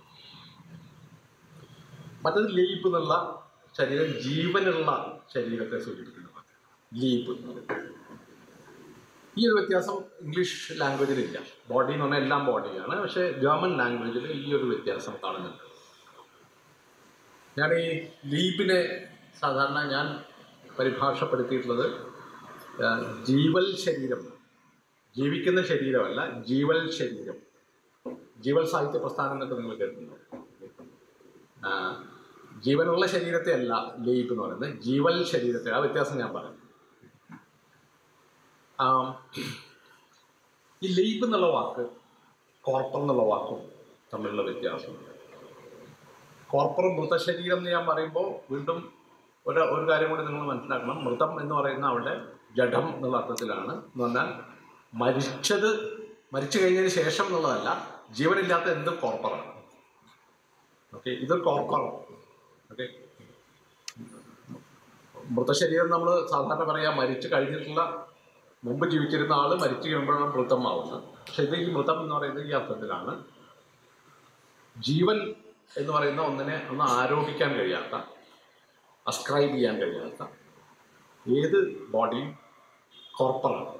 A: മറ്റത് ലീപ് എന്നുള്ള ശരീരം ജീവനുള്ള ശരീരത്തെ സൂചിപ്പിക്കുന്ന വാക്ക് ലീപ് എന്ന് പറയുന്നത് ഈ ഒരു വ്യത്യാസം ഇംഗ്ലീഷ് ലാംഗ്വേജിലില്ല ബോഡി എന്ന് പറഞ്ഞാൽ എല്ലാം ബോഡിയാണ് പക്ഷേ ജർമ്മൻ ലാംഗ്വേജിൽ ഈ ഒരു വ്യത്യാസം കാണുന്നുണ്ട് ഞാൻ ഈ ലീബിനെ സാധാരണ ഞാൻ പരിഭാഷപ്പെടുത്തിയിട്ടുള്ളത് ആ, ജീവൽ ശരീരം ജീവിക്കുന്ന ശരീരമല്ല ജീവൽ ശരീരം ജീവൽ സാഹിത്യ പ്രസ്ഥാനം എന്നൊക്കെ നിങ്ങൾ കേട്ടിട്ടുണ്ടോ ആ, ജീവനുള്ള ശരീരത്തെ അല്ല ലീബ് എന്ന് പറയുന്നത് ജീവൽ ശരീരത്തെ ആ വ്യത്യാസം ഞാൻ പറയാം ആം, ഈ ലീബ് എന്നുള്ള വാക്ക് കോർപ്പർ എന്നുള്ള വാക്കും തമ്മിലുള്ള വ്യത്യാസമുണ്ട് കോർപ്പർ മൃതശരീരം എന്ന് ഞാൻ പറയുമ്പോൾ വീണ്ടും ഒരു ഒരു കാര്യം കൂടി നിങ്ങൾ മനസ്സിലാക്കണം മൃതം എന്ന് പറയുന്ന അവിടെ ജഡം എന്നുള്ള അർത്ഥത്തിലാണ് എന്ന് പറഞ്ഞാൽ മരിച്ചത് മരിച്ചു കഴിഞ്ഞതിന് ശേഷം എന്നുള്ളതല്ല ജീവനില്ലാത്ത എന്തും കോർപ്പറാണ് ഓക്കെ ഇതൊരു കോർപ്പറാണ് ഓക്കെ മൃതശരീരം നമ്മൾ സാധാരണ പറയാം മരിച്ചു കഴിഞ്ഞിട്ടുള്ള മുമ്പ് ജീവിച്ചിരുന്ന ആൾ മരിച്ചു കഴിയുമ്പോഴാണ് മൃതമാവുന്നത് പക്ഷെ ഇത് ഈ മൃതം എന്ന് പറയുന്നത് ഈ അർത്ഥത്തിലാണ് ജീവൻ എന്ന് പറയുന്ന ഒന്നിനെ ഒന്ന് ആരോപിക്കാൻ കഴിയാത്ത അസ്ക്രൈബ് ചെയ്യാൻ കഴിയാത്ത ഏത് ബോഡിയും കോർപ്പറാണ്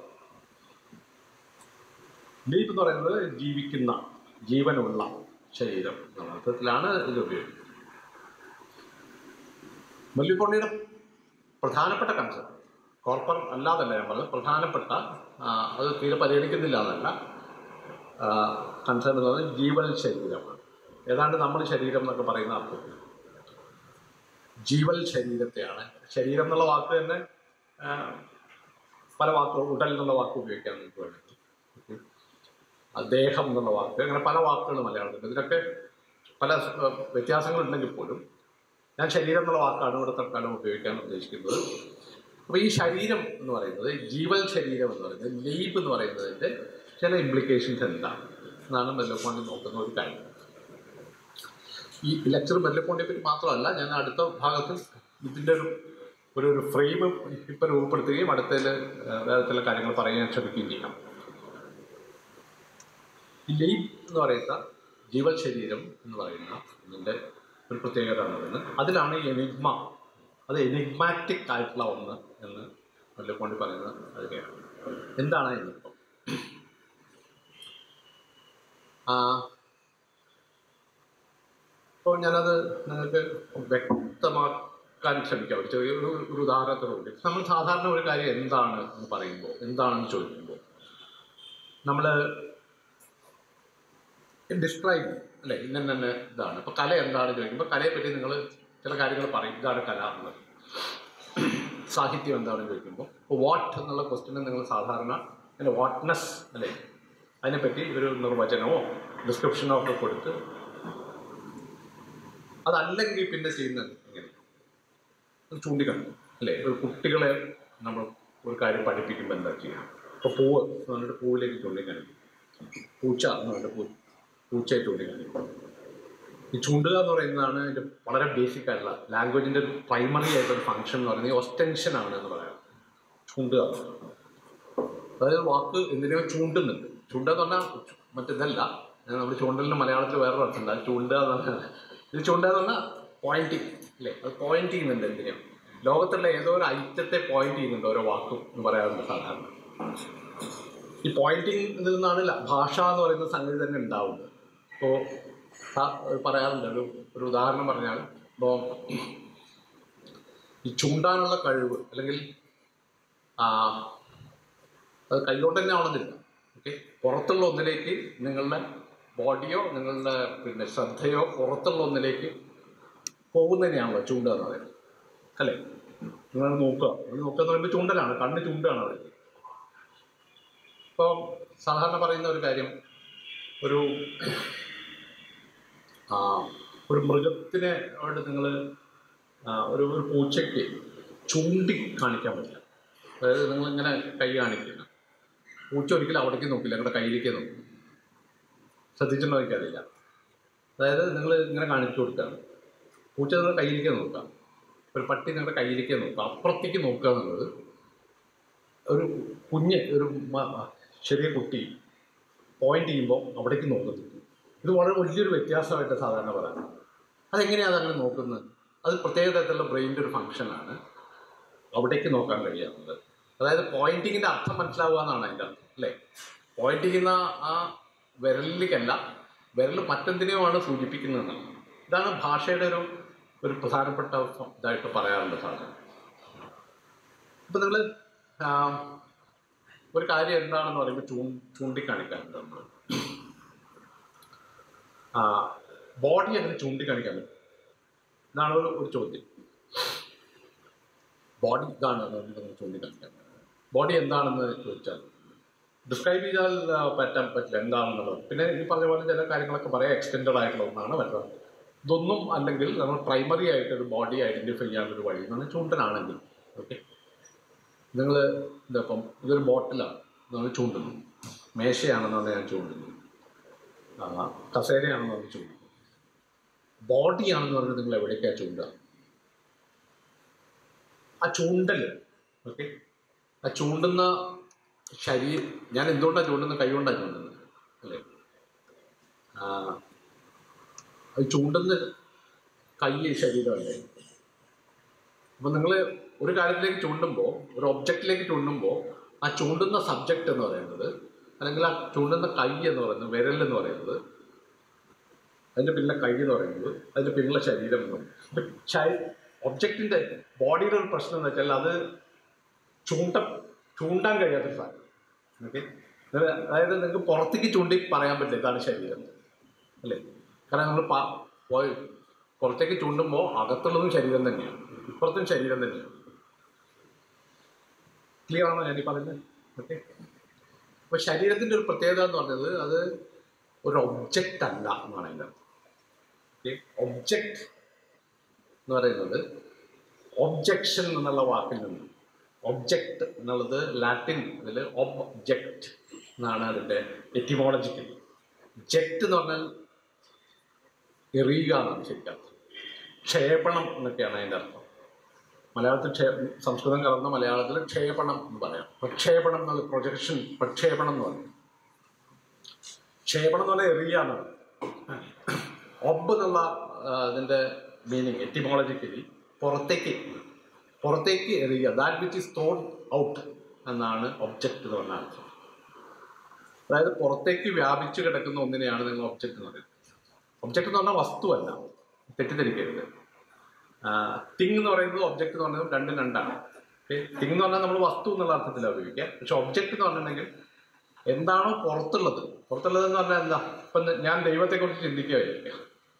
A: ലീപ് എന്ന് പറയുന്നത് ജീവിക്കുന്ന ജീവനുള്ള ശരീരം എന്ന അർത്ഥത്തിലാണ് ഇത് ഉപയോഗിക്കുന്നത് മല്ലിപ്പൊണ്ണിയുടെ പ്രധാനപ്പെട്ട കൺസെപ്റ്റ് കോർപ്പർ അല്ലാതല്ല ഞാൻ പറഞ്ഞത് പ്രധാനപ്പെട്ട ആ, അത് തീരെ പരിഗണിക്കുന്നില്ല എന്നല്ല കൺസേൺ എന്ന് പറയുന്നത് ജീവൽ ശരീരമാണ് ഏതാണ്ട് നമ്മൾ ശരീരം എന്നൊക്കെ പറയുന്ന അർത്ഥത്തിൽ ജീവൽ ശരീരത്തെയാണ് ശരീരം എന്നുള്ള വാക്ക് തന്നെ ആ, പല വാക്കുകൾ ഉടൽ എന്നുള്ള വാക്ക് ഉപയോഗിക്കാൻ നിങ്ങൾക്ക് വേണമെങ്കിൽ ഓക്കെ. ആ, ദേഹം എന്നുള്ള വാക്ക് അങ്ങനെ പല വാക്കുകൾ മലയാളത്തിൽ ഇതിനൊക്കെ പല ആ, വ്യത്യാസങ്ങളുണ്ടെങ്കിൽ പോലും ഞാൻ ശരീരം എന്നുള്ള വാക്കാണ് ഇവിടെ തൽക്കാലം ഉപയോഗിക്കാൻ ഉദ്ദേശിക്കുന്നത് അപ്പോൾ ഈ ശരീരം എന്ന് പറയുന്നത് ജീവൽ ശരീരം എന്ന് പറയുന്നത് ലീബ് എന്ന് പറയുന്നതിൻ്റെ ചില ഇംപ്ലിക്കേഷൻസ് എന്താണ് എന്നാണ് മെല്ലപ്പോണ്ടി നോക്കുന്ന ഒരു കാര്യം ഈ ലെക്ചർ മെല്ലപ്പോണ്ടിയെ പറ്റി മാത്രമല്ല ഞാൻ അടുത്ത ഭാഗത്ത് ഇതിൻ്റെ ഒരു ഒരു ഒരു ഫ്രെയിം ഇപ്പം രൂപപ്പെടുത്തുകയും അടുത്തതിൽ വേറെ ചില കാര്യങ്ങൾ പറയാൻ ശ്രമിക്കുകയും ചെയ്യാം ഈ ലീബ് എന്ന് പറയുന്ന ജീവൽ ശരീരം എന്ന് പറയുന്ന ഇതിൻ്റെ ഒരു പ്രത്യേകത എന്ന് പറയുന്നത് അതിലാണ് എനിഗ്മ അത് എനിഗ്മാറ്റിക് ആയിട്ടുള്ള ഒന്ന് എന്ന് വല്ലപ്പോണ്ടി പറയുന്നത് അതിനെയാണ് എന്താണ് എനിഗ്മം ആ അപ്പോൾ ഞാനത് നിങ്ങൾക്ക് വ്യക്തമാക്കാൻ ശ്രമിക്കാം ഒരു ചെറിയൊരു ഒരു ഉദാഹരണത്തിലൂടെ നമ്മൾ സാധാരണ ഒരു കാര്യം എന്താണ് എന്ന് പറയുമ്പോൾ എന്താണെന്ന് ചോദിക്കുമ്പോൾ നമ്മൾ ഡിസ്ക്രൈബ് ചെയ്യും അല്ലേ ഇന്ന തന്നെ ഇതാണ് ഇപ്പോൾ കല എന്താണെന്ന് ചോദിക്കുമ്പോൾ കലയെപ്പറ്റി നിങ്ങൾ ചില കാര്യങ്ങൾ പറയും ഇതാണ് കല എന്നുള്ളത് സാഹിത്യം എന്താണെന്ന് ചോദിക്കുമ്പോൾ ഇപ്പോൾ വാട്ട് എന്നുള്ള ക്വസ്റ്റിന് നിങ്ങൾ സാധാരണ അതിൻ്റെ വാട്ട്നെസ് അല്ലേ അതിനെപ്പറ്റി ഒരു നിർവചനമോ ഡിസ്ക്രിപ്ഷനോ ഒക്കെ കൊടുത്ത് അതല്ലെങ്കിൽ പിന്നെ ചെയ്യുന്നത് എങ്ങനെ അത് ചൂണ്ടിക്കാണിക്കും അല്ലേ ഒരു കുട്ടികളെ നമ്മൾ ഒരു കാര്യം പഠിപ്പിക്കുമ്പോൾ എന്താ ചെയ്യുക ഇപ്പോൾ പൂവ് എന്ന് പറഞ്ഞിട്ട് പൂവിലേക്ക് ചൂണ്ടിക്കാണിക്കും പൂച്ച എന്ന് പറഞ്ഞിട്ട് പൂ പൂച്ചയെ ചൂണ്ടിക്കാണിക്കും ഈ ചൂണ്ടുക എന്ന് പറയുന്നതാണ് ഇതിൻ്റെ വളരെ ബേസിക് ആയിട്ടുള്ള ലാംഗ്വേജിൻ്റെ ഒരു പ്രൈമറി ആയിട്ടൊരു ഫങ്ഷൻ എന്ന് പറയുന്നത് ഒസ്റ്റൻഷൻ ആണ് എന്ന് പറയാം ചൂണ്ടുക എന്ന് പറയുന്നത്. അതായത് വാക്ക് എന്തിനോ ചൂണ്ടുന്നുണ്ട് ചൂണ്ടുക എന്ന് പറഞ്ഞാൽ മറ്റിതല്ല നമ്മൾ ചൂണ്ടലിന് മലയാളത്തിൽ വേറൊരു അർത്ഥം ഉണ്ട് അത് ചൂണ്ടുക എന്ന് പറഞ്ഞാൽ ഇത് ചൂണ്ടുക എന്ന് പറഞ്ഞാൽ പോയിന്റിങ് അല്ലേ അത് പോയിന്റ് ചെയ്യുന്നുണ്ട് എന്തിനും ലോകത്തുള്ള ഏതോ ഒരു ഐറ്റത്തെ പോയിന്റ് ചെയ്യുന്നുണ്ട് ഓരോ വാക്കും എന്ന് പറയാറുണ്ട് സാധാരണ ഈ പോയിന്റിങ് ഇതിൽ നിന്നാണ് ല- ഭാഷ എന്ന് പറയുന്ന സംഗതി തന്നെ ഉണ്ടാവുന്നത് ഇപ്പോൾ പറയാറുണ്ട് ഒരു ഒരു ഉദാഹരണം പറഞ്ഞാൽ ഇപ്പോൾ ഈ ചൂണ്ടാനുള്ള കഴിവ് അല്ലെങ്കിൽ ആ, അത് കൈകൊണ്ട് തന്നെ ആവണമെന്നില്ല ഓക്കെ പുറത്തുള്ള ഒന്നിലേക്ക് നിങ്ങളുടെ ബോഡിയോ നിങ്ങളുടെ പിന്നെ ശ്രദ്ധയോ പുറത്തുള്ള ഒന്നിലേക്ക് പോകുന്നതിനെയാണല്ലോ ചൂണ്ട എന്ന് പറയുന്നത് അല്ലേ നിങ്ങൾ നോക്കുക നിങ്ങൾ നോക്കുക എന്ന് പറയുമ്പോൾ ചൂണ്ടലാണ് കണ്ണ് ചൂണ്ടാണ് അവിടെ ഇപ്പോൾ സാധാരണ പറയുന്ന ഒരു കാര്യം ഒരു ആ, ഒരു മൃഗത്തിനെ അവിടെ നിങ്ങൾ ഒരു ഒരു പൂച്ചയ്ക്ക് ചൂണ്ടി കാണിക്കാൻ പറ്റില്ല അതായത് നിങ്ങളിങ്ങനെ കൈ കാണിക്കില്ല പൂച്ച ഒരിക്കലും അവിടേക്ക് നോക്കില്ല നിങ്ങളുടെ കയ്യിലേക്ക് നോക്കും ശ്രദ്ധിച്ചിട്ടുണ്ടോ എനിക്കറിയില്ല അതായത് നിങ്ങൾ ഇങ്ങനെ കാണിച്ചു കൊടുക്കുകയാണ് പൂച്ച നിങ്ങളുടെ കയ്യിലേക്ക് നോക്കുക ഒരു പട്ടി നിങ്ങളുടെ കയ്യിലേക്ക് നോക്കുക അപ്പുറത്തേക്ക് നോക്കുക എന്നുള്ളത് ഒരു കുഞ്ഞ് ഒരു മ- ചെറിയ കുട്ടി പോയിന്റ് ചെയ്യുമ്പോൾ അവിടേക്ക് നോക്കുന്നു ഇത് വളരെ വലിയൊരു വ്യത്യാസമായിട്ട് സാധാരണ പറയാം അതെങ്ങനെയാണ് അതങ്ങനെ നോക്കുന്നത് അത് പ്രത്യേക തരത്തിലുള്ള ബ്രെയിനിൻ്റെ ഒരു ഫങ്ഷനാണ് അവിടേക്ക് നോക്കാൻ കഴിയാവുന്നത് അതായത് പോയിന്റിങ്ങിൻ്റെ അർത്ഥം മനസ്സിലാവുക എന്നാണ് അതിൻ്റെ അർത്ഥം അല്ലേ പോയിന്റ് ചെയ്യുന്ന ആ വിരലിലേക്കല്ല വിരൽ മറ്റെന്തിനെയുമാണ് സൂചിപ്പിക്കുന്നതെന്നാണ് ഇതാണ് ഭാഷയുടെ ഒരു ഒരു പ്രധാനപ്പെട്ട ഫ- ഇതായിട്ട് പറയാറുണ്ട് സാധാരണ ഇപ്പം നിങ്ങൾ ഒരു കാര്യം എന്താണെന്ന് പറയുമ്പോൾ ചൂ ചൂണ്ടിക്കാണിക്കാറുണ്ട് നമ്മൾ ബോഡി അങ്ങനെ ചൂണ്ടിക്കാണിക്കാൻ പറ്റും ഇതാണ് ഒരു ഒരു ചോദ്യം ബോഡി ഇതാണ് നമ്മൾ ചൂണ്ടിക്കാണിക്കാൻ ബോഡി എന്താണെന്ന് ചോദിച്ചാൽ ഡിസ്ക്രൈബ് ചെയ്താൽ ആ, പറ്റാൻ പറ്റില്ല എന്താണെന്നുള്ളത് പിന്നെ ഈ പറഞ്ഞ പോലെ ചില കാര്യങ്ങളൊക്കെ പറയാം എക്സ്റ്റെൻഡഡ് ആയിട്ടുള്ള ഒന്നാണ് വരുന്നത് ഇതൊന്നും അല്ലെങ്കിൽ നമ്മൾ പ്രൈമറി ആയിട്ട് ഒരു ബോഡി ഐഡൻറ്റിഫൈ ചെയ്യാനൊരു വഴി എന്ന് പറഞ്ഞാൽ ചൂണ്ടനാണെങ്കിൽ ഓക്കെ നിങ്ങൾ ഇതപ്പം ഇതൊരു ബോട്ടിലാണ് നമ്മൾ ചൂണ്ടുന്നു മേശയാണെന്നാണ് ഞാൻ ചൂണ്ടുന്നത് ആ, കസേരയാണെന്ന് പറഞ്ഞ് ചൂണ്ടുന്നു ബോഡിയാണെന്ന് പറഞ്ഞാൽ നിങ്ങൾ എവിടേക്കാണ് ചൂണ്ടുക ആ ചൂണ്ടൽ ഓക്കെ ആ ചൂണ്ടുന്ന ശരീരം ഞാൻ എന്തുകൊണ്ടാണ് ചൂണ്ടുന്നത് കൈ കൊണ്ടാണ് ചൂണ്ടുന്നത് അല്ലേ ആ, അത് ചൂണ്ടുന്ന കൈ ശരീരമല്ലേ അപ്പം നിങ്ങൾ ഒരു കാര്യത്തിലേക്ക് ചൂണ്ടുമ്പോൾ ഒരു ഒബ്ജക്റ്റിലേക്ക് ചൂണ്ടുമ്പോൾ ആ ചൂണ്ടുന്ന സബ്ജക്റ്റ് എന്ന് പറയുന്നത് അല്ലെങ്കിൽ ആ ചൂണ്ടുന്ന കൈ എന്ന് പറയുന്നത് വിരൽ എന്ന് പറയുന്നത് അതിൻ്റെ പിന്നിലെ കൈ എന്ന് പറയുന്നത് അതിൻ്റെ പിന്നിലെ ശരീരം എന്ന് പറയുന്നത് അപ്പം ഒബ്ജക്റ്റിൻ്റെ ബോഡിയുടെ ഒരു പ്രശ്നം എന്ന് വെച്ചാൽ അത് ചൂണ്ട ചൂണ്ടാൻ കഴിയാത്തൊരു സാധനം ഓക്കെ അതായത് നിങ്ങൾക്ക് പുറത്തേക്ക് ചൂണ്ടി പറയാൻ പറ്റില്ല ഇതാണ് ശരീരം അല്ലേ കാരണം നമ്മൾ പോയി പുറത്തേക്ക് ചൂണ്ടുമ്പോൾ അകത്തുള്ളതും ശരീരം തന്നെയാണ് ഇപ്പുറത്തും ശരീരം തന്നെയാണ് ക്ലിയർ ആണോ ഞാൻ ഈ പറയുന്നത് ഓക്കെ അപ്പോൾ ശരീരത്തിൻ്റെ ഒരു പ്രത്യേകത എന്ന് പറഞ്ഞത് അത് ഒരു ഒബ്ജക്റ്റ് അല്ല എന്നാണ് അതിൻ്റെ അർത്ഥം ഓക്കെ ഒബ്ജക്റ്റ് എന്ന് പറയുന്നത് ഒബ്ജെക്ഷൻ എന്നുള്ള വാക്കിൽ നിന്ന് ഒബ്ജക്റ്റ് എന്നുള്ളത് ലാറ്റിൻ അതിൽ ഒബ്ജക്റ്റ് എന്നാണ് അതിൻ്റെ എറ്റിമോളജിക്കൽ ജെറ്റ് എന്ന് പറഞ്ഞാൽ എറിയുക എന്നാണ് ശരിക്കും ക്ഷേപണം എന്നൊക്കെയാണ് അതിൻ്റെ അർത്ഥം മലയാളത്തിൽ ക്ഷേ സംസ്കൃതം കലർന്ന മലയാളത്തിൽ ക്ഷേപണം എന്ന് പറയാം പ്രക്ഷേപണം എന്നുള്ള പ്രൊജക്ഷൻ പ്രക്ഷേപണം എന്ന് പറയും ക്ഷേപണം എന്ന് പറഞ്ഞാൽ എറിയുക എന്നാണ് ഒബ് എന്നുള്ള ആ, അതിൻ്റെ മീനിങ് എറ്റിമോളജിക്കലി പുറത്തേക്ക് പുറത്തേക്ക് എറിയുക that which is thought out എന്നാണ് ഒബ്ജക്റ്റ് എന്ന് പറഞ്ഞ അർത്ഥം അതായത് പുറത്തേക്ക് വ്യാപിച്ചു കിടക്കുന്ന ഒന്നിനെയാണ് നിങ്ങൾ ഒബ്ജക്റ്റ് എന്ന് പറയുന്നത് ഒബ്ജക്റ്റ് എന്ന് പറഞ്ഞാൽ വസ്തുവല്ല തെറ്റിദ്ധരിക്കരുത് തിങ് എന്ന് പറയുന്നത് ഒബ്ജക്റ്റ് എന്ന് പറയുന്നത് രണ്ടും രണ്ടാണ് തിങ് എന്ന് പറഞ്ഞാൽ നമ്മൾ വസ്തു എന്നുള്ള അർത്ഥത്തിലാണ് ഉപയോഗിക്കുക പക്ഷെ ഒബ്ജക്റ്റ് എന്ന് പറഞ്ഞിട്ടുണ്ടെങ്കിൽ എന്താണോ പുറത്തുള്ളത് പുറത്തുള്ളത് എന്ന് പറഞ്ഞാൽ എന്താ ഇപ്പം ഞാൻ ദൈവത്തെക്കുറിച്ച് ചിന്തിക്കുകയായിരിക്കാം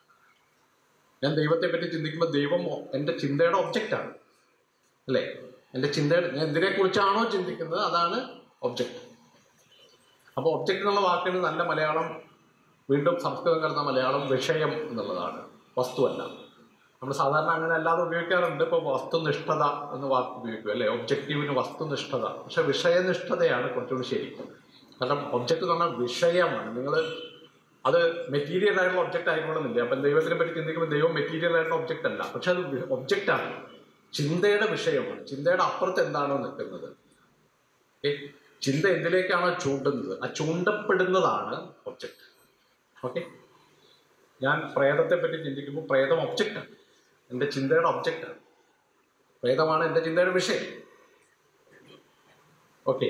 A: ഞാൻ ദൈവത്തെ പറ്റി ചിന്തിക്കുമ്പോൾ ദൈവം ഒ- എൻ്റെ ചിന്തയുടെ ഒബ്ജക്റ്റാണ് അല്ലേ എൻ്റെ ചിന്തയുടെ ഞാൻ എന്തിനെക്കുറിച്ചാണോ ചിന്തിക്കുന്നത് അതാണ് ഒബ്ജക്റ്റ് അപ്പോൾ ഒബ്ജക്റ്റ് എന്നുള്ള വാക്കിന് നല്ല മലയാളം വീണ്ടും സംസ്കൃതം കലർന്ന മലയാളം വിഷയം എന്നുള്ളതാണ് വസ്തുവല്ല നമ്മൾ സാധാരണ അങ്ങനെ അല്ലാതെ ഉപയോഗിക്കാറുണ്ട് ഇപ്പോൾ വസ്തുനിഷ്ഠത എന്ന് വാക്ക് ഉപയോഗിക്കും അല്ലേ ഒബ്ജക്റ്റീവിന് വസ്തുനിഷ്ഠത പക്ഷെ വിഷയനിഷ്ഠതയാണ് കുറച്ചുകൂടി ശരി കാരണം ഒബ്ജക്റ്റ് എന്ന് പറഞ്ഞാൽ വിഷയമാണ് നിങ്ങൾ അത് മെറ്റീരിയൽ ആയിട്ടുള്ള ഒബ്ജക്റ്റ് ആയിക്കൊള്ളുന്നില്ല അപ്പം ദൈവത്തിനെ പറ്റി ചിന്തിക്കുമ്പോൾ ദൈവം മെറ്റീരിയൽ ആയിട്ടുള്ള ഒബ്ജക്റ്റ് അല്ല പക്ഷെ അത് ഒബ്ജക്റ്റാണ് ചിന്തയുടെ വിഷയമാണ് ചിന്തയുടെ അപ്പുറത്ത് എന്താണോ നിൽക്കുന്നത് ഓക്കെ ചിന്ത എന്തിലേക്കാണോ ചൂണ്ടുന്നത് ആ ചൂണ്ടപ്പെടുന്നതാണ് ഒബ്ജക്റ്റ് ഓക്കെ ഞാൻ പ്രേതത്തെ പറ്റി ചിന്തിക്കുമ്പോൾ പ്രേതം ഒബ്ജക്റ്റാണ് എൻ്റെ ചിന്തയുടെ ഒബ്ജക്റ്റാണ് പ്രേതമാണ് എൻ്റെ ചിന്തയുടെ വിഷയം ഓക്കെ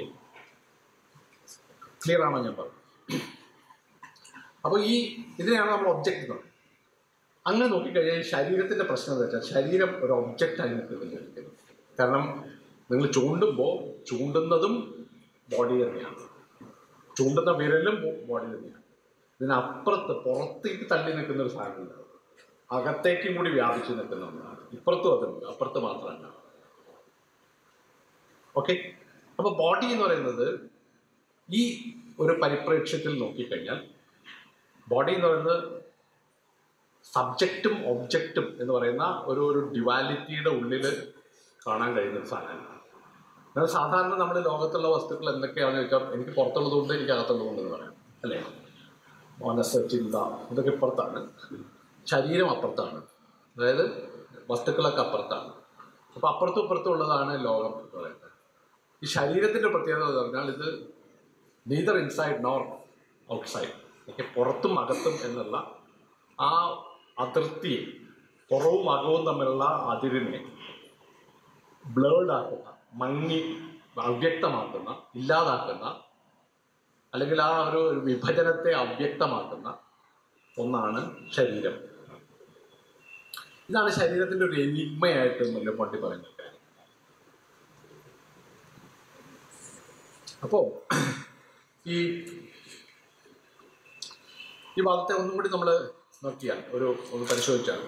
A: ക്ലിയർ ആണോ ഞാൻ പറഞ്ഞു അപ്പോൾ ഈ ഇതിനെയാണ് നമ്മൾ ഒബ്ജക്റ്റ് എന്ന് പറയുന്നത് അങ്ങനെ നോക്കിക്കഴിഞ്ഞാൽ ഈ ശരീരത്തിൻ്റെ പ്രശ്നം എന്താ വെച്ചാൽ ശരീരം ഒരു ഒബ്ജക്റ്റായി നിൽക്കുന്നില്ല ഒരിക്കലും കാരണം നിങ്ങൾ ചൂണ്ടുമ്പോൾ ചൂണ്ടുന്നതും ബോഡി തന്നെയാണ് ചൂണ്ടുന്ന വിരലും ബോഡി തന്നെയാണ് ഇതിനപ്പുറത്ത് പുറത്തേക്ക് തള്ളി നിൽക്കുന്ന ഒരു സാധനം ഉണ്ടാവും അകത്തേക്കും കൂടി വ്യാപിച്ച് നിൽക്കുന്ന ഒന്നാണ് ഇപ്പുറത്തും അതുണ്ട് അപ്പുറത്ത് മാത്രമല്ല ഓക്കെ അപ്പോൾ ബോഡി എന്ന് പറയുന്നത് ഈ ഒരു പരിപ്രേക്ഷ്യത്തിൽ നോക്കിക്കഴിഞ്ഞാൽ ബോഡി എന്ന് പറയുന്നത് സബ്ജക്റ്റും ഒബ്ജക്റ്റും എന്ന് പറയുന്ന ഒരു ഒരു ഡ്യുവാലിറ്റിയുടെ ഉള്ളിൽ കാണാൻ കഴിയുന്ന ഒരു സാധനമാണ് എന്നാൽ സാധാരണ നമ്മൾ ലോകത്തുള്ള വസ്തുക്കൾ എന്തൊക്കെയാണെന്ന് ചോദിച്ചാൽ എനിക്ക് പുറത്തുള്ളതുകൊണ്ട് എനിക്ക് അകത്തുള്ളതുകൊണ്ട് എന്ന് പറയാം അല്ലേ മനസ്സ് ചിന്ത ഇതൊക്കെ ഇപ്പുറത്താണ് ശരീരം അപ്പുറത്താണ് അതായത് വസ്തുക്കളൊക്കെ അപ്പുറത്താണ് അപ്പോൾ അപ്പുറത്തും ഇപ്പുറത്തും ഉള്ളതാണ് ലോകം എന്ന് പറയുന്നത് ഈ ശരീരത്തിൻ്റെ പ്രത്യേകത എന്ന് പറഞ്ഞാൽ ഇത് നീതർ ഇൻസൈഡ് നോർ ഔട്ട്സൈഡ് ഒക്കെ പുറത്തും അകത്തും എന്നുള്ള ആ അതിർത്തിയെ പുറവും അകവും തമ്മിലുള്ള അതിരിനെ ബ്ലേഡ് ആക്കുന്ന മങ്ങി അവ്യക്തമാക്കുന്ന ഇല്ലാതാക്കുന്ന അല്ലെങ്കിൽ ആ ഒരു ഒരു വിഭജനത്തെ അവ്യക്തമാക്കുന്ന ഒന്നാണ് ശരീരം ഇതാണ് ശരീരത്തിൻ്റെ ഒരു എനിഗ്മയായിട്ട് മുല്ലപ്പണ്ടി പറയുന്നത് അപ്പോൾ ഈ ഈ ഭാഗത്തെ ഒന്നും കൂടി നമ്മൾ നോക്കിയാൽ ഒരു ഒന്ന് പരിശോധിച്ചാൽ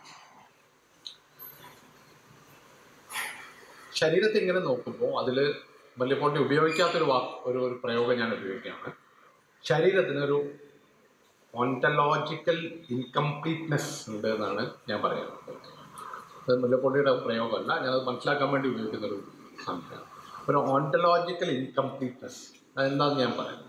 A: ശരീരത്തെ ഇങ്ങനെ നോക്കുമ്പോൾ അതിൽ വല്യപ്പോണ്ടി ഉപയോഗിക്കാത്തൊരു വാക്ക് ഒരു ഒരു പ്രയോഗം ഞാൻ ഉപയോഗിക്കുകയാണ് ശരീരത്തിനൊരു ഓണ്ടലോജിക്കൽ ഇൻകംപ്ലീറ്റ്നെസ് ഉണ്ട് എന്നാണ് ഞാൻ പറയുന്നത് അത് മുല്ലപ്പൊടിയുടെ പ്രയോഗമല്ല ഞാനത് മനസ്സിലാക്കാൻ വേണ്ടി ഉപയോഗിക്കുന്ന ഒരു സംഖ്യയാണ് ഒരു ഓണ്ടലോജിക്കൽ ഇൻകംപ്ലീറ്റ്നെസ് അതെന്താണെന്ന് ഞാൻ പറയാം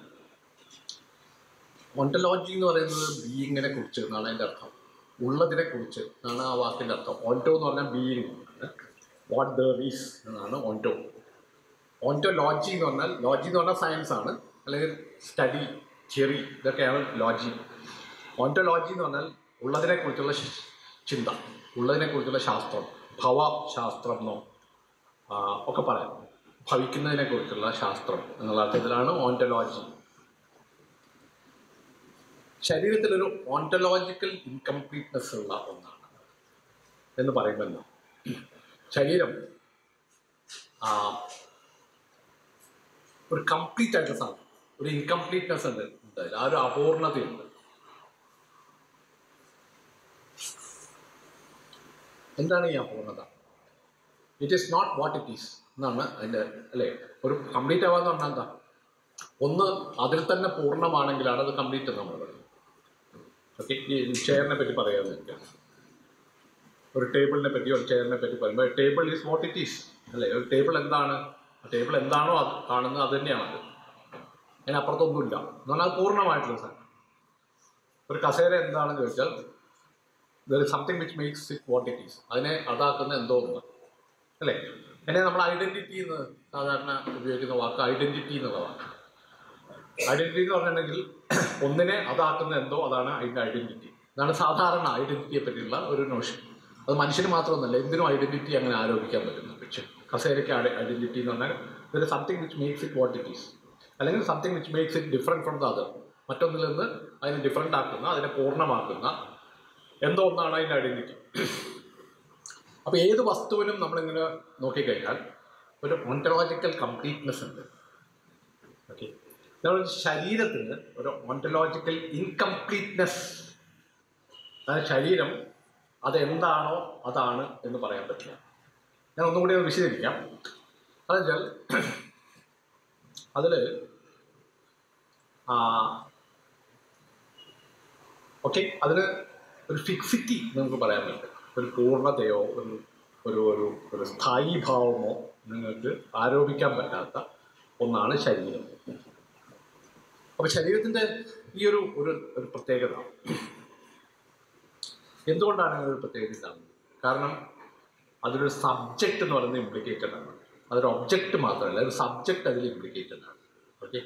A: ഓണ്ടലോജി എന്ന് പറയുന്നത് ബീയിങ്ങിനെ കുറിച്ച് എന്നാണ് അതിൻ്റെ അർത്ഥം ഉള്ളതിനെ കുറിച്ച് എന്നാണ് ആ വാക്കിൻ്റെ അർത്ഥം ഓൻറ്റോ എന്ന് പറഞ്ഞാൽ ബീയിങ് എന്നാണ് വാട്ട് ദർ ഈസ് എന്നാണ് ഓൻറ്റോ ഓൻറ്റോലോജി എന്ന് പറഞ്ഞാൽ ലോജി എന്ന് പറഞ്ഞാൽ സയൻസ് ആണ് അല്ലെങ്കിൽ സ്റ്റഡി തിയറി ഇതൊക്കെയാണ് ലോജി ഓൻറ്റോലോജി എന്ന് പറഞ്ഞാൽ ഉള്ളതിനെക്കുറിച്ചുള്ള ശ- ചിന്ത ഉള്ളതിനെക്കുറിച്ചുള്ള ശാസ്ത്രം ഭവശാസ്ത്രം എന്നോ ആ, ഒക്കെ പറയാം ഭവിക്കുന്നതിനെ കുറിച്ചുള്ള ശാസ്ത്രം എന്നുള്ള അർത്ഥത്തിലാണ് ഓണ്ടോളജി ശരീരത്തിലൊരു ഓണ്ടോളജിക്കൽ ഇൻകംപ്ലീറ്റ്നെസ് ഉള്ള ഒന്നാണ് എന്ന് പറയുമ്പോൾ ശരീരം ആ, ഒരു കംപ്ലീറ്റ് ആയിട്ടുള്ള സാധനം ഒരു ഇൻകംപ്ലീറ്റ്നെസ് ഉണ്ട് ഉണ്ട് അതിൽ. ആ ഒരു അപൂർണതയുണ്ട് എന്താണ് ഈ അപൂർണത it is not what it is എന്നാണ് അതിൻ്റെ അല്ലേ ഒരു കംപ്ലീറ്റ് ആവാന്ന് പറഞ്ഞാൽ എന്താ ഒന്ന് അതിൽ തന്നെ പൂർണ്ണമാണെങ്കിലാണ് അത് കംപ്ലീറ്റ് എന്ന് നമ്മൾ പറയുന്നത് ഓക്കെ ഈ ചെയറിനെ പറ്റി പറയാമെന്ന് വെക്കാം ഒരു ടേബിളിനെ പറ്റി ഒരു ചെയറിനെ പറ്റി പറയുമ്പോൾ table is what it is അല്ലേ ഒരു ടേബിൾ എന്താണ് ആ ടേബിൾ എന്താണോ അത് കാണുന്നത് അത് തന്നെയാണ് അത് അതിനപ്പുറത്തൊന്നുമില്ല എന്ന് പറഞ്ഞാൽ അത് പൂർണ്ണമായിട്ടുള്ള സാധനം ഒരു കസേര എന്താണെന്ന് ചോദിച്ചാൽ there is something which makes it what it is അതിനെ അതാക്കുന്ന എന്തോ ഒന്ന് അല്ലേ എന്നെ നമ്മൾ ഐഡന്റിറ്റി എന്ന് സാധാരണ ഉപയോഗിക്കുന്ന വാക്ക് ഐഡന്റിറ്റി എന്നുള്ള വാക്ക് ഐഡന്റിറ്റി എന്ന് പറഞ്ഞിട്ടുണ്ടെങ്കിൽ ഒന്നിനെ അതാക്കുന്ന എന്തോ അതാണ് അതിൻ്റെ ഐഡന്റിറ്റി ഇതാണ് സാധാരണ ഐഡന്റിറ്റിയെ പറ്റിയുള്ള ഒരു നോഷൻ അത് മനുഷ്യന് മാത്രമൊന്നുമല്ല എന്തിനും ഐഡന്റിറ്റി അങ്ങനെ ആരോപിക്കാൻ പറ്റുന്നു പക്ഷേ കസേരയ്ക്ക് ഐഡന്റിറ്റി എന്ന് പറഞ്ഞാൽ ഇതൊരു something which makes it what it is അല്ലെങ്കിൽ something which makes it different from the other മറ്റൊന്നിൽ നിന്ന് അതിനെ ഡിഫറെൻ്റ് ആക്കുന്ന അതിനെ പൂർണ്ണമാക്കുന്ന എന്തോ ഒന്നാണ് അതിൻ്റെ ഐഡന്റിറ്റി അപ്പോൾ ഏത് വസ്തുവിനും നമ്മളിങ്ങനെ നോക്കിക്കഴിഞ്ഞാൽ ഒരു ഓണ്ടോളജിക്കൽ കംപ്ലീറ്റ്നെസ് ഉണ്ട് ഓക്കെ നമ്മൾ ശരീരത്തിന് ഒരു ഓണ്ടോളജിക്കൽ ഇൻകംപ്ലീറ്റ്നെസ് അതായത് ശരീരം അതെന്താണോ അതാണ് എന്ന് പറയാൻ പറ്റില്ല ഞാൻ ഒന്നും കൂടി ഒന്ന് വിശദീകരിക്കാം അതെന്നുവെച്ചാൽ അതിൽ ഓക്കെ അതിന് ഒരു ഫിക്സിറ്റി നമുക്ക് പറയാൻ പറ്റും ഒരു പൂർണ്ണതയോ ഒരു ഒരു ഒരു ഒരു സ്ഥായി ഭാവമോ നിങ്ങൾക്ക് ആരോപിക്കാൻ പറ്റാത്ത ഒന്നാണ് ശരീരം അപ്പോൾ ശരീരത്തിൻ്റെ ഈ ഒരു ഒരു ഒരു പ്രത്യേകത എന്തുകൊണ്ടാണ് അങ്ങനെ ഒരു പ്രത്യേകത ഉണ്ടാകുന്നത് കാരണം അതിലൊരു സബ്ജക്റ്റ് എന്ന് പറയുന്നത് ഇംപ്ലിക്കേറ്റഡ് ആണ് അതൊരു ഒബ്ജക്റ്റ് മാത്രമല്ല ഒരു സബ്ജക്റ്റ് അതിൽ ഇംപ്ലിക്കേറ്റഡ് ആണ് ഓക്കെ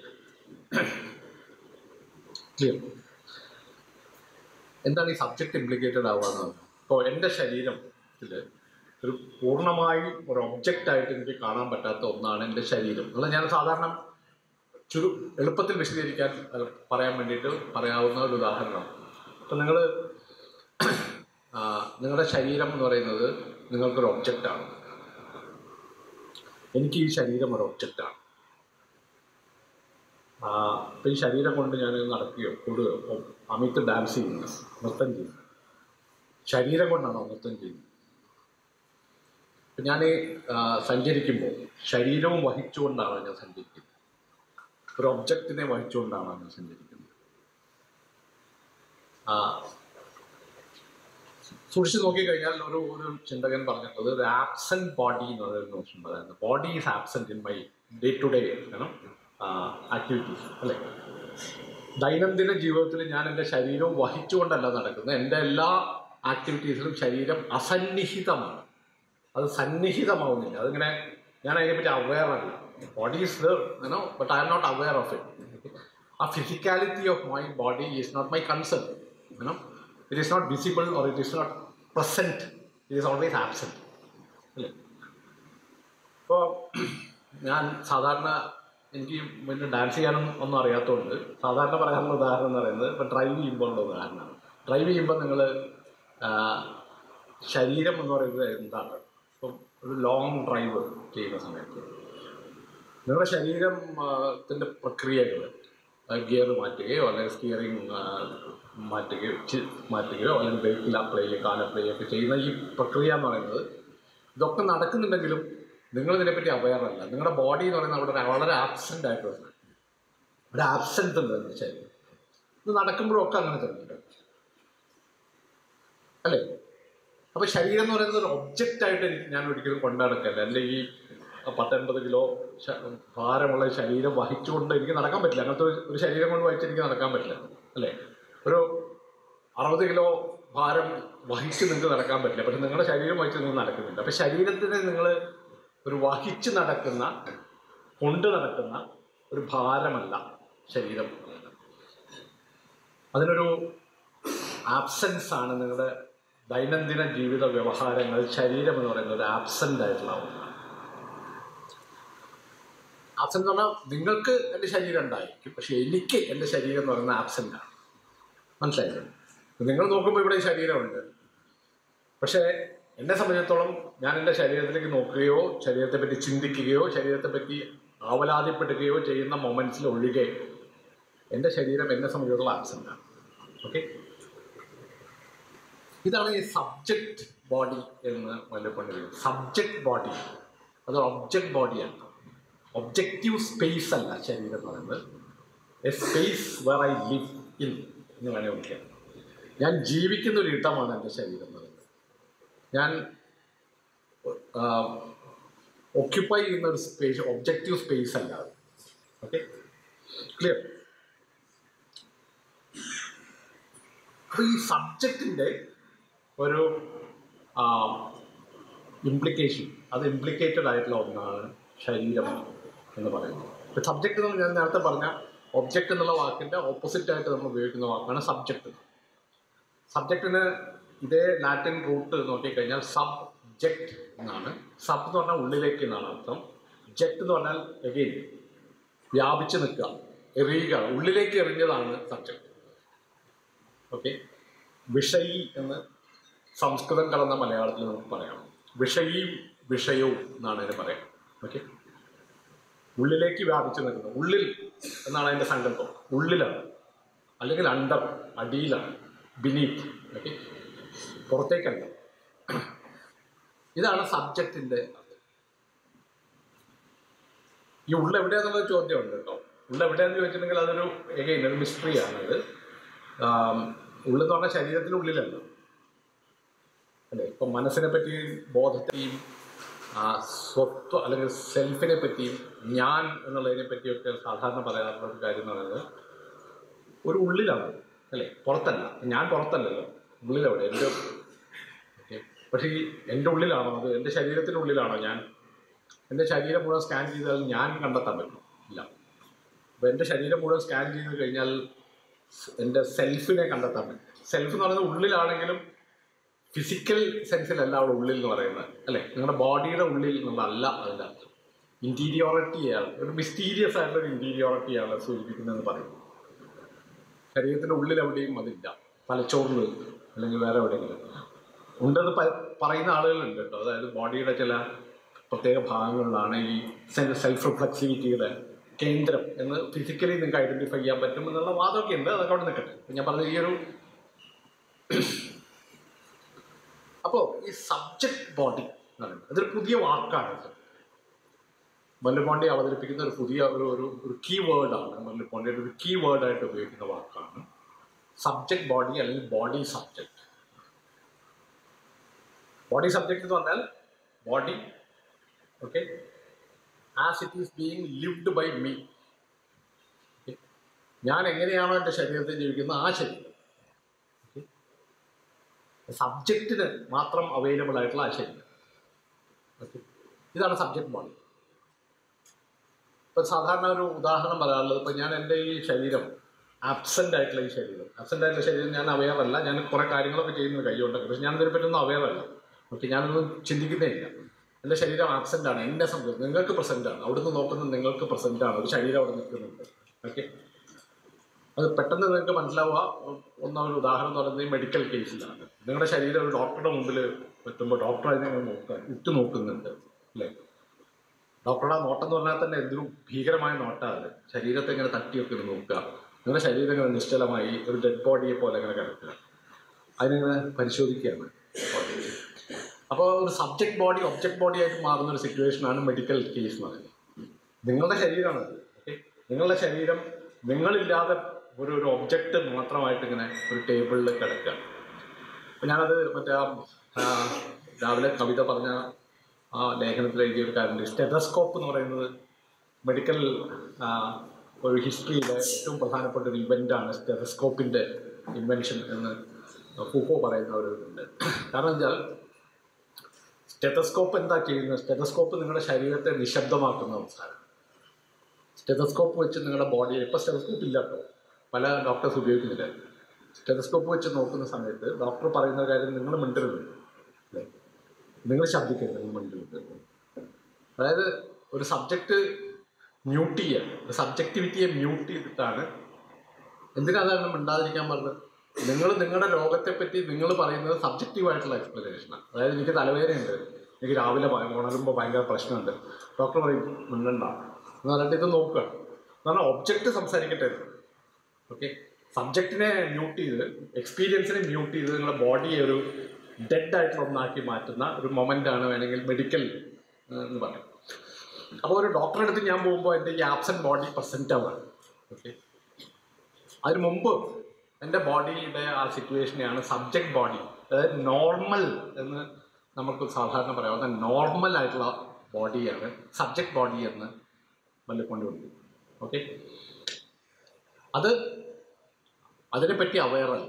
A: ക്ലിയർ എന്താണ് ഈ സബ്ജക്റ്റ് ഇംപ്ലിക്കേറ്റഡ് ആവുക എന്ന് പറഞ്ഞാൽ ഇപ്പോൾ എൻ്റെ ശരീരത്തിൽ ഒരു പൂർണ്ണമായും ഒരു ഒബ്ജക്റ്റ് ആയിട്ട് എനിക്ക് കാണാൻ പറ്റാത്ത ഒന്നാണ് എൻ്റെ ശരീരം എന്നാൽ ഞാൻ സാധാരണ ചുരു എളുപ്പത്തിൽ വിശദീകരിക്കാൻ അത് പറയാൻ വേണ്ടിയിട്ട് പറയാവുന്ന ഒരു ഉദാഹരണം ഇപ്പം നിങ്ങൾ നിങ്ങളുടെ ശരീരം എന്ന് പറയുന്നത് നിങ്ങൾക്കൊരു ഒബ്ജക്റ്റാണ് എനിക്ക് ഈ ശരീരം ഒരു ഒബ്ജക്റ്റാണ് അപ്പം ഈ ശരീരം കൊണ്ട് ഞാൻ നടക്കുകയോ കൂടുകയോ ഇപ്പം അമിത് ഡാൻസ് ചെയ്യുന്നു നൃത്തം ചെയ്യുന്നു ശരീരം കൊണ്ടാണോ നൃത്തം ചെയ്യുന്നത് ഇപ്പം ഞാൻ സഞ്ചരിക്കുമ്പോൾ ശരീരവും വഹിച്ചുകൊണ്ടാണ് ഞാൻ സഞ്ചരിക്കുന്നത് ഒരു ഒബ്ജക്റ്റിനെ വഹിച്ചുകൊണ്ടാണ് ഞാൻ സഞ്ചരിക്കുന്നത് ആ, സൂക്ഷിച്ച് നോക്കിക്കഴിഞ്ഞാൽ ഒരു ഒരു ചിന്തകൻ പറഞ്ഞിട്ടുള്ളത് ഒരു ആബ്സെന്റ് ബോഡി എന്ന് പറയുന്ന നോഷൻ പറയുന്നത് body is absent in my day to day activities അല്ലേ ദൈനംദിന ജീവിതത്തിൽ ഞാൻ എൻ്റെ ശരീരവും വഹിച്ചുകൊണ്ടല്ല നടക്കുന്നത് എൻ്റെ എല്ലാ ആക്ടിവിറ്റീസിലും ശരീരം അസന്നിഹിതമാണ് അത് സന്നിഹിതമാവുന്നില്ല അതിങ്ങനെ ഞാൻ അതിനെപ്പറ്റി അവെയർ അല്ല body is you know but I am not aware of it ah physicality of my body is not my concern you know it is not visible or it is not present it is always absent അല്ലേ ഇപ്പോൾ ഞാൻ സാധാരണ എനിക്ക് പിന്നെ dance ചെയ്യാനും ഒന്നും അറിയാത്തതുകൊണ്ട് സാധാരണ പറയാനുള്ള ഉദാഹരണം എന്ന് പറയുന്നത് ഇപ്പോൾ ഡ്രൈവ് ചെയ്യുമ്പോൾ ഉള്ള ഉദാഹരണമാണ് ഡ്രൈവ് ചെയ്യുമ്പോൾ നിങ്ങൾ ശരീരം എന്ന് പറയുന്നത് എന്താണ് ഇപ്പം ഒരു ലോങ് ഡ്രൈവ് ചെയ്യുന്ന സമയത്ത് നിങ്ങളുടെ ശരീരം ത്തിൻ്റെ പ്രക്രിയകൾ ഗിയർ മാറ്റുകയോ അല്ലെങ്കിൽ സ്റ്റിയറിംഗ് മാറ്റുകയോ ചി- മാറ്റുകയോ അല്ലെങ്കിൽ ബ്രേക്കിൽ അപ്ലൈ ചെയ്യുക കാൽ അപ്ലൈ ചെയ്യുക ഒക്കെ ചെയ്യുന്ന ഈ പ്രക്രിയ എന്ന് പറയുന്നത് ഇതൊക്കെ നടക്കുന്നുണ്ടെങ്കിലും നിങ്ങൾ ഇതിനെപ്പറ്റി അവയർ അല്ല നിങ്ങളുടെ ബോഡി എന്ന് പറയുന്നത് അവിടെ വളരെ ആബ്സെൻ്റ് ആയിട്ടുള്ള സാധനം. ഒരു ആബ്സെൻസ് ഉണ്ട് അതിൻ്റെ ശരീരം ഇത് നടക്കുമ്പോഴൊക്കെ അങ്ങനെ തന്നെയുണ്ട് അല്ലേ അപ്പോൾ ശരീരം എന്ന് പറയുന്നത് ഒരു ഒബ്ജക്റ്റ് ആയിട്ട് എനിക്ക് ഞാൻ ഒരിക്കലും കൊണ്ടുനടക്കല്ല എൻ്റെ ഈ പത്തൊൻപത് കിലോ ശ- ഭാരമുള്ള ശരീരം വഹിച്ചുകൊണ്ട് എനിക്ക് നടക്കാൻ പറ്റില്ല അങ്ങനത്തെ ഒരു- ഒരു ശരീരം കൊണ്ട് വഹിച്ച് എനിക്ക് നടക്കാൻ പറ്റില്ല അല്ലേ ഒരു അറുപത് കിലോ ഭാരം വഹിച്ച് നിങ്ങൾക്ക് നടക്കാൻ പറ്റില്ല പക്ഷെ നിങ്ങളുടെ ശരീരം വഹിച്ച് നിങ്ങൾ നടക്കുന്നില്ല അപ്പം ശരീരത്തിന് നിങ്ങൾ ഒരു വഹിച്ച് നടക്കുന്ന കൊണ്ട് നടക്കുന്ന ഒരു ഭാരമല്ല ശരീരം അതിനൊരു ആബ്സെൻസ് ആണ് നിങ്ങളുടെ ദൈനംദിന ജീവിത വ്യവഹാരങ്ങൾ ശരീരം എന്ന് പറയുന്നത് ഒരു ആബ്സെൻ്റ് ആയിട്ടുള്ള ഒന്നാണ് ആബ്സെൻ്റ് എന്ന് പറഞ്ഞാൽ നിങ്ങൾക്ക് എൻ്റെ ശരീരം ഉണ്ടായിരിക്കും പക്ഷെ എനിക്ക് എൻ്റെ ശരീരം എന്ന് പറയുന്നത് ആബ്സെൻ്റ് ആണ് മനസ്സിലായില്ലേ നിങ്ങൾ നോക്കുമ്പോൾ ഇവിടെ ശരീരമുണ്ട് പക്ഷേ എന്നെ സംബന്ധിച്ചിടത്തോളം ഞാൻ എൻ്റെ ശരീരത്തിലേക്ക് നോക്കുകയോ ശരീരത്തെ പറ്റി ചിന്തിക്കുകയോ ശരീരത്തെ പറ്റി ആവലാതിപ്പെടുകയോ ചെയ്യുന്ന മൊമെൻറ്റ്സിൽ ഒഴികെ എൻ്റെ ശരീരം എന്നെ സംബന്ധിച്ചിടത്തോളം ആബ്സെൻ്റ് ആണ് ഓക്കെ ഇതാണ് ഈ സബ്ജക്റ്റ് ബോഡി എന്ന് വല്ലപ്പോഴും സബ്ജക്റ്റ് ബോഡി അത് ഒബ്ജക്റ്റ് ബോഡിയാണ് ഒബ്ജക്റ്റീവ് സ്പേസ് അല്ല ശരീരം എന്ന് പറയുന്നത് a space where I live in എന്ന് വേണേൽ വിളിക്കാം ഞാൻ ജീവിക്കുന്ന ഒരു ഇടമാണ് എൻ്റെ ശരീരം എന്ന് പറയുന്നത് ഞാൻ ഓക്യുപ്പൈ ചെയ്യുന്ന ഒരു സ്പേസ് ഒബ്ജക്റ്റീവ് സ്പേസ് അല്ല ഓക്കെ ക്ലിയർ അപ്പോൾ ഈ സബ്ജക്റ്റിൻ്റെ ഒരു ഇംപ്ലിക്കേഷൻ അത് ഇംപ്ലിക്കേറ്റഡ് ആയിട്ടുള്ള ഒന്നാണ് ശരീരം എന്ന് പറയുന്നത് ഇപ്പോൾ സബ്ജക്റ്റ് എന്ന് ഞാൻ നേരത്തെ പറഞ്ഞ ഒബ്ജക്റ്റ് എന്നുള്ള വാക്കിൻ്റെ ഓപ്പോസിറ്റ് ആയിട്ട് നമ്മൾ ഉപയോഗിക്കുന്ന വാക്കാണ് സബ്ജക്റ്റ് സബ്ജക്റ്റിന് ഇതേ ലാറ്റിൻ റൂട്ട് നോക്കിക്കഴിഞ്ഞാൽ സബ്ജക്റ്റ് എന്നാണ് സബ് എന്ന് പറഞ്ഞാൽ ഉള്ളിലേക്ക് എന്നാണ് അർത്ഥം ജെക്ട് എന്ന് പറഞ്ഞാൽ എഗെയിൻ വ്യാപിച്ച് നിൽക്കുക എറിയുക ഉള്ളിലേക്ക് എറിഞ്ഞതാണ് സബ്ജക്റ്റ് ഓക്കെ വിഷയി എന്ന് സംസ്കൃതം കലർന്ന മലയാളത്തിൽ നമുക്ക് പറയാം വിഷയിയും വിഷയവും എന്നാണ് അതിന് പറയാം ഓക്കെ ഉള്ളിലേക്ക് വ്യാപിച്ചു നിൽക്കുന്നത് ഉള്ളിൽ എന്നാണ് അതിൻ്റെ സങ്കല്പം ഉള്ളിലാണ് അല്ലെങ്കിൽ അണ്ടർ അടിയിലാണ് ബിനീത്ത് ഓക്കെ പുറത്തേക്കല്ല ഇതാണ് സബ്ജക്റ്റിൻ്റെ ഈ ഉള്ള എവിടെയാണെന്നുള്ള ചോദ്യമുണ്ട് കേട്ടോ ഉള്ള എവിടെയാണെന്ന് ചോദിച്ചിട്ടുണ്ടെങ്കിൽ അതൊരു എഗെയിൻ ഒരു മിസ്റ്ററിയാണ് അത് ഉള്ളെന്ന് പറഞ്ഞാൽ ശരീരത്തിനുള്ളിലല്ല അല്ലേ ഇപ്പം മനസ്സിനെ പറ്റിയും ബോധത്തെയും ആ, സ്വത്വ അല്ലെങ്കിൽ സെൽഫിനെ പറ്റിയും ഞാൻ എന്നുള്ളതിനെ പറ്റിയൊക്കെ സാധാരണ പറയാറുള്ള ഒരു കാര്യം എന്ന് പറയുന്നത് ഒരു ഉള്ളിലാണ് അല്ലേ പുറത്തല്ല ഞാൻ പുറത്തല്ലല്ലോ ഉള്ളിലവിടെ എൻ്റെ ഓക്കെ പക്ഷേ ഈ എൻ്റെ ഉള്ളിലാണോ അത് എൻ്റെ ശരീരത്തിൻ്റെ ഉള്ളിലാണോ ഞാൻ എൻ്റെ ശരീരം മുഴുവൻ സ്കാൻ ചെയ്താൽ ഞാൻ കണ്ടെത്താൻ പറ്റും ഇല്ല അപ്പോൾ എൻ്റെ ശരീരം മുഴുവൻ സ്കാൻ ചെയ്ത് കഴിഞ്ഞാൽ എൻ്റെ സെൽഫിനെ കണ്ടെത്താൻ പറ്റും സെൽഫ് എന്ന് പറയുന്നത് ഉള്ളിലാണെങ്കിലും ഫിസിക്കൽ സെൻസിലല്ല അവിടെ ഉള്ളിൽ എന്ന് പറയുന്നത് അല്ലേ നിങ്ങളുടെ ബോഡിയുടെ ഉള്ളിൽ എന്നുള്ളതല്ല അതിൻ്റെ അർത്ഥം ഇൻറ്റീരിയോറിറ്റിയാണ് ഒരു മിസ്റ്റീരിയസ് ആയിട്ടുള്ള ഒരു ഇൻറ്റീരിയോറിറ്റിയാണ് സൂചിപ്പിക്കുന്നതെന്ന് പറയും ശരീരത്തിൻ്റെ ഉള്ളിൽ എവിടെയും അതില്ല തലച്ചോറിൽ അല്ലെങ്കിൽ വേറെ എവിടെയെങ്കിലും ഉണ്ടെന്ന് പ- പറയുന്ന ആളുകളുണ്ട് കേട്ടോ അതായത് ബോഡിയുടെ ചില പ്രത്യേക ഭാഗങ്ങളിലാണ് ഈ സെൽഫ് റിഫ്ലക്സിവിറ്റിയുടെ കേന്ദ്രം എന്ന് ഫിസിക്കലി നിങ്ങൾക്ക് ഐഡൻറ്റിഫൈ ചെയ്യാൻ പറ്റും എന്നുള്ള വാദമൊക്കെ ഉണ്ട് അതൊക്കെ അവിടെ നിൽക്കട്ടെ ഇപ്പൊ ഞാൻ പറഞ്ഞ ഈ ഒരു അപ്പോൾ ഈ സബ്ജക്റ്റ് ബോഡി എന്ന് പറയുന്നത് അതൊരു പുതിയ വാക്കാണ് മല്ലുപോണ്ടി അവതരിപ്പിക്കുന്ന ഒരു പുതിയ ഒരു ഒരു ഒരു കീ വേർഡാണ് മല്ലുപോണ്ടിയുടെ ഒരു കീ വേർഡായിട്ട് ഉപയോഗിക്കുന്ന വാക്കാണ് സബ്ജക്റ്റ് ബോഡി അല്ലെങ്കിൽ ബോഡി സബ്ജക്റ്റ് ബോഡി സബ്ജക്റ്റ് എന്ന് പറഞ്ഞാൽ body okay as it is being lived by me ഞാൻ എങ്ങനെയാണോ എൻ്റെ ശരീരത്തിൽ ജീവിക്കുന്നത് ആ ശരീരം സബ്ജക്റ്റിന് മാത്രം അവൈലബിൾ ആയിട്ടുള്ള ആ ശരീരം ഓക്കെ ഇതാണ് സബ്ജക്റ്റ് ബോഡി ഇപ്പം സാധാരണ ഒരു ഉദാഹരണം പറയാനുള്ളത് ഇപ്പം ഞാൻ എൻ്റെ ഈ ശരീരം ആബ്സെൻ്റ് ആയിട്ടുള്ള ഈ ശരീരം ആബ്സെൻ്റ് ആയിട്ടുള്ള ശരീരം ഞാൻ അവെയർ അല്ല ഞാൻ കുറേ കാര്യങ്ങളൊക്കെ ചെയ്യുന്നത് കൈകൊണ്ടൊക്കെ പക്ഷെ ഞാൻ ഇതിനെപ്പറ്റൊന്നും അവെയർ അല്ല ഓക്കെ ഞാനൊന്നും ചിന്തിക്കുന്നേ ഇല്ല എൻ്റെ ശരീരം ആബ്സെൻ്റ് ആണ് എന്നെ സംബന്ധിച്ച് നിങ്ങൾക്ക് പ്രസൻ്റ് ആണ് അവിടുന്ന് നോക്കുന്നത് നിങ്ങൾക്ക് പ്രസൻ്റ് ആണ് ഒരു ശരീരം അവിടെ നിൽക്കുന്നുണ്ട് ഓക്കെ അത് പെട്ടെന്ന് നിങ്ങൾക്ക് മനസ്സിലാവുക ഒന്നാമൊരു ഉദാഹരണം എന്ന് പറയുന്നത് ഈ മെഡിക്കൽ കേസിലാണ് നിങ്ങളുടെ ശരീരം ഒരു ഡോക്ടറുടെ മുമ്പിൽ എത്തുമ്പോൾ ഡോക്ടർ അതിനെ അങ്ങ് നോക്കുക ഇട്ട് നോക്കുന്നുണ്ട് അല്ലേ ഡോക്ടറുടെ ആ നോട്ടം എന്ന് പറഞ്ഞാൽ തന്നെ എന്തൊരു ഭീകരമായ നോട്ടാണ് ശരീരത്തെ ഇങ്ങനെ തട്ടിയൊക്കെ ഇങ്ങനെ നോക്കുക നിങ്ങളുടെ ശരീരം ഇങ്ങനെ നിശ്ചലമായി ഒരു ഡെഡ് ബോഡിയെ പോലെ ഇങ്ങനെ കിടക്കുക അതിനിങ്ങനെ പരിശോധിക്കുകയാണ് അപ്പോൾ ഒരു സബ്ജക്റ്റ് ബോഡി ഒബ്ജക്റ്റ് ബോഡി ആയിട്ട് മാറുന്ന ഒരു സിറ്റുവേഷനാണ് മെഡിക്കൽ കേസ് എന്ന് പറയുന്നത് നിങ്ങളുടെ ശരീരമാണത് ഓക്കെ നിങ്ങളുടെ ശരീരം നിങ്ങളില്ലാതെ ഒരു ഒരു ഒബ്ജക്റ്റ് മാത്രമായിട്ട് ഇങ്ങനെ ഒരു ടേബിളിൽ കിടക്കുക അപ്പം ഞാനത് മറ്റേ ആ, ആ, രാവിലെ കവിത പറഞ്ഞ ആ ലേഖനത്തിൽ എഴുതിയ ഒരു കാര്യമുണ്ട് സ്റ്റെതസ്കോപ്പ് എന്ന് പറയുന്നത് മെഡിക്കൽ ഒരു ഹിസ്റ്ററിയിലെ ഏറ്റവും പ്രധാനപ്പെട്ട ഒരു ഇവൻ്റാണ് സ്റ്റെതസ്കോപ്പിൻ്റെ ഇൻവെൻഷൻ എന്ന് ഫൂക്കോ പറയുന്ന ഒരു ഇതുണ്ട് കാരണം വെച്ചാൽ സ്റ്റെതസ്കോപ്പ് എന്താ ചെയ്യുന്നത് സ്റ്റെതസ്കോപ്പ് നിങ്ങളുടെ ശരീരത്തെ നിശബ്ദമാക്കുന്ന അവസാനം സ്റ്റെതസ്കോപ്പ് വെച്ച് നിങ്ങളുടെ ബോഡിയെ ഇപ്പോൾ സ്റ്റെതസ്കോപ്പ് ഇല്ല കേട്ടോ പല ഡോക്ടേഴ്സ് ഉപയോഗിക്കുന്നില്ല ടെലസ്കോപ്പ് വെച്ച് നോക്കുന്ന സമയത്ത് ഡോക്ടർ പറയുന്ന കാര്യം നിങ്ങൾ മിണ്ടരുത് അല്ലേ നിങ്ങൾ ശബ്ദിക്കരുത് നിങ്ങൾ മിണ്ടരുത് അതായത് ഒരു സബ്ജക്റ്റ് മ്യൂട്ട് ചെയ്യുക ഒരു സബ്ജക്റ്റിവിറ്റിയെ മ്യൂട്ട് ചെയ്തിട്ടാണ് എന്തിനാ അതാണ് മിണ്ടാതിരിക്കാൻ പറഞ്ഞത് നിങ്ങൾ നിങ്ങളുടെ രോഗത്തെപ്പറ്റി നിങ്ങൾ പറയുന്നത് സബ്ജക്റ്റീവായിട്ടുള്ള എക്സ്പ്ലനേഷനാണ് അതായത് എനിക്ക് തലവേദനയുണ്ട് എനിക്ക് രാവിലെ ഭയ- ഉണരുമ്പോൾ ഭയങ്കര പ്രശ്നമുണ്ട് ഡോക്ടർ പറയും മിണ്ടണ്ട എന്ന് പറഞ്ഞിട്ട് ഇത് നോക്കുക എന്ന് പറഞ്ഞാൽ ഒബ്ജക്റ്റ് സംസാരിക്കട്ടെ ഓക്കെ സബ്ജക്റ്റിനെ മ്യൂട്ട് ചെയ്ത് എക്സ്പീരിയൻസിനെ മ്യൂട്ട് ചെയ്ത് നിങ്ങളുടെ ബോഡിയെ ഒരു ഡെഡ് ആയിട്ടുള്ള ഒന്നാക്കി മാറ്റുന്ന ഒരു മൊമെൻ്റ് ആണ് വേണമെങ്കിൽ മെഡിക്കൽ എന്ന് പറയും അപ്പോൾ ഒരു ഡോക്ടറെ അടുത്ത് ഞാൻ പോകുമ്പോൾ എൻ്റെ ഈ ആബ്സെൻറ്റ് ബോഡി പ്രസൻറ്റ് ആവാണ് ഓക്കെ അതിന് മുമ്പ് എൻ്റെ ബോഡിയുടെ ആ സിറ്റുവേഷനെയാണ് സബ്ജക്റ്റ് ബോഡി അതായത് നോർമൽ എന്ന് നമുക്ക് സാധാരണ പറയാവുന്ന നോർമൽ ആയിട്ടുള്ള ബോഡിയാണ് സബ്ജക്റ്റ് ബോഡി എന്ന് വല്ലക്കൊണ്ടുണ്ട് ഓക്കെ അത് അതിനെപ്പറ്റി അവയറല്ല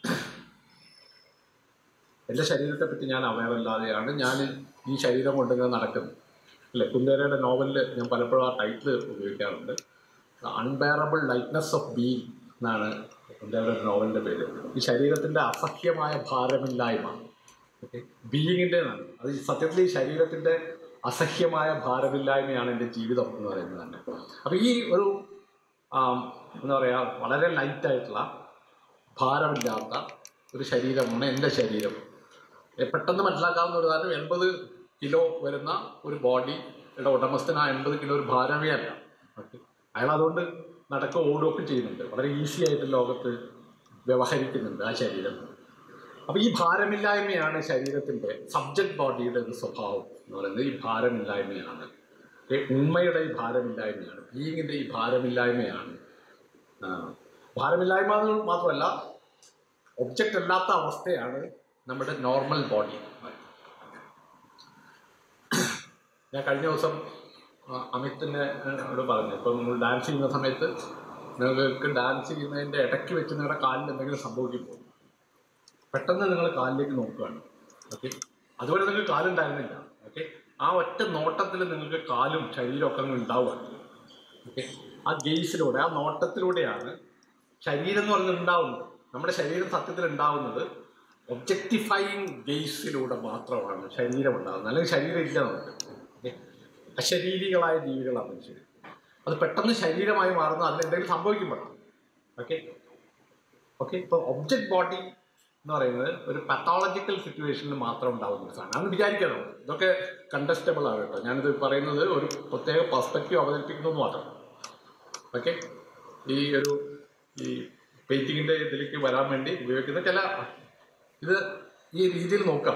A: എൻ്റെ ശരീരത്തെപ്പറ്റി ഞാൻ അവയറല്ലാതെയാണ് ഞാൻ ഈ ശരീരം കൊണ്ടിങ്ങനെ നടക്കുന്നത് അല്ലേ കുന്ദേരയുടെ നോവലിൽ ഞാൻ പലപ്പോഴും ആ ടൈറ്റിൽ ഉപയോഗിക്കാറുണ്ട് അൺബെയറബിൾ ലൈറ്റ്നസ് ഓഫ് ബീങ് എന്നാണ് കുന്ദേരയുടെ നോവലിൻ്റെ പേര് ഈ ശരീരത്തിൻ്റെ അസഹ്യമായ ഭാരമില്ലായ്മ ഓക്കെ ബീയിങ്ങിൻ്റെതാണ് അത് ഈ സത്യത്തിൽ ഈ ശരീരത്തിൻ്റെ അസഹ്യമായ ഭാരമില്ലായ്മയാണ് എൻ്റെ ജീവിതം എന്ന് പറയുന്നത് തന്നെ അപ്പോൾ ഈ ഒരു ആം, എന്താ പറയുക വളരെ ലൈറ്റായിട്ടുള്ള ഭാരമില്ലാത്ത ഒരു ശരീരമാണ് എൻ്റെ ശരീരം എ, പെട്ടെന്ന് മനസ്സിലാക്കാവുന്ന ഒരു കാരണം എൺപത് കിലോ വരുന്ന ഒരു ബോഡിയുടെ ഉടമസ്ഥന് ആ എൺപത് കിലോ ഒരു ഭാരമേ അല്ല ഓക്കെ അയാൾ അതുകൊണ്ട് നടക്കുക ഓടുകയൊക്കെ ചെയ്യുന്നുണ്ട് വളരെ ഈസി ആയിട്ട് ലോകത്ത് വ്യവഹരിക്കുന്നുണ്ട് ആ ശരീരം അപ്പോൾ ഈ ഭാരമില്ലായ്മയാണ് ശരീരത്തിൻ്റെ സബ്ജക്റ്റ് ബോഡിയുടെ ഒരു സ്വഭാവം എന്ന് പറയുന്നത് ഈ ഭാരമില്ലായ്മയാണ് ഏ, ഉണ്മയുടെ ഈ ഭാരമില്ലായ്മയാണ് ബീയിങ്ങിൻ്റെ ഈ ഭാരമില്ലായ്മയാണ് ആ, ഭാരമില്ലായ്മ എന്ന് മാത്രമല്ല ഒബ്ജക്റ്റ് അല്ലാത്ത അവസ്ഥയാണ് നമ്മുടെ നോർമൽ ബോഡി ഞാൻ കഴിഞ്ഞ ദിവസം ആ, അമിത്തിനെ അവിടെ പറഞ്ഞു ഇപ്പം നിങ്ങൾ ഡാൻസ് ചെയ്യുന്ന സമയത്ത് നിങ്ങൾക്ക് ഡാൻസ് ചെയ്യുന്നതിൻ്റെ ഇടയ്ക്ക് വെച്ച് നിങ്ങളുടെ കാലിൽ എന്തെങ്കിലും സംഭവിക്കുമ്പോൾ പെട്ടെന്ന് നിങ്ങൾ കാലിലേക്ക് നോക്കുകയാണ് ഓക്കെ അതുവരെ നിങ്ങൾക്ക് കാലുണ്ടായിരുന്നില്ല ഓക്കെ ആ ഒറ്റ നോട്ടത്തിൽ നിങ്ങൾക്ക് കാലും ശരീരമൊക്കെ അങ്ങ് ഉണ്ടാവുകയാണ് ഓക്കെ ആ ഗെയ്സിലൂടെ ആ നോട്ടത്തിലൂടെയാണ് ശരീരം എന്ന് പറഞ്ഞത് ഉണ്ടാവുന്നത് നമ്മുടെ ശരീരം സത്യത്തിൽ ഉണ്ടാവുന്നത് ഒബ്ജക്റ്റിഫൈങ് ഗെയ്സിലൂടെ മാത്രമാണ് ശരീരം ഉണ്ടാകുന്നത് അല്ലെങ്കിൽ ശരീരം ഇല്ല നമുക്ക് ഓക്കെ അശരീരികളായ ജീവികളാണ് മനുഷ്യർ അത് പെട്ടെന്ന് ശരീരമായി മാറുന്ന അതിൽ എന്തെങ്കിലും സംഭവിക്കുമ്പോഴാണ് ഓക്കെ ഓക്കെ ഇപ്പോൾ ഒബ്ജക്റ്റ് ബോഡി എന്ന് പറയുന്നത് ഒരു പത്തോളജിക്കൽ സിറ്റുവേഷനിൽ മാത്രം ഉണ്ടാകുന്ന ഒരു സാധനം അന്ന് വിചാരിക്കണം ഇതൊക്കെ കണ്ടസ്റ്റബിൾ ആണ് കേട്ടോ ഞാനിത് പറയുന്നത് ഒരു പ്രത്യേക പെർസ്പെക്റ്റീവ് അവതരിപ്പിക്കുന്നു എന്ന് മാത്രം ഓക്കെ ഈ ഒരു ഈ പെയിൻറ്റിങ്ങിൻ്റെ ഇതിലേക്ക് വരാൻ വേണ്ടി ഉപയോഗിക്കുന്ന ചില ഇത് ഈ രീതിയിൽ നോക്കാം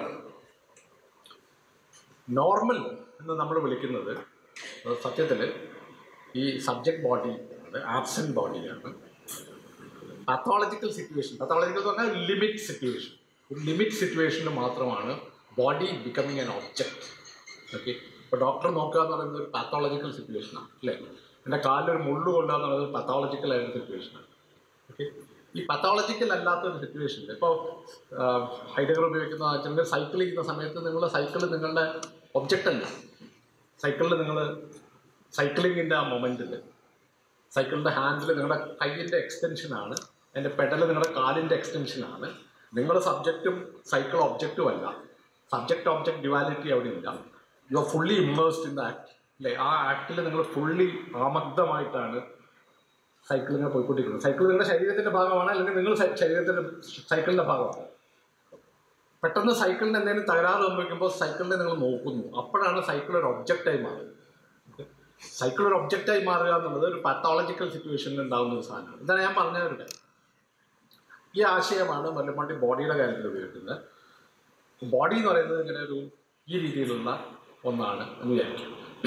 A: നോർമൽ എന്ന് നമ്മൾ വിളിക്കുന്നത് സത്യത്തിൽ ഈ സബ്ജക്റ്റ് ബോഡി ആബ്സെൻറ്റ് ബോഡിയാണ് പാത്തോളജിക്കൽ സിറ്റുവേഷൻ പാത്തോളജിക്കൽ എന്ന് പറഞ്ഞാൽ ലിമിറ്റ് സിറ്റുവേഷൻ ഒരു ലിമിറ്റ് സിറ്റുവേഷനിൽ മാത്രമാണ് body becoming an object okay ഇപ്പോൾ ഡോക്ടർ നോക്കുക എന്ന് പറയുന്നത് ഒരു പാത്തോളജിക്കൽ സിറ്റുവേഷനാണ് അല്ലേ എൻ്റെ കാലിലൊരു മുള്ളു കൊണ്ടുക എന്ന് പറയുന്നത് പാത്തോളജിക്കൽ ആയ ഒരു സിറ്റുവേഷനാണ് ഓക്കെ ഈ പത്തോളജിക്കൽ അല്ലാത്ത ഒരു സിറ്റുവേഷനിൽ ഇപ്പോൾ ഹൈഡഗർ ഉപയോഗിക്കുന്ന വെച്ചാൽ സൈക്കിൾ ചെയ്യുന്ന സമയത്ത് നിങ്ങൾ സൈക്കിൾ നിങ്ങളുടെ ഒബ്ജക്റ്റ് അല്ല സൈക്കിളിൽ നിങ്ങൾ സൈക്ലിങ്ങിൻ്റെ ആ മൊമെൻറ്റിൽ സൈക്കിളിൻ്റെ ഹാൻഡിൽ നിങ്ങളുടെ കൈയിൻ്റെ എക്സ്റ്റൻഷനാണ് അതിൻ്റെ പെഡൽ നിങ്ങളുടെ കാലിൻ്റെ എക്സ്റ്റൻഷനാണ് നിങ്ങളുടെ സബ്ജക്റ്റും സൈക്കിൾ ഒബ്ജക്റ്റും അല്ല സബ്ജക്റ്റ് ഒബ്ജക്റ്റ് ഡ്യുവാലിറ്റി അവിടെ ഇല്ല you are fully immersed in the act അല്ലേ ആ ആക്ടിൽ നിങ്ങൾ ഫുള്ളി ആമഗ്ധമായിട്ടാണ് സൈക്കിൾ ഇങ്ങനെ പോയിക്കൊണ്ടിരിക്കുന്നത് സൈക്കിൾ നിങ്ങളുടെ ശരീരത്തിൻ്റെ ഭാഗമാണ് അല്ലെങ്കിൽ നിങ്ങൾ സൈ- ശരീരത്തിൻ്റെ സൈക്കിളിൻ്റെ ഭാഗമാണ് പെട്ടെന്ന് സൈക്കിളിന് എന്തെങ്കിലും തകരാറ് സംഭവിക്കുമ്പോൾ സൈക്കിളിനെ നിങ്ങൾ നോക്കുന്നു അപ്പോഴാണ് സൈക്കിൾ ഒരു ഒബ്ജക്റ്റായി മാറുന്നത് സൈക്കിൾ ഒരു ഒബ്ജക്റ്റായി മാറുക എന്നുള്ളത് ഒരു പാത്തോളജിക്കൽ സിറ്റുവേഷനിൽ ഉണ്ടാകുന്ന ഒരു സാധനമാണ് ഇതാണ് ഞാൻ പറഞ്ഞവരുടെ ഈ ആശയമാണ് വല്ലപ്പാണ്ടി ബോഡിയുടെ കാര്യത്തിൽ ഉപയോഗിക്കുന്നത് ബോഡി എന്ന് പറയുന്നത് ഇങ്ങനെ ഒരു ഈ രീതിയിലുള്ള ഒന്നാണ് എന്ന് വിചാരിക്കും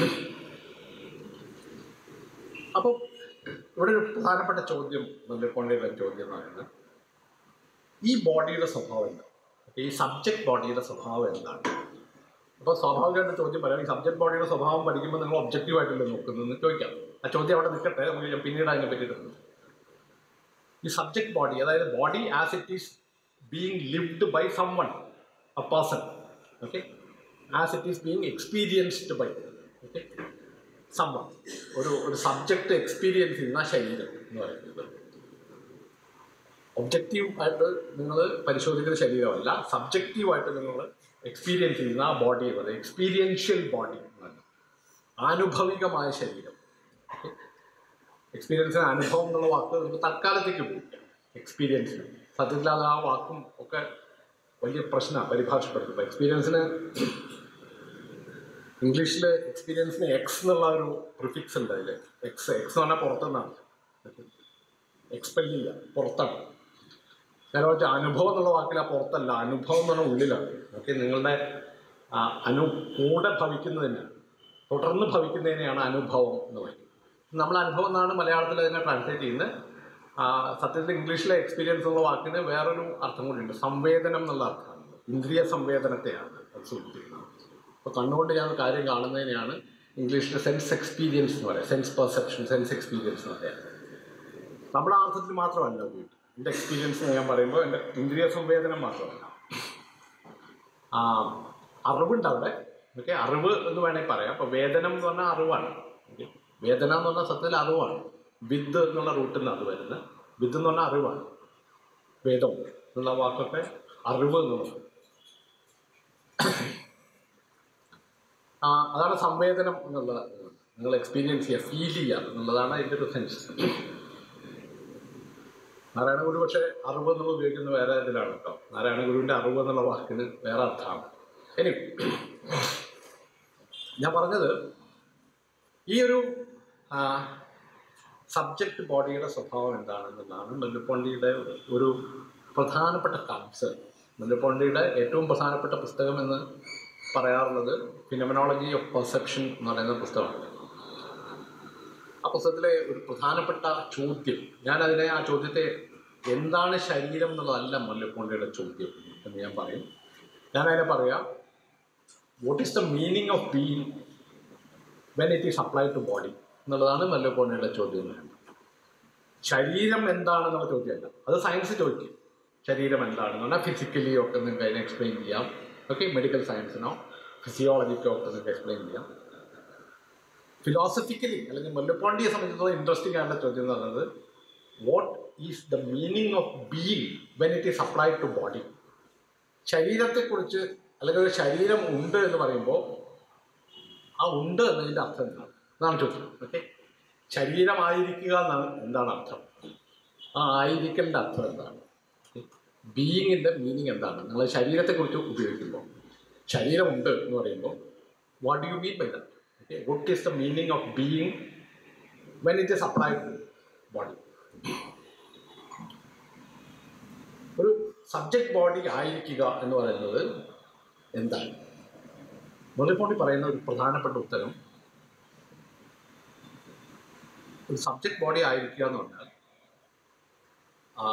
A: അപ്പോൾ ഇവിടെ ഒരു പ്രധാനപ്പെട്ട ചോദ്യം വല്ലപ്പാണ്ടിയുടെ ചോദ്യം എന്ന് പറയുന്നത് ഈ ബോഡിയുടെ സ്വഭാവം എന്താണ് ഈ സബ്ജക്റ്റ് ബോഡിയുടെ സ്വഭാവം എന്താണ് അപ്പോൾ സ്വാഭാവികമായിട്ട് ചോദ്യം പറയാം ഈ സബ്ജക്ട് ബോഡിയുടെ സ്വഭാവം പഠിക്കുമ്പോൾ നിങ്ങൾ ഒബ്ജക്റ്റീവായിട്ടല്ലേ നോക്കുന്നതെന്ന് ചോദിക്കാം ആ ചോദ്യം അവിടെ നിൽക്കട്ടെ നമുക്ക് ഞാൻ പിന്നീട് അതിനെ പറ്റിയിട്ട് ഈ സബ്ജക്ട് ബോഡി അതായത് body as it is being lived by someone a person okay as it is being experienced by okay someone ഒരു ഒരു സബ്ജക്റ്റ് എക്സ്പീരിയൻസ് ചെയ്യുന്ന ശരീരം എന്ന് പറയുന്നത് ഒബ്ജക്റ്റീവ് ആയിട്ട് നിങ്ങൾ പരിശോധിക്കുന്ന ശരീരമല്ല സബ്ജക്റ്റീവായിട്ട് നിങ്ങൾ എക്സ്പീരിയൻസ് ചെയ്യുന്ന ആ ബോഡി പറയുന്നത് എക്സ്പീരിയൻഷ്യൽ ബോഡി എന്നാണ് ആനുഭവികമായ ശരീരം എക്സ്പീരിയൻസിന് അനുഭവം എന്നുള്ള വാക്ക് നമുക്ക് തൽക്കാലത്തേക്ക് ഉപയോഗിക്കാം എക്സ്പീരിയൻസിന് സത്യത്തിൽ അത് ആ വാക്കും ഒക്കെ വലിയ പ്രശ്നമാണ് പരിഭാഷപ്പെടുത്തുമ്പോൾ എക്സ്പീരിയൻസിന് ഇംഗ്ലീഷിൽ എക്സ്പീരിയൻസിന് എക്സ് എന്നുള്ള ഒരു പ്രിഫിക്സ് ഉണ്ട് അതിൽ എക്സ് എക്സ് എന്ന് പറഞ്ഞാൽ പുറത്തുനിന്നാണ് എക്സ്പെൽ ചെയ്യുക പുറത്താണ് കാരണം വെച്ചാൽ അനുഭവം എന്നുള്ള വാക്കിൽ ആ പുറത്തല്ല അനുഭവം എന്ന് പറഞ്ഞാൽ ഉള്ളിലാണ് ഓക്കെ നിങ്ങളുടെ ആ, അനു കൂടെ ഭവിക്കുന്നതിനാണ് തുടർന്ന് ഭവിക്കുന്നതിനെയാണ് അനുഭവം എന്ന് പറയുന്നത് നമ്മൾ അനുഭവം എന്നാണ് മലയാളത്തിൽ അതിനെ ട്രാൻസ്ലേറ്റ് ചെയ്യുന്നത് ആ, സത്യത്തിൽ ഇംഗ്ലീഷിലെ എക്സ്പീരിയൻസ് എന്നുള്ള വാക്കിന് വേറൊരു അർത്ഥം കൂടിയുണ്ട് സംവേദനം എന്നുള്ള അർത്ഥമാണ് ഇന്ദ്രിയ സംവേദനത്തെയാണ് അത് സൂചിപ്പിക്കുന്നത് അപ്പോൾ കണ്ണുകൊണ്ട് ഞാൻ ഒരു കാര്യം കാണുന്നതിനെയാണ് ഇംഗ്ലീഷിലെ സെൻസ് എക്സ്പീരിയൻസ് എന്ന് പറയുക സെൻസ് പെർസെപ്ഷൻ സെൻസ് എക്സ്പീരിയൻസ് എന്ന് പറയാം നമ്മുടെ ആ അർത്ഥത്തിൽ മാത്രമല്ല ഉപയോഗിക്കും എൻ്റെ എക്സ്പീരിയൻസ് എന്ന് ഞാൻ പറയുമ്പോൾ എൻ്റെ ഇന്ദ്രിയ സംവേദനം മാത്രമല്ല ആ, അറിവുണ്ട് അവിടെ ഓക്കെ അറിവ് എന്ന് വേണമെങ്കിൽ പറയാം അപ്പോൾ വേദനം എന്ന് പറഞ്ഞാൽ അറിവാണ് Okay? വേദന എന്ന് പറഞ്ഞാൽ സത്യത്തിൽ അറിവാണ് വിത്ത് എന്നുള്ള റൂട്ടിൽ നിന്ന് അത് വരുന്നത് വിത്ത് എന്ന് പറഞ്ഞാൽ അറിവാണ് വേദം എന്നുള്ള വാക്കൊക്കെ അറിവ് എന്നുള്ളത് ആ അതാണ് സംവേദനം എന്നുള്ള നിങ്ങൾ എക്സ്പീരിയൻസ് ചെയ്യുക ഫീൽ ചെയ്യുക എന്നുള്ളതാണ് അതിൻ്റെ ഒരു സെൻസ് നാരായണ ഗുരു പക്ഷേ അറിവ് എന്നുള്ള ഉപയോഗിക്കുന്നത് വേറെ ഇതിലാണ് കേട്ടോ നാരായണ ഗുരുവിൻ്റെ അറിവ് എന്നുള്ള വാക്കിന് വേറെ അർത്ഥമാണ് ഇനി ഞാൻ പറഞ്ഞത് ഈ ഒരു സബ്ജക്റ്റ് ബോഡിയുടെ സ്വഭാവം എന്താണെന്നുള്ളതാണ് നെല്ലുപ്പൊണ്ടിയുടെ ഒരു പ്രധാനപ്പെട്ട കൺസേൺ നെല്ലുപ്പൊണ്ടിയുടെ ഏറ്റവും പ്രധാനപ്പെട്ട പുസ്തകം എന്ന് പറയാറുള്ളത് ഫിനമനോളജി ഓഫ് പെർസെപ്ഷൻ എന്ന് പറയുന്ന പുസ്തകമാണ് ആ പുസ്തകത്തിലെ ഒരു പ്രധാനപ്പെട്ട ചോദ്യം ഞാനതിനെ ആ ചോദ്യത്തെ എന്താണ് ശരീരം എന്നുള്ളതല്ല മല്ലപ്പൊണ്ടിയുടെ ചോദ്യം എന്ന് ഞാൻ പറയും ഞാനതിനെ പറയാം what is the meaning of being when it is apply to body എന്നുള്ളതാണ് മല്ലപ്പൊണ്ടിയുടെ ചോദ്യം എന്ന് പറയുന്നത്. ശരീരം എന്താണെന്നുള്ള ചോദ്യമല്ല അത് സയൻസ് ചോദിക്കും ശരീരം എന്താണെന്ന് പറഞ്ഞാൽ ഫിസിക്കലി ഒക്കെ നിങ്ങൾക്ക് അതിനെ എക്സ്പ്ലെയിൻ ചെയ്യാം ഓക്കെ മെഡിക്കൽ സയൻസിനോ ഫിസിയോളജിക്കോ ഒക്കെ നിങ്ങൾക്ക് എക്സ്പ്ലെയിൻ ചെയ്യാം ഫിലോസഫിക്കലി അല്ലെങ്കിൽ മുല്ലപ്പാണ്ടിയെ സംബന്ധിച്ചിടത്തോളം ഇൻട്രസ്റ്റിംഗ് ആയിട്ടുള്ള ചോദ്യം എന്ന് പറയുന്നത് what is the meaning of being when it is applied to body ശരീരത്തെക്കുറിച്ച് അല്ലെങ്കിൽ ഒരു ശരീരം ഉണ്ട് എന്ന് പറയുമ്പോൾ ആ ഉണ്ട് എന്നതിൻ്റെ അർത്ഥം എന്താണ് എന്നാണ് ചോദ്യം ഓക്കെ ശരീരമായിരിക്കുക എന്നാണ് എന്താണ് അർത്ഥം ആ ആയിരിക്കലിൻ്റെ അർത്ഥം എന്താണ് ബീയിങ്ങിൻ്റെ മീനിങ് എന്താണ് നിങ്ങൾ ശരീരത്തെക്കുറിച്ച് ഉപയോഗിക്കുമ്പോൾ ശരീരമുണ്ട് എന്ന് പറയുമ്പോൾ what do you mean by that okay what is the meaning of being when it is applied to body ഒരു സബ്ജക്റ്റ് ബോഡി ആയിരിക്കുക എന്ന് പറയുന്നത് എന്താണ് മുതൽപ്പോണ്ടി പറയുന്ന ഒരു പ്രധാനപ്പെട്ട ഉത്തരം ഒരു സബ്ജക്റ്റ് ബോഡി ആയിരിക്കുക എന്ന് പറഞ്ഞാൽ ആ,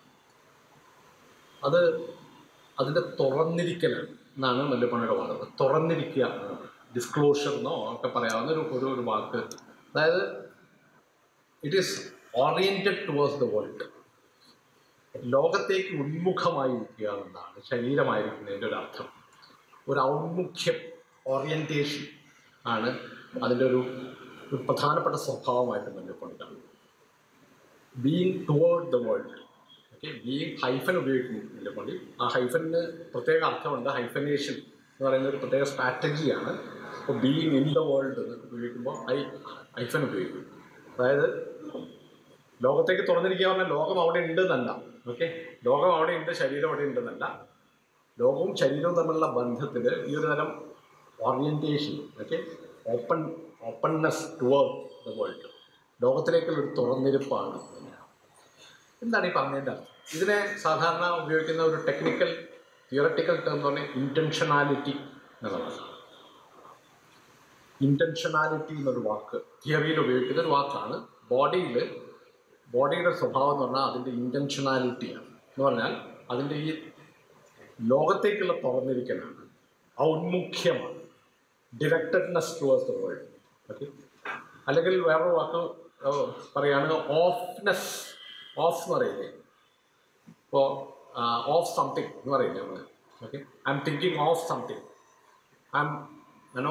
A: അത് അതിൻ്റെ തുറന്നിരിക്കലാണ് എന്നാണ് മല്ലപ്പണിയുടെ വാദം തുറന്നിരിക്കുക ഡിസ്ക്ലോഷർ എന്നോ ഒക്കെ പറയാവുന്ന ഒരു ഒരു ഒരു വാക്ക് അതായത് it is oriented towards the world ലോകത്തേക്ക് ഉന്മുഖമായിരിക്കുക എന്നതാണ് ശരീരമായിരിക്കുന്നതിൻ്റെ ഒരു അർത്ഥം ഒരു ഔന്മുഖ്യം ഓറിയൻറ്റേഷൻ ആണ് അതിൻ്റെ ഒരു ഒരു പ്രധാനപ്പെട്ട സ്വഭാവമായിട്ട് മല്ലപ്പണി കാണുന്നത് being toward the world okay being hyphen ഉപയോഗിക്കുന്നില്ല പള്ളി ആ ഹൈഫനിന് പ്രത്യേക അർത്ഥമുണ്ട് ഹൈഫനേഷൻ എന്ന് പറയുന്ന ഒരു പ്രത്യേക സ്ട്രാറ്റജിയാണ് അപ്പോൾ ബീയിങ് ഇൻ ദ വേൾഡ് എന്ന് ഉപയോഗിക്കുമ്പോൾ ഐ ഹൈഫൻ ഉപയോഗിക്കും അതായത് ലോകത്തേക്ക് തുറന്നിരിക്കുക പറഞ്ഞാൽ ലോകം അവിടെ ഉണ്ട് എന്നല്ല ഓക്കെ ലോകം അവിടെ ഉണ്ട് ശരീരം അവിടെ ഉണ്ടെന്നല്ല ലോകവും ശരീരവും തമ്മിലുള്ള ബന്ധത്തിൽ ഈ ഒരു തരം orientation okay open openness toward the world ലോകത്തിലേക്കുള്ള ഒരു തുറന്നിരിപ്പാണ് എന്താണ് ഈ പറഞ്ഞതിൻ്റെ അർത്ഥം ഇതിനെ സാധാരണ ഉപയോഗിക്കുന്ന ഒരു ടെക്നിക്കൽ തിയറട്ടിക്കൽ ടേം എന്ന് പറഞ്ഞാൽ ഇൻറ്റൻഷനാലിറ്റി എന്നുള്ളതാണ് ഇൻറ്റൻഷനാലിറ്റി എന്നൊരു വാക്ക് തിയറിയിൽ ഉപയോഗിക്കുന്ന ഒരു വാക്കാണ് ബോഡിയിൽ ബോഡിയുടെ സ്വഭാവം എന്ന് പറഞ്ഞാൽ അതിൻ്റെ ഇൻറ്റൻഷനാലിറ്റിയാണ് എന്ന് പറഞ്ഞാൽ അതിൻ്റെ ഈ ലോകത്തേക്കുള്ള തുറന്നിരിക്കലാണ് ഔന്മുഖ്യമാണ് directedness towards the world okay അല്ലെങ്കിൽ വേറൊരു വാക്ക് ഏഹ്, പറയുകയാണെങ്കിൽ ഓഫ്നെസ് ഓഫ് എന്ന് പറയുന്നത് ഇപ്പോൾ ഓഫ് സംതിങ് എന്ന് പറയില്ലേ നമ്മൾ okay I am thinking of something I am you know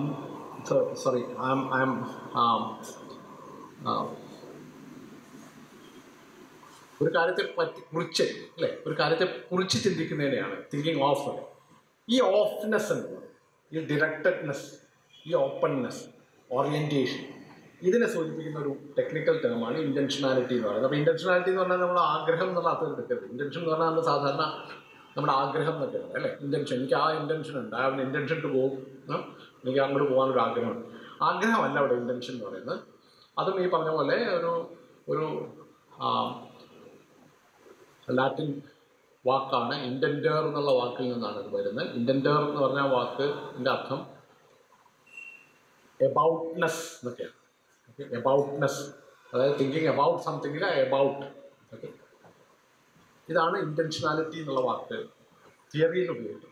A: sorry I am I am ഒരു കാര്യത്തെ പറ്റി കുറിച്ച് അല്ലേ ഒരു കാര്യത്തെ കുറിച്ച് ചിന്തിക്കുന്നതിനെയാണ് തിങ്കിങ് ഓഫ് ഈ ഓഫ്നെസ് എന്ന് പറയുന്നത് ഈ ഡിറക്റ്റഡ്നെസ് ഈ ഓപ്പൺനെസ് ഓറിയൻറ്റേഷൻ ഇതിനെ സൂചിപ്പിക്കുന്ന ഒരു ടെക്നിക്കൽ ടേമാണ് ഇൻറ്റൻഷനാലിറ്റി എന്ന് പറയുന്നത് അപ്പോൾ ഇൻറ്റൻഷനാലിറ്റി എന്ന് പറഞ്ഞാൽ നമ്മൾ ആഗ്രഹം എന്നുള്ള അർത്ഥത്തിൽ എടുക്കരുത് ഇൻറ്റൻഷൻ എന്ന് പറഞ്ഞാൽ നമ്മൾ സാധാരണ നമ്മുടെ ആഗ്രഹം എന്നൊക്കെ ഉണ്ട് അല്ലേ ഇൻറ്റൻഷൻ എനിക്ക് ആ ഇൻറ്റൻഷൻ ഉണ്ട് ആ ഇൻറ്റൻഷൻ ടു പോകും എനിക്ക് അങ്ങോട്ട് പോകാനൊരു ആഗ്രഹമുണ്ട് ആഗ്രഹമല്ല അവിടെ ഇൻറ്റൻഷൻ എന്ന് പറയുന്നത് അതും ഈ പറഞ്ഞ പോലെ ഒരു ഒരു ആ, ലാറ്റിൻ വാക്കാണ് ഇൻറ്റൻറ്റർ എന്നുള്ള വാക്കിൽ നിന്നാണ് ഇത് വരുന്നത് ഇൻറ്റൻറ്റർ എന്ന് പറഞ്ഞ വാക്കിൻ്റെ അർത്ഥം എബൌട്ട്നെസ് എന്നൊക്കെയാണ് ഓക്കെ എബൌട്ട്നെസ് അതായത് തിങ്കിങ് എബൌട്ട് സംതിങ്ങിൽ എബൌട്ട് ഓക്കെ ഇതാണ് ഇൻറ്റൻഷനാലിറ്റി എന്നുള്ള വാക്ക് തിയറിയിൽ ഉപയോഗിക്കുന്നത്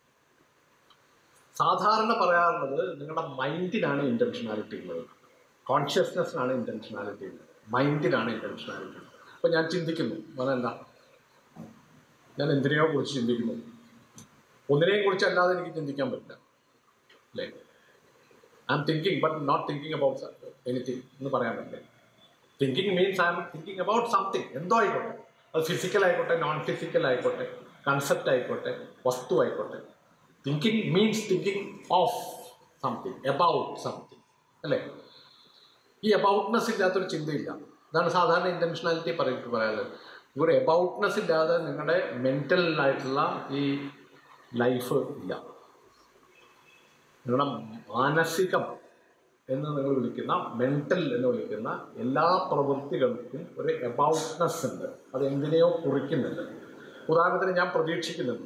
A: സാധാരണ പറയാറുള്ളത് നിങ്ങളുടെ മൈൻഡിനാണ് ഇൻറ്റൻഷനാലിറ്റി ഉള്ളത് കോൺഷ്യസ്നെസ്സിനാണ് ഇൻറ്റൻഷനാലിറ്റി ഉള്ളത് മൈൻഡിനാണ് ഇൻറ്റൻഷനാലിറ്റി ഉള്ളത് അപ്പോൾ ഞാൻ ചിന്തിക്കുന്നു പറഞ്ഞാൽ എന്താ ഞാൻ എന്തിനെയോ കുറിച്ച് ചിന്തിക്കുന്നു ഒന്നിനെയും കുറിച്ച് അല്ലാതെ എനിക്ക് ചിന്തിക്കാൻ പറ്റില്ല അല്ലേ I am thinking but not thinking about anything എന്ന് പറയാൻ പറ്റില്ല thinking means I am thinking about something എന്തോ ആയിക്കോട്ടെ അത് ഫിസിക്കൽ ആയിക്കോട്ടെ നോൺ ഫിസിക്കൽ ആയിക്കോട്ടെ കൺസെപ്റ്റ് ആയിക്കോട്ടെ വസ്തു ആയിക്കോട്ടെ thinking means thinking of something about something അല്ലേ ഈ എബൌട്ട്നെസ് ഇല്ലാത്തൊരു ചിന്തയില്ല അതാണ് സാധാരണ ഇൻറ്റൻഷനാലിറ്റി പറഞ്ഞിട്ട് പറയാനുള്ളത് ഒരു എബൌട്ട്നെസ് ഇല്ലാതെ നിങ്ങളുടെ മെൻ്റൽ ആയിട്ടുള്ള ഈ ലൈഫ് ഇല്ല നിങ്ങളുടെ മാനസികം എന്ന് നിങ്ങൾ വിളിക്കുന്ന മെൻ്റൽ എന്ന് വിളിക്കുന്ന എല്ലാ പ്രവൃത്തികൾക്കും ഒരു എബൌട്ട്നെസ് ഉണ്ട് അത് എന്തിനെയോ കുറിക്കുന്നുണ്ട് ഉദാഹരണത്തിന് ഞാൻ പ്രതീക്ഷിക്കുന്നുണ്ട്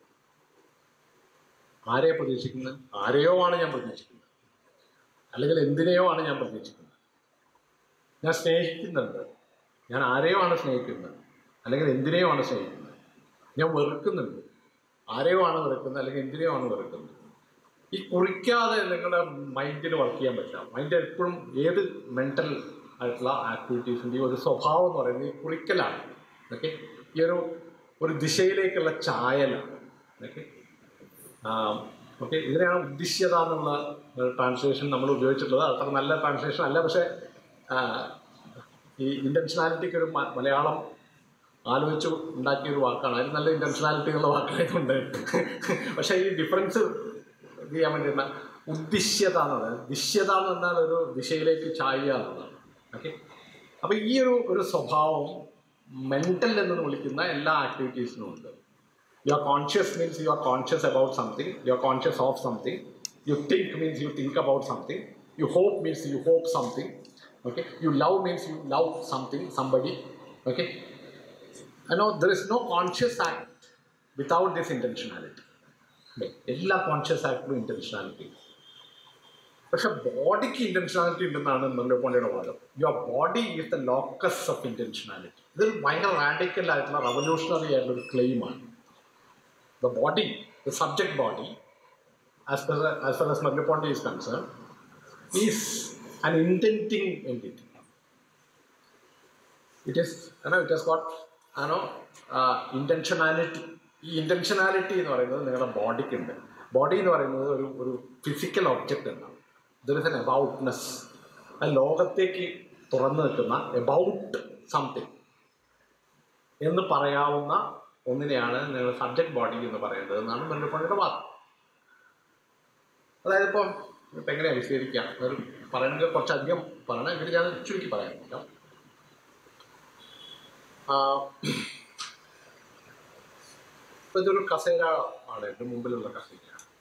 A: ആരെ പ്രതീക്ഷിക്കുന്നത് ആരെയോ ആണ് ഞാൻ പ്രതീക്ഷിക്കുന്നത് അല്ലെങ്കിൽ എന്തിനെയോ ആണ് ഞാൻ പ്രതീക്ഷിക്കുന്നത് ഞാൻ സ്നേഹിക്കുന്നുണ്ട് ഞാൻ ആരെയോ ആണ് സ്നേഹിക്കുന്നത് അല്ലെങ്കിൽ എന്തിനെയോ ആണ് സ്നേഹിക്കുന്നത് ഞാൻ വെറുക്കുന്നുണ്ട് ആരെയോ ആണ് വെറുക്കുന്നത് അല്ലെങ്കിൽ എന്തിനെയോ ആണ് വെറുക്കുന്നത് ഈ കുറിക്കാതെ നിങ്ങളുടെ മൈൻഡിന് വർക്ക് ചെയ്യാൻ പറ്റില്ല മൈൻഡ് എപ്പോഴും ഏത് മെൻ്റൽ ആയിട്ടുള്ള ആക്ടിവിറ്റീസിൻ്റെയും ഒരു സ്വഭാവം എന്ന് പറയുന്നത് ഈ കുറിക്കലാണ് ഓക്കെ ഈ ഒരു ഒരു ദിശയിലേക്കുള്ള ചായലാണ് ഓക്കെ ഓക്കെ ഇതിനെയാണ് ഉദ്ദിശ്യത എന്നുള്ള ട്രാൻസ്ലേഷൻ നമ്മൾ ഉപയോഗിച്ചിട്ടുള്ളത് അത്ര നല്ല ട്രാൻസ്ലേഷൻ അല്ല പക്ഷേ ആ, ഈ ഇൻറ്റൻഷനാലിറ്റിക്ക് ഒരു മ- മലയാളം ആലോചിച്ച് ഉണ്ടാക്കിയ ഒരു വാക്കാണ് അതിന് നല്ല ഇൻറ്റൻഷനാലിറ്റി എന്നുള്ള വാക്കായതുകൊണ്ട് പക്ഷേ ഈ ഡിഫറൻസ് ഇത് ചെയ്യാൻ വേണ്ടിയിരുന്ന ഉദ്ദിശ്യത എന്നുള്ളത് ദിശ്യത എന്ന് പറഞ്ഞാൽ ഒരു ദിശയിലേക്ക് ചായുക എന്നുള്ളതാണ് ഓക്കെ അപ്പോൾ ഈ ഒരു ഒരു സ്വഭാവം മെൻ്റൽ എന്ന് വിളിക്കുന്ന എല്ലാ ആക്ടിവിറ്റീസിനും ഉണ്ട് you are conscious means you are conscious about something you are conscious of something you think means you think about something you hope means you hope something okay you love means you love something somebody okay I know there is no conscious act without this intentionality. അല്ലേ? എല്ലാ conscious ആക്ടിലും ഇൻറ്റൻഷനാലിറ്റി പക്ഷെ ബോഡിക്ക് ഇൻറ്റൻഷനാലിറ്റി ഉണ്ടെന്നാണ് മുല്ലപ്പള്ളിയുടെ വാദം your body is the locus of intentionality ഇതൊരു ഭയങ്കര radical ആയിട്ടുള്ള റവല്യൂഷണറി ആയിട്ടുള്ള ഒരു ക്ലെയിമാണ് the body the subject body as per as far as Merleau Ponty is concern is an intenting entity it is you know it has got you know uh, intentionality ഈ ഇൻറ്റൻഷനാലിറ്റി എന്ന് പറയുന്നത് നിങ്ങളുടെ ബോഡിക്ക് ഉണ്ട് ബോഡി എന്ന് പറയുന്നത് ഒരു ഒരു ഫിസിക്കൽ ഒബ്ജക്റ്റ് എന്നാണ് ദർ ഇസ് എൻ എബൌട്ട്നെസ് അത് ലോകത്തേക്ക് തുറന്നു നിൽക്കുന്ന എബൌട്ട് സംതിങ് എന്ന് പറയാവുന്ന ഒന്നിനെയാണ് നിങ്ങൾ സബ്ജക്ട് ബോഡി എന്ന് പറയേണ്ടത് എന്നാണ് മുല്ലപ്പള്ളിയുടെ വാദം അതായത് ഇപ്പം ഇപ്പം എങ്ങനെയാണ് വിശദീകരിക്കാം ഒരു പറയണമെങ്കിൽ കുറച്ചധികം പറയണം എങ്കിലും ഞാൻ ചുരുക്കി പറയാൻ നോക്കാം ആ, ഇപ്പൊ ഇതൊരു കസേര ആണ് എൻ്റെ മുമ്പിലുള്ള കസേര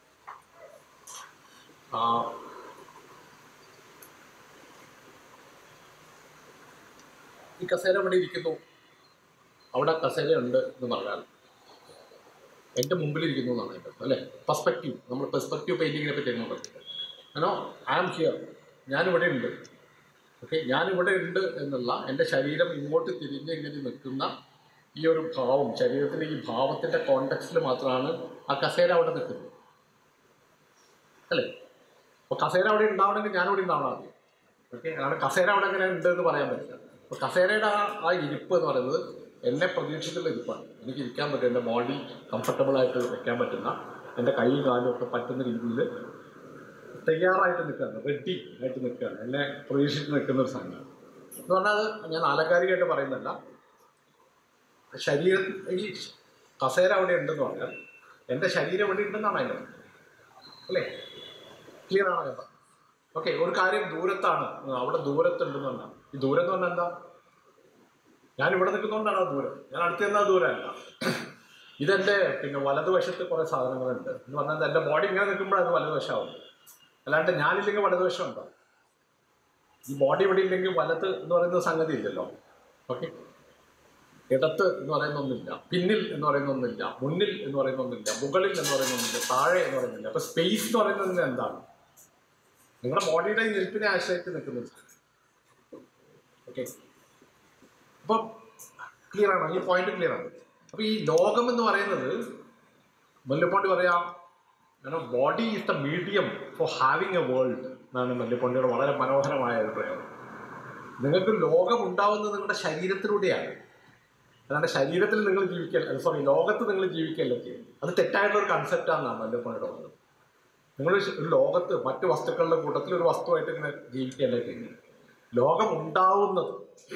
A: ആ, ഈ കസേര ഇവിടെ ഇരിക്കുന്നു അവിടെ കസേര ഉണ്ട് എന്ന് പറഞ്ഞാൽ എൻ്റെ മുമ്പിൽ ഇരിക്കുന്നു എന്നാണ് എൻ്റെ അർത്ഥം, അല്ലേ പെർസ്പെക്റ്റീവ് നമ്മൾ പെർസ്പെക്റ്റീവ് പെയിൻറ്റിങ്ങിനെ പറ്റി എങ്ങനെ പറ്റില്ല ആണോ ഐ ആം ഹിയർ ഞാനിവിടെ ഉണ്ട് ഓക്കെ ഞാനിവിടെ ഉണ്ട് എന്നുള്ള എൻ്റെ ശരീരം ഇങ്ങോട്ട് തിരിഞ്ഞ് ഇങ്ങനെ നിൽക്കുന്ന ഈ ഒരു ഭാവം ശരീരത്തിൻ്റെ ഈ ഭാവത്തിൻ്റെ കോണ്ടെക്സ്റ്റിൽ മാത്രമാണ് ആ കസേര അവിടെ നിൽക്കുന്നത് അല്ലേ അപ്പോൾ കസേര അവിടെ ഉണ്ടാവണമെങ്കിൽ ഞാനിവിടെ ഉണ്ടാവണം ആദ്യം ഓക്കെ കാരണം കസേര അവിടെ എങ്ങനെ ഉണ്ട് എന്ന് പറയാൻ പറ്റില്ല അപ്പോൾ കസേരയുടെ ആ ആ ഇരിപ്പ് എന്ന് പറയുന്നത് എന്നെ പ്രതീക്ഷിച്ചുള്ള ഇരിപ്പാണ് എനിക്ക് ഇരിക്കാൻ പറ്റും എൻ്റെ ബോഡി കംഫർട്ടബിൾ ആയിട്ട് വെക്കാൻ പറ്റുന്ന എൻ്റെ കൈ കാലും ഒക്കെ പറ്റുന്ന രീതിയിൽ തയ്യാറായിട്ട് നിൽക്കുകയാണ് റെഡി ആയിട്ട് നിൽക്കുകയാണ് എന്നെ പ്രതീക്ഷിച്ച് നിൽക്കുന്ന ഒരു സാധനമാണ് എന്ന് പറഞ്ഞാൽ അത് ഞാൻ ആലങ്കാരികമായിട്ട് പറയുന്നതല്ല ശരീരം ഈ കസേര അവിടെ ഉണ്ടെന്ന് പറഞ്ഞാൽ എൻ്റെ ശരീരം ഇവിടെ ഉണ്ടെന്നാണ് അതിൻ്റെ അർത്ഥം. അല്ലേ ക്ലിയർ ആണോ കേട്ടോ ഓക്കെ ഒരു കാര്യം ദൂരത്താണ് അവിടെ ദൂരത്തുണ്ടെന്ന് പറഞ്ഞാൽ ഈ ദൂരം എന്ന് പറഞ്ഞാൽ എന്താ ഞാൻ ഇവിടെ നിൽക്കുന്നതുകൊണ്ടാണ് ആ ദൂരം ഞാൻ അടുത്ത് നിന്നാൽ ദൂരമല്ല ഇതെൻ്റെ പിന്നെ വലതുവശത്ത് കുറേ സാധനങ്ങളുണ്ട് എന്ന് പറഞ്ഞാൽ എൻ്റെ ബോഡി ഇങ്ങനെ നിൽക്കുമ്പോഴത് വലതുവശമാവും അല്ലാണ്ട് ഞാനില്ലെങ്കിൽ വലതുവശം ഉണ്ടോ ഈ ബോഡി ഇവിടെ ഇല്ലെങ്കിൽ വലത്ത് എന്ന് പറയുന്ന സംഗതി ഇല്ലല്ലോ ഓക്കെ ഇടത്ത് എന്ന് പറയുന്ന ഒന്നില്ല പിന്നിൽ എന്ന് പറയുന്ന ഒന്നില്ല മുന്നിൽ എന്ന് പറയുന്ന ഒന്നില്ല മുകളിൽ എന്ന് പറയുന്ന ഒന്നില്ല താഴെ എന്ന് പറയുന്നില്ല അപ്പൊ സ്പേസ് എന്ന് പറയുന്നത് എന്താണ് നിങ്ങളുടെ ബോഡിയുടെ ഈ നിൽപ്പിനെ ആശ്രയിച്ച് നിൽക്കുന്നത് ഓക്കെ അപ്പം ക്ലിയർ ആണോ ഈ പോയിന്റ് ക്ലിയർ ആണ് അപ്പൊ ഈ ലോകം എന്ന് പറയുന്നത് മുല്ലപ്പോണ്ടി പറയാം body is the medium for having a world എന്നാണ് മുല്ലപ്പോണ്ടിയുടെ വളരെ മനോഹരമായ ഒരു പ്രയോഗം നിങ്ങൾക്ക് ലോകം ഉണ്ടാവുന്നത് നിങ്ങളുടെ ശരീരത്തിലൂടെയാണ് അല്ലാണ്ട് ശരീരത്തിൽ നിങ്ങൾ ജീവിക്കൽ സോറി ലോകത്ത് നിങ്ങൾ ജീവിക്കല്ല ചെയ്യും അത് തെറ്റായിട്ടുള്ള ഒരു കൺസെപ്റ്റാണെന്നാണ് മുല്ലപ്പോണ്ടിയുടെ പറഞ്ഞത് നിങ്ങൾ ഒരു ലോകത്ത് മറ്റു വസ്തുക്കളുടെ കൂട്ടത്തിൽ ഒരു വസ്തുവായിട്ട് ഇങ്ങനെ ജീവിക്കല്ല ചെയ്യുന്നത് ലോകം ഉണ്ടാവുന്നത്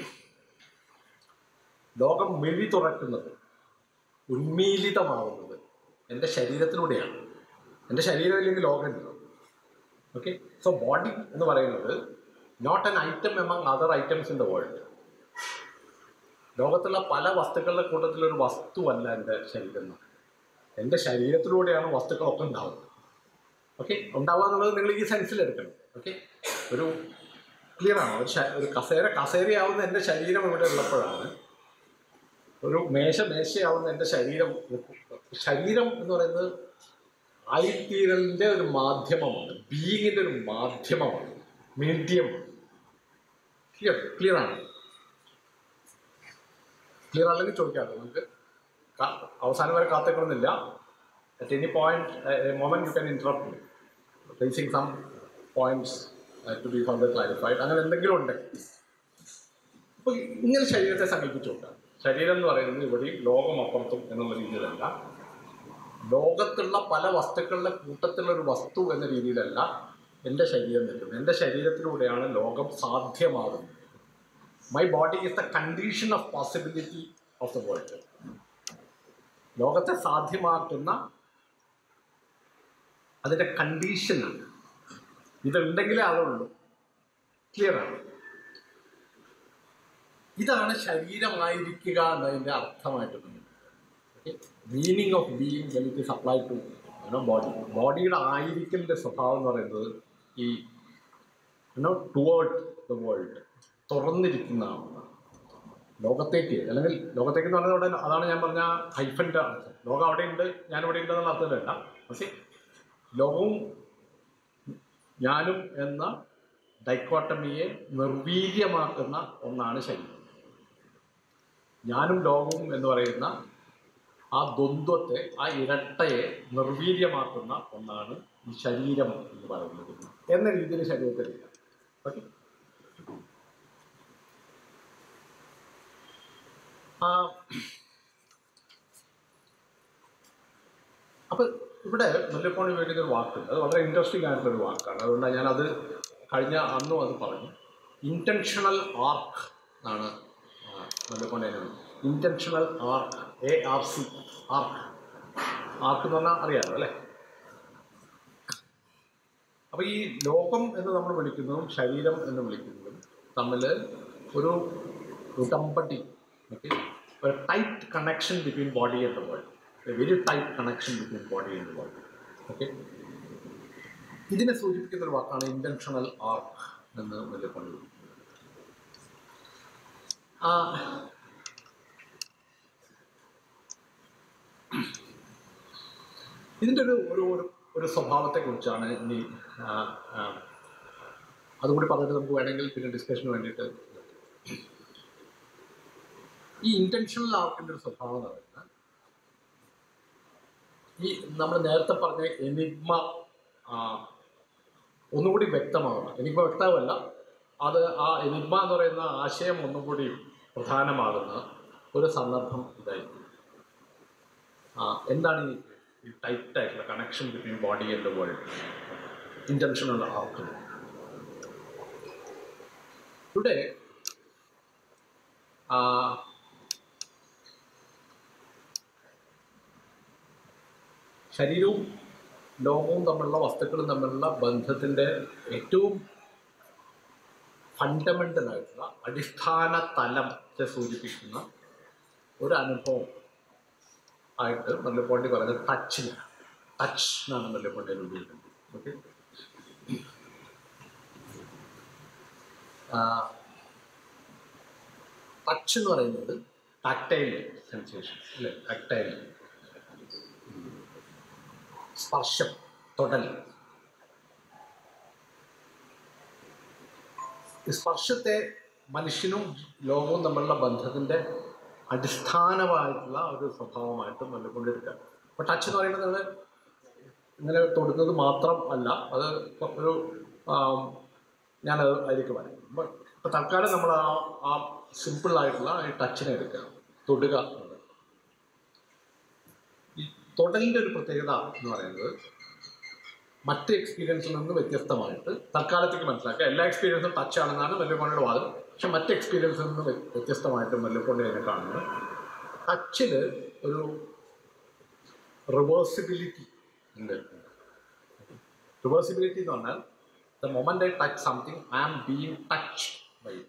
A: ലോകം മിഴി തുറക്കുന്നത് ഉന്മീലിതമാവുന്നത് എൻ്റെ ശരീരത്തിലൂടെയാണ് എൻ്റെ ശരീരം ഇല്ലെങ്കിൽ ലോകമില്ല ഓക്കെ സോ ബോഡി എന്ന് പറയുന്നത് not an item among other items in the world ലോകത്തുള്ള പല വസ്തുക്കളുടെ കൂട്ടത്തിൽ ഒരു വസ്തുവല്ല എൻ്റെ ശരീരം എന്ന്. എൻ്റെ ശരീരത്തിലൂടെയാണ് വസ്തുക്കളൊക്കെ ഉണ്ടാവുന്നത് ഓക്കെ ഉണ്ടാവുക എന്നുള്ളത് നിങ്ങൾ ഈ സെൻസിൽ എടുക്കണം ഓക്കെ ഒരു ക്ലിയർ ആണോ ഒരു ശ- ഒരു കസേര കസേരയാവുന്ന എൻ്റെ ശരീരം ഇവിടെ ഉള്ളപ്പോഴാണ് ഒരു മേശ മേശയാവുന്ന എൻ്റെ ശരീരം ശരീരം എന്ന് പറയുന്നത് ആയിത്തീരലിൻ്റെ ഒരു മാധ്യമമാണ് ബീയിങ്ങിൻ്റെ ഒരു മാധ്യമമാണ് മീഡിയം ക്ലിയർ ക്ലിയർ ആണ് ക്ലിയർ അല്ലെങ്കിൽ ചോദിക്കാറ് നമുക്ക് ക- അവസാനം വരെ കാത്തേക്കണമെന്നില്ല at any point moment you can interrupt raising some points to be further clarified അങ്ങനെ എന്തെങ്കിലും ഉണ്ടെങ്കിൽ അപ്പോൾ ഇങ്ങനെ ശരീരത്തെ സങ്കല്പിച്ചു നോക്കാം ശരീരം എന്ന് പറയുന്നത് ഇവിടെ ലോകം അപ്പുറത്തും എന്നുള്ള രീതിയിലല്ല ലോകത്തുള്ള പല വസ്തുക്കളുടെ കൂട്ടത്തിലുള്ള ഒരു വസ്തു എന്ന രീതിയിലല്ല എൻ്റെ ശരീരം നിൽക്കുന്നത് എൻ്റെ ശരീരത്തിലൂടെയാണ് ലോകം സാധ്യമാകുന്നത് my body is the condition of possibility of the world ലോകത്തെ സാധ്യമാക്കുന്ന അതിൻ്റെ കണ്ടീഷനാണ് ഇതുണ്ടെങ്കിലേ അതുള്ളൂ ക്ലിയർ ആണ് ഇതാണ് ശരീരമായിരിക്കുക എന്നതിൻ്റെ അർത്ഥമായിട്ട് meaning of being when it is apply to body ബോഡിയുടെ ആയിരിക്കലിൻ്റെ സ്വഭാവം എന്ന് പറയുന്നത് ഈ യുനോ ടുവേർഡ് ദ വേൾഡ് തുറന്നിരിക്കുന്നതാണ് ലോകത്തേക്ക് അല്ലെങ്കിൽ ലോകത്തേക്ക് എന്ന് പറയുന്നത് അവിടെ അതാണ് ഞാൻ പറഞ്ഞ ഹൈഫൻ്റെ അർത്ഥം ലോകം അവിടെ ഉണ്ട് ഞാൻ ഇവിടെ ഉണ്ട് എന്നുള്ള അർത്ഥത്തിലല്ല പക്ഷേ ലോകവും ഞാനും എന്ന ഡൈക്കോട്ടമിയെ നിർവീര്യമാക്കുന്ന ഒന്നാണ് ശരീരം ഞാനും ലോകവും എന്ന് പറയുന്ന ആ ദ്വന്ദ്വത്തെ ആ ഇരട്ടയെ നിർവീര്യമാക്കുന്ന ഒന്നാണ് ഈ ശരീരം എന്ന് പറയുന്നത് എന്ന രീതിയിൽ ശരീരത്തിലില്ല ഓക്കെ ആ അപ്പൊ ഇവിടെ മുല്ലപ്പോണി വേണ്ടിയ ഒരു വാക്കുണ്ട് അത് വളരെ ഇൻട്രസ്റ്റിംഗ് ആയിട്ടുള്ള ഒരു വാക്കാണ് അതുകൊണ്ട് ഞാനത് കഴിഞ്ഞ അന്നും അത് പറഞ്ഞു ഇൻറ്റൻഷണൽ ആർക്ക് എന്നാണ് Merleau Ponty intentional arc A R C arc arc എന്ന് പറഞ്ഞാൽ അറിയാമല്ലോ അല്ലേ അപ്പൊ ഈ ലോകം എന്ന് നമ്മൾ വിളിക്കുന്നതും ശരീരം എന്ന് വിളിക്കുന്നതും തമ്മിൽ ഒരു ഉടമ്പടി ഓക്കെ ഒരു tight connection between body and the world very tight connection between body and the world okay ഇതിനെ സൂചിപ്പിക്കുന്ന ഒരു വാക്കാണ് ഇന്റൻഷണൽ ആർക്ക് എന്ന് വലിയ പണി ആ ഇതിൻ്റെ ഒരു ഒരു ഒരു- ഒരു സ്വഭാവത്തെക്കുറിച്ചാണ് ഇനി ആ, ആ, അതുകൂടി പറഞ്ഞിട്ട് നമുക്ക് വേണമെങ്കിൽ പിന്നെ ഡിസ്കഷന് വേണ്ടിയിട്ട് ഈ ഇന്റൻഷണൽ ആർക്കിൻ്റെ ഒരു സ്വഭാവം എന്ന് പറയുന്നത് ഈ നമ്മൾ നേരത്തെ പറഞ്ഞ എനിഗ്മ ഒന്നുകൂടി വ്യക്തമാകണം എനിഗ്മ വ്യക്തമല്ല അത് ആ എനിഗ്മ എന്ന് പറയുന്ന ആശയം ഒന്നുകൂടി പ്രധാനമാകുന്ന ഒരു സന്ദർഭം ഇതായിരിക്കും ആ, എന്താണ് ഈ ഈ ടൈറ്റ് ആയിട്ടുള്ള connection between body and world intentional arc ഇവിടെ ശരീരവും ലോകവും തമ്മിലുള്ള വസ്തുക്കളും തമ്മിലുള്ള ബന്ധത്തിൻ്റെ ഏറ്റവും ഫണ്ടമെൻ്റൽ ആയിട്ടുള്ള അടിസ്ഥാന തലത്തെ സൂചിപ്പിക്കുന്ന ഒരു അനുഭവം ആയിട്ട് മല്ലപ്പോണ്ടി പറയുന്നത് ടച്ചിലാണ് ടച്ച് എന്നാണ് മല്ലപ്പോണ്ടിയിൽ ഉപയോഗിക്കുന്നത് ഓക്കെ ടച്ച് എന്ന് പറയുന്നത് ടാക്ടൈൽ സെൻസേഷൻ അല്ലേ ടാക്ടൈൽ സ്പർശം തൊടൽ ഈ സ്പർശത്തെ മനുഷ്യനും ലോകവും തമ്മിലുള്ള ബന്ധത്തിൻ്റെ അടിസ്ഥാനമായിട്ടുള്ള ഒരു സ്വഭാവമായിട്ട് മുന്നിക്കൊണ്ടിരിക്കുക അപ്പോൾ ടച്ച് എന്ന് പറയുന്നത് നമ്മൾ ഇങ്ങനെ തൊടുന്നത് മാത്രം അല്ല അത് ഇപ്പൊ ഒരു ആം, ഞാനത് അതിലേക്ക് വരാം ബട്ട് ഇപ്പം തൽക്കാലം നമ്മൾ ആ ആ സിമ്പിളായിട്ടുള്ള ഈ ടച്ചിനെ എടുക്കുക തൊടുക എന്നുള്ളത് ഈ തൊടലിൻ്റെ ഒരു പ്രത്യേകത എന്ന് പറയുന്നത് മറ്റ് എക്സ്പീരിയൻസിൽ നിന്ന് വ്യത്യസ്തമായിട്ട് തൽക്കാലത്തേക്ക് മനസ്സിലാക്കുക എല്ലാ എക്സ്പീരിയൻസും ടച്ച് ആണെന്നാണ് മല്ലുകൊണ്ടയുടെ വാദം പക്ഷെ മറ്റ് എക്സ്പീരിയൻസിൽ നിന്ന് വ്യ- വ്യത്യസ്തമായിട്ട് മല്ലുകൊണ്ട് അതിനെ കാണുന്നത് ടച്ചിൽ ഒരു റിവേഴ്സിബിലിറ്റി ഉണ്ട് റിവേഴ്സിബിലിറ്റി എന്ന് പറഞ്ഞാൽ the moment I touch something I am being touch by it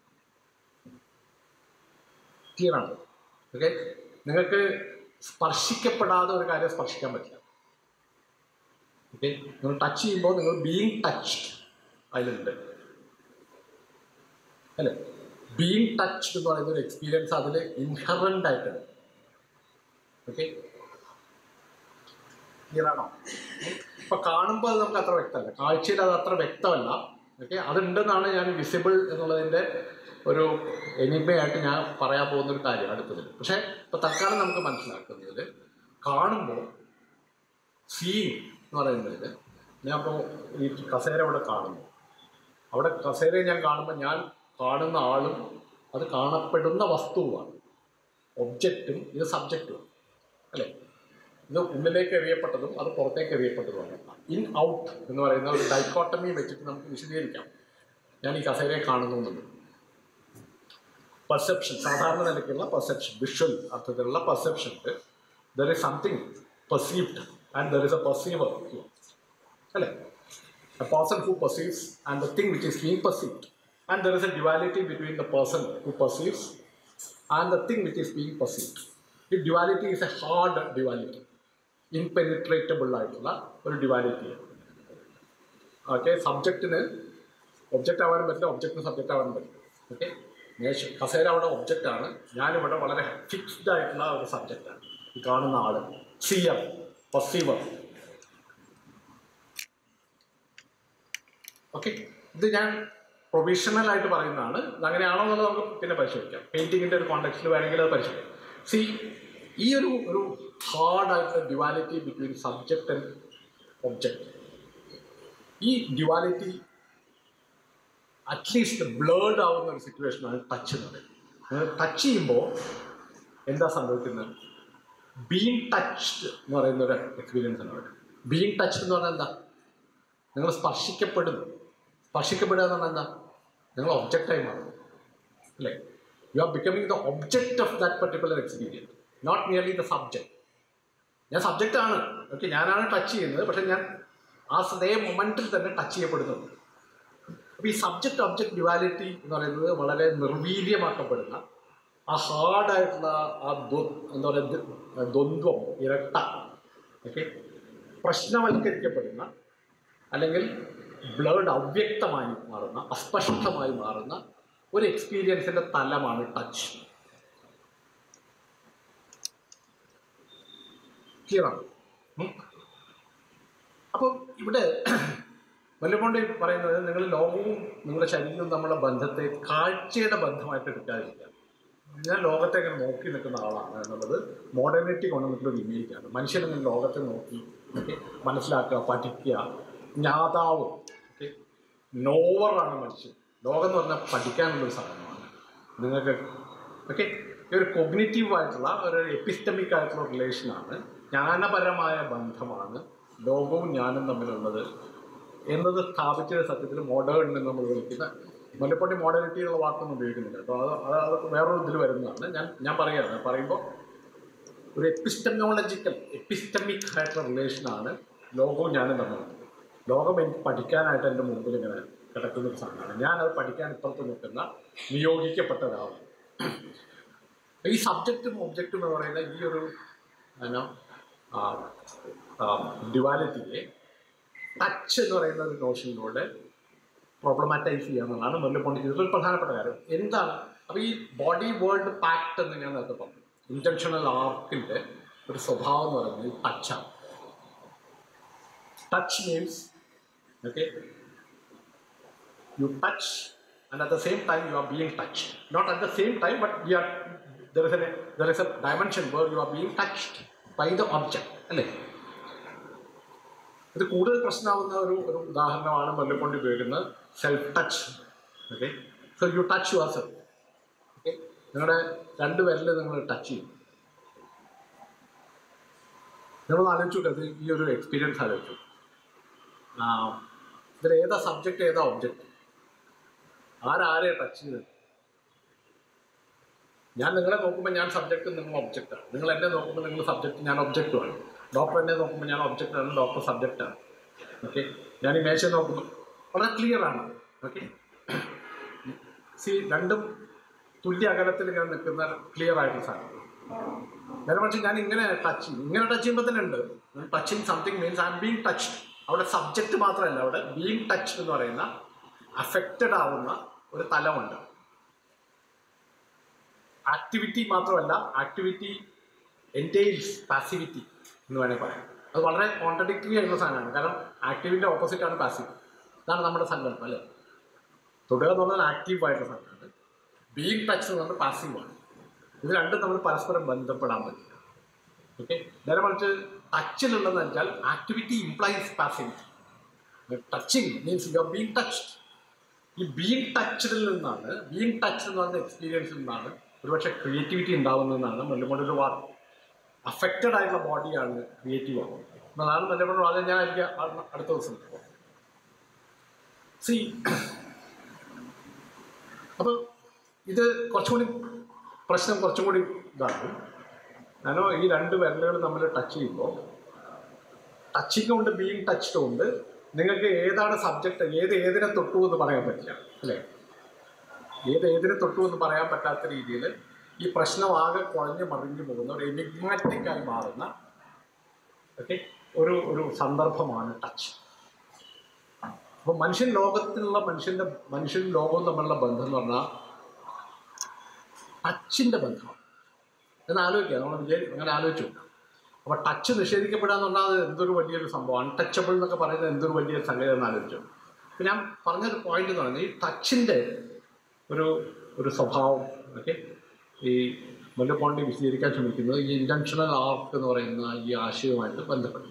A: clear ആണ് ഓക്കെ നിങ്ങൾക്ക് സ്പർശിക്കപ്പെടാതെ ഒരു കാര്യം സ്പർശിക്കാൻ പറ്റില്ല ഓക്കെ നിങ്ങൾ ടച്ച് ചെയ്യുമ്പോൾ നിങ്ങൾ ബീങ് ടച്ച്ഡ് അതിലുണ്ട് അല്ലേ ബീങ് ടച്ച്ഡ് എന്ന് പറയുന്ന ഒരു എക്സ്പീരിയൻസ് അതിൽ ഇൻഹറൻ്റ് ആയിട്ടുണ്ട് ഓക്കെ ക്ലിയർ ആണോ ഇപ്പൊ കാണുമ്പോൾ അത് നമുക്ക് അത്ര വ്യക്തമല്ല കാഴ്ചയിൽ അത് അത്ര വ്യക്തമല്ല ഓക്കെ അതുണ്ടെന്നാണ് ഞാൻ വിസിബിൾ എന്നുള്ളതിൻ്റെ ഒരു എനിമയായിട്ട് ഞാൻ പറയാൻ പോകുന്ന ഒരു കാര്യം അടുത്തതിൽ പക്ഷേ ഇപ്പൊ തൽക്കാലം നമുക്ക് മനസ്സിലാക്കുന്നതിൽ കാണുമ്പോൾ സീയിങ് എന്ന് പറയുന്നതിൽ ഞാൻ ഇപ്പോൾ ഈ കസേര അവിടെ കാണുന്നു അവിടെ കസേരയെ ഞാൻ കാണുമ്പോൾ ഞാൻ കാണുന്ന ആളും അത് കാണപ്പെടുന്ന വസ്തുവുമാണ് ഒബ്ജക്റ്റും ഇത് സബ്ജക്റ്റും അല്ലേ ഇത് ഉള്ളിലേക്ക് എറിയപ്പെട്ടതും അത് പുറത്തേക്ക് എറിയപ്പെട്ടതുമാണ് ഇൻ ഔട്ട് എന്ന് പറയുന്ന ഒരു ഡൈക്കോട്ടമി വെച്ചിട്ട് നമുക്ക് വിശദീകരിക്കാം ഞാൻ ഈ കസേരയെ കാണുന്നു എന്നുള്ളത് പെർസെപ്ഷൻ സാധാരണ നിലയ്ക്കുള്ള പെർസെപ്ഷൻ വിഷ്വൽ അർത്ഥത്തിലുള്ള perception there is something perceived and there is a perceiver അല്ലേ a person who perceives and the thing which is being perceived. And there is a duality between the person who perceives and the thing which is being perceived. ഈ duality is a hard duality. Impenetrable ആയിട്ടുള്ള ഒരു duality okay സബ്ജക്റ്റിന് object ആവാനും പറ്റില്ല ഒബ്ജക്റ്റിന് subject ആവാനും പറ്റില്ല okay മേശ കസേര അവിടെ ഒബ്ജക്റ്റ് ആണ് ഞാനിവിടെ വളരെ ഫിക്സ്ഡ് ആയിട്ടുള്ള ഒരു സബ്ജക്റ്റാണ് ഈ കാണുന്ന ആള് സിയർ പസീവർ ഓക്കെ ഇത് ഞാൻ പ്രൊവിഷണൽ ആയിട്ട് പറയുന്നതാണ് ഇത് അങ്ങനെയാണോ എന്നുള്ളത് നമുക്ക് പിന്നെ പരിശോധിക്കാം പെയിന്റിങ്ങിന്റെ ഒരു കോണ്ടെക്സ്റ്റിൽ വേണമെങ്കിൽ അത് പരിശോധിക്കാം സി ഈ ഒരു ഒരു ഹാർഡ് ആയിട്ടുള്ള duality between subject and object ഈ ഡ്യുവാലിറ്റി അറ്റ്ലീസ്റ്റ് ബ്ലേഡ് ആവുന്ന ഒരു സിറ്റുവേഷനാണ് ടച്ച് എന്ന് പറയുന്നത് ടച്ച് ചെയ്യുമ്പോൾ എന്താ സംഭവിക്കുന്നത് ബീങ് ടച്ച്ഡ് എന്ന് പറയുന്ന ഒരു എക്സ്പീരിയൻസ് ആണ് അവിടെ ബീങ് ടച്ച്ഡ് എന്ന് പറഞ്ഞാൽ എന്താ നിങ്ങൾ സ്പർശിക്കപ്പെടുന്നു സ്പർശിക്കപ്പെടുക എന്ന് പറഞ്ഞാൽ എന്താ നിങ്ങൾ ഒബ്ജക്റ്റായി മാറുന്നു അല്ലേ you are becoming the object of that particular experience not nearly the subject ഞാൻ സബ്ജക്റ്റ് ആണ് ഓക്കെ ഞാനാണ് ടച്ച് ചെയ്യുന്നത് പക്ഷെ ഞാൻ ആ അതേ മൊമെൻറ്റിൽ തന്നെ ടച്ച് ചെയ്യപ്പെടുന്നുണ്ട് അപ്പോൾ ഈ സബ്ജക്റ്റ് ഒബ്ജക്റ്റ് ഡ്യുവാലിറ്റി എന്ന് പറയുന്നത് വളരെ നിർവീര്യമാക്കപ്പെടുന്ന ആ ഹാർഡായിട്ടുള്ള ആ ദ്വ- എന്താ പറയുക ദ്വന്ദ്വം ഇരട്ട ഓക്കെ പ്രശ്നവൽക്കരിക്കപ്പെടുന്ന അല്ലെങ്കിൽ ബ്ലേഡ് അവ്യക്തമായി മാറുന്ന അസ്പഷ്ടമായി മാറുന്ന ഒരു എക്സ്പീരിയൻസിൻ്റെ തലമാണ് ടച്ച് ക്ലിയറാണ് അപ്പോൾ ഇവിടെ വല്ലപ്പോണ്ട് പറയുന്നത് നിങ്ങൾ ലോകവും നിങ്ങളുടെ ശരീരവും തമ്മിലുള്ള ബന്ധത്തെ കാഴ്ചയുടെ ബന്ധമായിട്ട് എടുക്കാതിരിക്കുക ഞാൻ ലോകത്തെ ഇങ്ങനെ നോക്കി നിൽക്കുന്ന ആളാണ് എന്നുള്ളത് മോഡേണിറ്റി കൊണ്ടുവന്നിട്ടുള്ള ഒരു ഇമേജാണ് മനുഷ്യനിങ്ങനെ ലോകത്തെ നോക്കി ഓക്കെ മനസ്സിലാക്കുക പഠിക്കുക ജ്ഞാതാവ് ഓക്കെ നോവറാണ് മനുഷ്യൻ ലോകം എന്ന് പറഞ്ഞാൽ പഠിക്കാനുള്ളൊരു സാധനമാണ് നിങ്ങൾക്ക് ഓക്കെ ഈ ഒരു കൊഗ്നിറ്റീവ് ആയിട്ടുള്ള ഒരു എപ്പിസ്റ്റമിക് ആയിട്ടുള്ള റിലേഷനാണ് ജ്ഞാനപരമായ ബന്ധമാണ് ലോകവും ഞാനും തമ്മിലുള്ളത് എന്നത് സ്ഥാപിച്ചത് സത്യത്തിൽ മോഡേൺ എന്ന് നമ്മൾ വിളിക്കുന്ന മുല്ലപ്പള്ളി മോഡേണിറ്റി എന്നുള്ള വാക്കൊന്നും ഉപയോഗിക്കുന്നില്ല കേട്ടോ അത് അത് അത് വേറൊരു ഇതിൽ വരുന്നതാണ് ഞാൻ ഞാൻ പറയുകയാണ് പറയുമ്പോൾ ഒരു എപ്പിസ്റ്റമോളജിക്കൽ എപ്പിസ്റ്റമിക് ആയിട്ടുള്ള റിലേഷനാണ് ലോകവും ഞാനും തമ്മിലുള്ളത് ലോകം എനിക്ക് പഠിക്കാനായിട്ട് എൻ്റെ മുമ്പിൽ ഇങ്ങനെ കിടക്കുന്ന ഒരു സാധനമാണ് ഞാനത് പഠിക്കാൻ ഇപ്പുറത്ത് നിൽക്കുന്ന നിയോഗിക്കപ്പെട്ട ഒരാളാണ് ഈ സബ്ജക്റ്റും ഒബ്ജക്റ്റും എന്ന് പറയുന്ന ഈ ഒരു എന്നാ ഡ്യുവാലിറ്റിയെ ടച്ച് എന്ന് പറയുന്ന ഒരു നോഷനിലൂടെ പ്രോബ്ലമാറ്റൈസ് ചെയ്യുക എന്നുള്ളതാണ് മുല്ലപ്പള്ളി ചെയ്തത് ഒരു പ്രധാനപ്പെട്ട കാര്യം എന്താണ് അപ്പോൾ ഈ ബോഡി വേൾഡ് പാക്ട് എന്ന് ഞാൻ നേരത്തെ പറഞ്ഞു ഇൻറ്റൻഷണൽ ആർക്കിൻ്റെ ഒരു സ്വഭാവം എന്ന് പറയുന്നത് ടച്ചാണ് touch means okay you touch and at the same time you are being touched not at the same time but you are there is a there is a dimension where you are being touched by the object അല്ലേ ഇത് കൂടുതൽ പ്രശ്നമാവുന്ന ഒരു ഒരു ഉദാഹരണമാണ് Merleau Ponty ഉപയോഗിക്കുന്നത് self touch okay so you touch yourself okay നിങ്ങളുടെ രണ്ട് വിരൽ നിങ്ങൾ ടച്ച് ചെയ്യും നിങ്ങൾ ആലോചിച്ചു അത് ഈ ഒരു എക്സ്പീരിയൻസ് ആലോചിച്ചു ഇതിൽ ഏതാ സബ്ജക്റ്റ് ഏതാ ഒബ്ജക്റ്റ് ആരാരെ ടച്ച് ചെയ്തത് ഞാൻ നിങ്ങളെ നോക്കുമ്പോൾ ഞാൻ സബ്ജക്റ്റ് നിങ്ങൾ ഒബ്ജക്റ്റാണ് നിങ്ങൾ എന്നെ നോക്കുമ്പോൾ നിങ്ങൾ സബ്ജക്റ്റ് ഞാൻ ഒബ്ജക്റ്റുമാണ് ഡോക്ടർ എന്നെ നോക്കുമ്പോൾ ഞാൻ ഒബ്ജക്റ്റാണ് ഡോക്ടർ സബ്ജക്റ്റാണ് ഓക്കെ ഞാൻ ഈ മേശ നോക്കുമ്പോൾ വളരെ ക്ലിയർ ആണ് ഓക്കെ സി രണ്ടും തുല്യ അകലത്തിൽ ഞാൻ നിൽക്കുന്ന ക്ലിയർ ആയിട്ടുള്ള സാധനം നേരെ മറിച്ച് ഞാൻ ഇങ്ങനെ ടച്ച് ചെയ്യും ഇങ്ങനെ ടച്ച് ചെയ്യുമ്പോൾ തന്നെ ഉണ്ട് touching something means I am being touched അവിടെ സബ്ജക്റ്റ് മാത്രമല്ല അവിടെ ബീങ് ടച്ച്ഡ് എന്ന് പറയുന്ന അഫക്റ്റഡ് ആവുന്ന ഒരു തലമുണ്ട് ആക്ടിവിറ്റി മാത്രമല്ല ആക്ടിവിറ്റി എൻറ്റെയിൽസ് പാസിവിറ്റി എന്ന് വേണമെങ്കിൽ പറയാം അത് വളരെ കോൺട്രഡിക്ടറി ആയിട്ടുള്ള സാധനമാണ് കാരണം ആക്റ്റീവിൻ്റെ ഓപ്പോസിറ്റ് ആണ് പാസീവ് ഇതാണ് നമ്മുടെ സങ്കല്പം അല്ലേ തൊടുക എന്ന് പറഞ്ഞാൽ ആക്റ്റീവ് ആയിട്ടുള്ള സാധനമാണ് ബീങ് ടച്ച് എന്ന് പറഞ്ഞാൽ പാസീവാണ് ഇത് രണ്ടും നമ്മൾ പരസ്പരം ബന്ധപ്പെടാൻ പറ്റില്ല ഓക്കെ നേരെ മറിച്ച് ടച്ചിലുള്ളതെന്ന് വെച്ചാൽ activity implies passivity touching means you are being touched ഈ ബീങ് ടച്ചിൽ നിന്നാണ് ബീങ് ടച്ച് എന്ന് പറയുന്ന എക്സ്പീരിയൻസിൽ നിന്നാണ് ഒരുപക്ഷെ ക്രിയേറ്റിവിറ്റി ഉണ്ടാകുന്നതെന്നാണ് മുല്ലമോട് ഒരു വാക്ക് അഫക്റ്റഡ് ആയിട്ടുള്ള ബോഡിയാണ് ക്രിയേറ്റീവ് ആകുന്നത് എന്നതാണ് മുല്ലമോട് അത് ഞാൻ എനിക്ക് അടുത്ത ദിവസം സി അപ്പോൾ ഇത് കുറച്ചും കൂടി പ്രശ്നം കുറച്ചും കൂടി ഇതാണ് ഞാനോ ഈ രണ്ട് വിരലുകൾ തമ്മിൽ ടച്ച് ചെയ്യുമ്പോൾ ടച്ചിങ് ഉണ്ട് ബീങ് ടച്ച്ഡ് ഉണ്ട് നിങ്ങൾക്ക് ഏതാണ് സബ്ജക്റ്റ് ഏത് ഏതിനെ തൊട്ടു എന്ന് പറയാൻ പറ്റില്ല അല്ലേ ഏത് ഏതിനെ തൊട്ടു എന്ന് പറയാൻ പറ്റാത്ത രീതിയിൽ ഈ പ്രശ്നം ആകെ കുഴഞ്ഞ് മറിഞ്ഞു പോകുന്ന ഒരു enigmatic ആയി മാറുന്ന ഓക്കെ ഒരു ഒരു സന്ദർഭമാണ് ടച്ച് അപ്പോൾ മനുഷ്യൻ ലോകത്തിലുള്ള മനുഷ്യൻ്റെ മനുഷ്യൻ ലോകവും തമ്മിലുള്ള ബന്ധം എന്ന് പറഞ്ഞാൽ ടച്ചിൻ്റെ ബന്ധമാണ് എന്ന് ആലോചിക്കുക നമ്മൾ വിചാരി അങ്ങനെ ആലോചിച്ചു അപ്പോൾ ടച്ച് നിഷേധിക്കപ്പെടുക എന്ന് പറഞ്ഞാൽ അത് എന്തൊരു വലിയൊരു സംഭവം അൺടച്ചബിൾ എന്നൊക്കെ പറയുന്നത് എന്തൊരു വലിയ സംഗതി എന്ന് ആലോചിച്ചു അപ്പം ഞാൻ പറഞ്ഞൊരു പോയിന്റ് എന്ന് പറയുന്നത് ഈ ടച്ചിൻ്റെ ഒരു ഒരു സ്വഭാവം ഒക്കെ ഈ മുല്ലപ്പോണ്ടി വിശദീകരിക്കാൻ ശ്രമിക്കുന്നത് ഈ ഇൻറ്റൻഷണൽ ആർക്ക് എന്ന് പറയുന്ന ഈ ആശയവുമായിട്ട് ബന്ധപ്പെട്ടു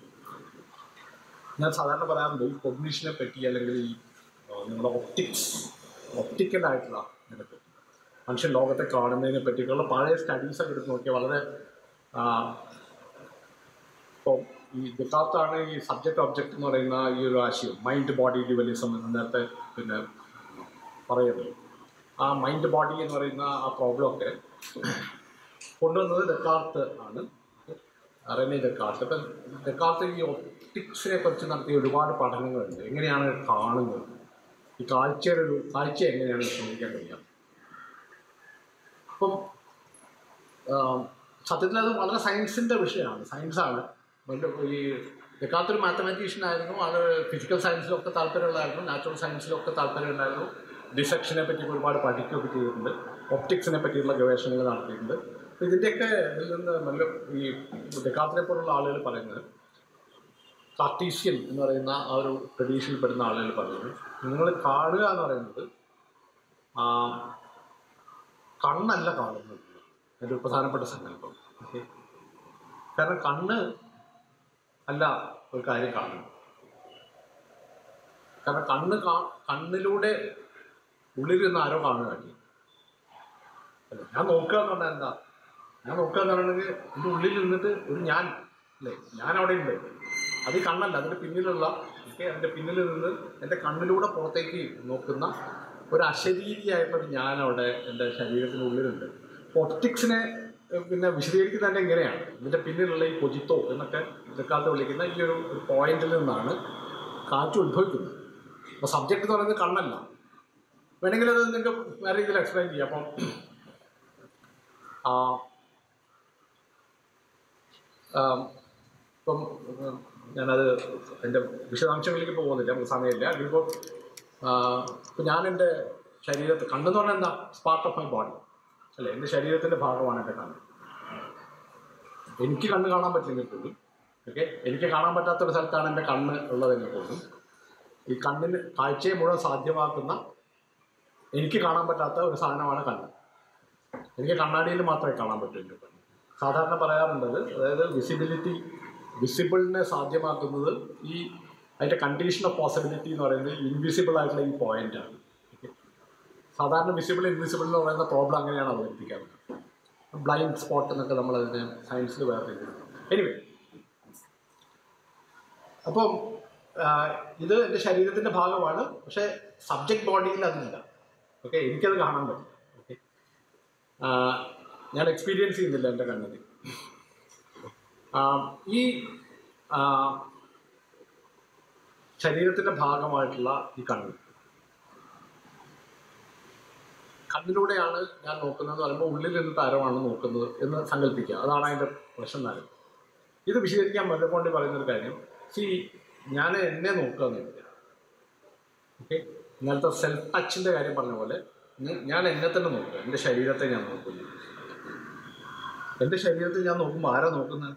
A: ഞാൻ സാധാരണ പറയാറുണ്ട് ഈ കൊഗ്നീഷനെ പറ്റി അല്ലെങ്കിൽ ഈ ആ, നമ്മുടെ ഒപ്റ്റിക്സ് ഒപ്റ്റിക്കലായിട്ടുള്ള ഇതിനെപ്പറ്റി മനുഷ്യൻ ലോകത്തെ കാണുന്നതിനെ പറ്റിയിട്ടുള്ള പഴയ സ്റ്റഡീസൊക്കെ എടുത്ത് നോക്കിയാൽ വളരെ ആ, ഇപ്പോൾ ഈ ദുഃഖാർത്താണ് ഈ സബ്ജക്റ്റ് ഒബ്ജക്റ്റ് എന്ന് പറയുന്ന ഈ ഒരു ആശയം മൈൻഡ് ബോഡി ഡ്യുവലിസം എന്ന് നേരത്തെ പിന്നെ പറയുന്നത് ആ മൈൻഡ് ബോഡി എന്ന് പറയുന്ന ആ പ്രോബ്ലം ഒക്കെ കൊണ്ടുവന്നത് ഡെക്കാർത്ത് ആണ് റെനെ ഡെക്കാർത്ത് അപ്പം ഡെക്കാർത്ത് ഈ ഒപ്റ്റിക്സിനെ കുറിച്ച് നടത്തിയ ഒരുപാട് പഠനങ്ങളുണ്ട് എങ്ങനെയാണ് കാണുന്നത് ഈ കാഴ്ചയുടെ ഒരു കാഴ്ച എങ്ങനെയാണ് ശ്രമിക്കാൻ കഴിയുക അപ്പം ആം, സത്യത്തിൽ അത് വളരെ സയൻസിൻ്റെ വിഷയമാണ് സയൻസാണ് വലിയ ഈ ഡെക്കാർത്ത് ഒരു മാത്തമാറ്റീഷ്യൻ ആയിരുന്നു ആൾ ഫിസിക്കൽ സയൻസിലൊക്കെ താല്പര്യമുള്ളായിരുന്നു നാച്ചുറൽ സയൻസിലൊക്കെ താല്പര്യമുണ്ടായിരുന്നു ഡിസെക്ഷനെ പറ്റി ഒരുപാട് പഠിക്കുകയൊക്കെ ചെയ്തിട്ടുണ്ട് ഒപ്റ്റിക്സിനെ പറ്റിയുള്ള ഗവേഷണങ്ങൾ നടത്തിയിട്ടുണ്ട് അപ്പോൾ ഇതിൻ്റെയൊക്കെ ഇതിൽ നിന്ന് നല്ല ഈ ഡെക്കാർത്തിനെ പോലുള്ള ആളുകൾ പറയുന്നത് കാർട്ടീഷ്യൻ എന്ന് പറയുന്ന ആ ഒരു ട്രഡീഷനിൽ പെടുന്ന ആളുകൾ പറയുന്നത് നിങ്ങൾ കാണുക എന്ന് പറയുന്നത് ആ, കണ്ണല്ല കാണുന്നത് എൻ്റെ ഒരു പ്രധാനപ്പെട്ട സങ്കല്പം ഓക്കെ കാരണം കണ്ണ് അല്ല ഒരു കാര്യം കാണുന്നത് കാരണം കണ്ണ് കാ കണ്ണിലൂടെ ഉള്ളിലിരുന്ന് ആരോ കാണുകയാണ് അല്ല ഞാൻ നോക്കുക എന്ന് പറഞ്ഞാൽ എന്താ ഞാൻ നോക്കുക എന്ന് പറയണെങ്കിൽ എൻ്റെ ഉള്ളിൽ നിന്നിട്ട് ഒരു ഞാൻ അല്ലേ ഞാൻ അവിടെ ഉണ്ട് അത് ഈ കണ്ണല്ല അതിൻ്റെ പിന്നിലുള്ള ഓക്കെ അതിൻ്റെ പിന്നിൽ നിന്ന് എൻ്റെ കണ്ണിലൂടെ പുറത്തേക്ക് നോക്കുന്ന ഒരു അശരീരിയായിട്ടൊരു ഞാൻ അവിടെ എൻ്റെ ശരീരത്തിനുള്ളിലുണ്ട് ഒപ്റ്റിക്സിനെ ഏഹ്, പിന്നെ വിശദീകരിക്കുന്നത് തന്നെ ഇങ്ങനെയാണ് ഇതിൻ്റെ പിന്നിലുള്ള ഈ കൊജിത്തോ എന്നൊക്കെ ഇതൊക്കാലത്ത് വിളിക്കുന്ന ഈ ഒരു ഒരു പോയിന്റിൽ നിന്നാണ് കാറ്റ് ഉത്ഭവിക്കുന്നത് അപ്പോൾ സബ്ജക്റ്റ് എന്ന് പറയുന്നത് കണ്ണല്ല വേണമെങ്കിൽ അത് നിങ്ങൾക്ക് വേറെ രീതിയിൽ എക്സ്പ്ലെയിൻ ചെയ്യാം അപ്പം ആ, ആം, ഇപ്പം ഉം, ഞാനത് എൻ്റെ വിശദാംശങ്ങളിലേക്ക് പോകുന്നില്ല നമുക്ക് സമയമില്ല ഇതിപ്പോൾ ഇപ്പം ഞാൻ എൻ്റെ ശരീരത്തെ കണ്ണെന്ന് പറഞ്ഞാൽ എന്താ പാർട്ട് ഓഫ് മൈ ബോഡി അല്ലേ എൻ്റെ ശരീരത്തിൻ്റെ ഭാഗമാണ് എൻ്റെ കണ്ണ് എനിക്ക് കണ്ണ് കാണാൻ പറ്റില്ലെങ്കിൽ പോലും ഓക്കെ എനിക്ക് കാണാൻ പറ്റാത്ത ഒരു സ്ഥലത്താണ് എൻ്റെ കണ്ണ് ഉള്ളതെങ്കിൽ പോലും ഈ കണ്ണിന് കാഴ്ചയെ മുഴുവൻ സാധ്യമാക്കുന്ന എനിക്ക് കാണാൻ പറ്റാത്ത ഒരു സാധനമാണ് കണ്ണ് എനിക്ക് കണ്ണാടിയിൽ മാത്രമേ കാണാൻ പറ്റൂ എൻ്റെ കണ്ണ് സാധാരണ പറയാറുണ്ട് അത്. അതായത് വിസിബിലിറ്റി വിസിബിളിനെ സാധ്യമാക്കുന്നത് ഈ അതിൻ്റെ കണ്ടീഷൻ ഓഫ് പോസിബിലിറ്റി എന്ന് പറയുന്നത് ഇൻവിസിബിൾ ആയിട്ടുള്ള ഈ പോയിന്റാണ് സാധാരണ വിസിബിൾ ഇൻവിസിബിൾ എന്ന് പറയുന്ന പ്രോബ്ലം അങ്ങനെയാണ് അവതരിപ്പിക്കാറുള്ളത് ബ്ലൈൻഡ് സ്പോട്ട് എന്നൊക്കെ നമ്മൾ അതിനെ സയൻസിൽ വേറെ എനിവേ അപ്പം ആ, ഇത് എൻ്റെ ശരീരത്തിൻ്റെ ഭാഗമാണ് പക്ഷേ സബ്ജക്റ്റ് ബോഡിയിൽ അതില്ല ഓക്കെ എനിക്കത് കാണാൻ പറ്റും ഓക്കെ ഞാൻ എക്സ്പീരിയൻസ് ചെയ്യുന്നില്ല എൻ്റെ കണ്ണിന് ആ, ഈ ആ, ശരീരത്തിൻ്റെ ഭാഗമായിട്ടുള്ള ഈ കണ്ണ് കണ്ണിലൂടെയാണ് ഞാൻ നോക്കുന്നത് എന്ന് പറയുമ്പോൾ ഉള്ളിൽ നിന്ന് താരമാണ് നോക്കുന്നത് എന്ന് സങ്കല്പിക്കുക അതാണ് അതിൻ്റെ പ്രശ്നം താരം ഇത് വിശദീകരിക്കാൻ മുല്ലപ്പോണ്ടി പറയുന്നൊരു കാര്യം സി ഞാൻ എന്നെ നോക്കുക എന്നില്ല ഓക്കെ ഇന്നലത്തെ സെൽഫ് ടച്ചിൻ്റെ കാര്യം പറഞ്ഞ പോലെ ഞ- ഞാൻ എന്നെ തന്നെ നോക്കുക എൻ്റെ ശരീരത്തെ ഞാൻ നോക്കുന്നു എൻ്റെ ശരീരത്തെ ഞാൻ നോക്കുമ്പോൾ ആരാ നോക്കുന്നത്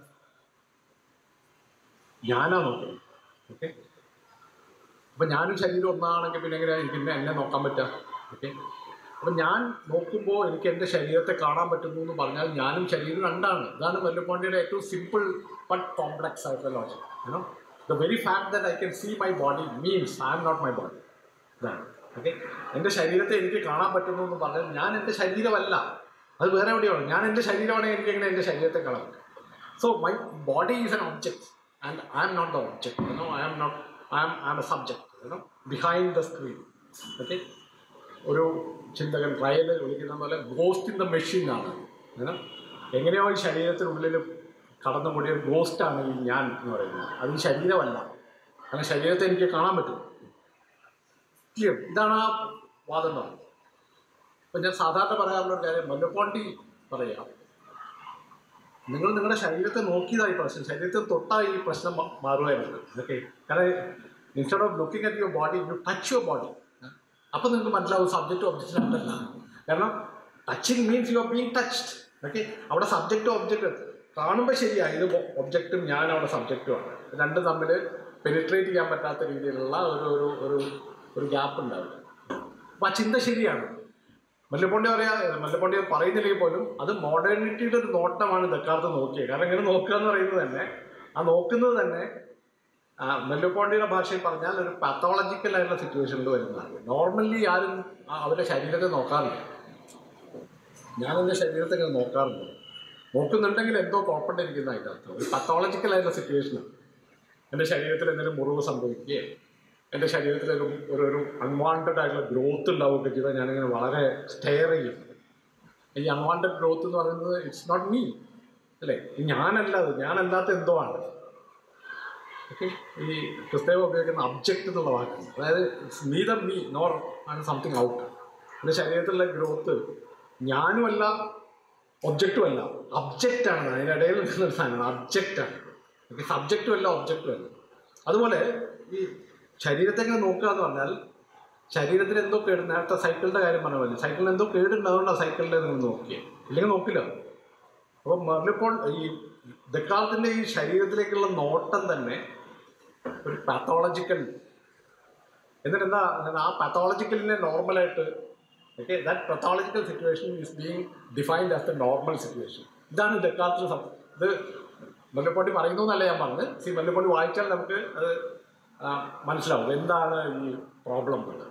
A: ഞാനാ നോക്കുന്നത് ഓക്കെ അപ്പം ഞാനും ശരീരം ഒന്നാണെങ്കിൽ പിന്നെ എങ്ങനെയാണ് എനിക്ക് പിന്നെ എന്നെ നോക്കാൻ പറ്റുക ഓക്കെ അപ്പം ഞാൻ നോക്കുമ്പോൾ എനിക്ക് എൻ്റെ ശരീരത്തെ കാണാൻ പറ്റുന്നു എന്ന് പറഞ്ഞാൽ ഞാനും ശരീരം രണ്ടാണ് ഇതാണ് വല്ലപ്പോണ്ടിയുടെ ഏറ്റവും സിമ്പിൾ ബട്ട് കോംപ്ലക്സ് ആയിട്ടുള്ള logic you know the very fact that I can see my body means I am not my body ഇതാണ് ഓക്കെ എൻ്റെ ശരീരത്തെ എനിക്ക് കാണാൻ പറ്റുന്നു എന്ന് പറഞ്ഞാൽ ഞാൻ എൻ്റെ ശരീരമല്ല അത് വേറെ എവിടെയാണ് ഞാൻ എൻ്റെ ശരീരമാണെങ്കിൽ എനിക്ക് എങ്ങനെ എൻ്റെ ശരീരത്തെ കാണാൻ പറ്റും so my body is an object and I am not the object you know I am not I am I am a subject you know behind the screen okay ഒരു ചിന്തകൻ ട്രയൽ വിളിക്കുന്ന പോലെ ഗോസ്റ്റ് ഇൻ ദ മെഷീൻ ആണ് you know എങ്ങനെയോ ഈ ശരീരത്തിനുള്ളിൽ കടന്നുകൂടിയ ഒരു ഗോസ്റ്റാണ് ഈ ഞാൻ എന്ന് പറയുന്നത് അത് ഈ ശരീരമല്ല കാരണം ശരീരത്തെ എനിക്ക് കാണാൻ പറ്റും ക്ലിയർ ഇതാണ് ആ വാദം എന്ന് പറയുന്നത് അപ്പം ഞാൻ സാധാരണ പറയാറുള്ള ഒരു കാര്യം മല്ലപ്പോണ്ടി പറയാം നിങ്ങൾ നിങ്ങളുടെ ശരീരത്തെ നോക്കിയതായി പ്രശ്നം ശരീരത്തെ തൊട്ടായി ഈ പ്രശ്നം മാ- മാറുമായിരുന്നു ഓക്കെ കാരണം instead of looking at your body you touch your body അപ്പം നിങ്ങൾക്ക് മനസ്സിലാവും സബ്ജക്റ്റ് ഒബ്ജക്റ്റ് രണ്ടല്ല കാരണം touching means you are being touched okay അവിടെ സബ്ജക്റ്റ് ഒബ്ജക്റ്റ് കാണുമ്പോൾ ശരിയാണ് ഇത് ഒബ്ജക്റ്റും ഞാൻ അവിടെ സബ്ജക്റ്റുമാണ് രണ്ടും തമ്മിൽ പെനിട്രേറ്റ് ചെയ്യാൻ പറ്റാത്ത രീതിയിലുള്ള ഒരു ഒരു ഒരു ഒരു ഗ്യാപ്പ് ഉണ്ടാവില്ല അപ്പം ആ ചിന്ത ശരിയാണ് മല്ലപ്പള്ളി പറയാ മല്ലപ്പള്ളി പറയുന്നില്ലെങ്കിൽ പോലും അത് മോഡേണിറ്റിയുടെ ഒരു നോട്ടമാണ് ഇതൊക്കാലത്ത് നോക്കിയത് കാരണം ഇങ്ങനെ നോക്കുക എന്ന് പറയുന്നത് തന്നെ ആ നോക്കുന്നത് തന്നെ ആ, മെല്ലുപോണ്ടിയുടെ ഭാഷയിൽ പറഞ്ഞാൽ ഒരു പാത്തോളജിക്കൽ ആയിട്ടുള്ള സിറ്റുവേഷനിൽ വരുന്നതാണ് നോർമലി ആരും ആ അവരുടെ ശരീരത്തെ നോക്കാറില്ല ഞാൻ എൻ്റെ ശരീരത്തെ ഇങ്ങനെ നോക്കാറുണ്ട് നോക്കുന്നുണ്ടെങ്കിൽ എന്തോ കുഴപ്പമുണ്ടിരിക്കുന്നതായിട്ട് അർത്ഥം ഒരു പത്തോളജിക്കൽ ആയിട്ടുള്ള സിറ്റുവേഷനാണ് എൻ്റെ ശരീരത്തിൽ എന്തെങ്കിലും മുറിവ് സംഭവിക്കുകയോ എൻ്റെ ശരീരത്തിൽ ഒരു ഒരു ഒരു അൺവാണ്ടഡ് ആയിട്ടുള്ള ഗ്രോത്ത് ഉണ്ടാവുകയൊക്കെ ചെയ്താൽ ഞാനിങ്ങനെ വളരെ സ്റ്റെയർ ചെയ്യും ഈ അൺവാണ്ടഡ് ഗ്രോത്ത് എന്ന് പറയുന്നത് ഇറ്റ്സ് നോട്ട് മീ അല്ലേ ഇത് ഞാനല്ല അത് ഞാനല്ലാത്ത എന്തോ ആണ് ഓക്കെ ഈ ക്രിസ്തവ ഉപയോഗിക്കുന്ന അബ്ജക്റ്റ് എന്നുള്ള വാക്കാണ് അതായത് ഇറ്റ്സ് നീദർ മീ നോർ ആണ് സംതിങ് ഔട്ട് എൻ്റെ ശരീരത്തിലുള്ള ഗ്രോത്ത് ഞാനുമല്ല ഒബ്ജക്റ്റും അല്ല ഒബ്ജക്റ്റാണ് അതിനിടയിൽ നിൽക്കുന്ന ഒരു സാധനമാണ് ഒബ്ജക്റ്റാണ് ഓക്കെ സബ്ജക്റ്റും അല്ല ഒബ്ജക്റ്റും അല്ല അതുപോലെ ഈ ശരീരത്തെ ഇങ്ങനെ നോക്കുക എന്ന് പറഞ്ഞാൽ ശരീരത്തിന് എന്തോ കേട് നേരത്തെ സൈക്കിളിൻ്റെ കാര്യം പറഞ്ഞ പോലെ സൈക്കിളിന് എന്തോ കേടുണ്ട് അതുകൊണ്ടാണ് സൈക്കിളിൻ്റെ നിങ്ങൾ നോക്കിയത് ഇല്ലെങ്കിൽ നോക്കില്ല അപ്പം മെർലിപ്പോൾ ഈ ദക്കാലത്തിൻ്റെ ഈ ശരീരത്തിലേക്കുള്ള നോട്ടം തന്നെ ഒരു പാത്തോളജിക്കൽ എന്നിട്ട് എന്താ എന്നിട്ട് ആ പാത്തോളജിക്കലിനെ നോർമലായിട്ട് okay that pathological situation is being defined as the normal situation ഇതാണ് ദക്കാലത്തിൽ സം- ഇത് മല്ലപ്പള്ളി പറയുന്നു എന്നല്ല ഞാൻ പറഞ്ഞത് സി മല്ലപ്പള്ളി വായിച്ചാൽ നമുക്ക് അത് ആ, മനസ്സിലാവും എന്താണ് ഈ പ്രോബ്ലം എന്നുള്ളത്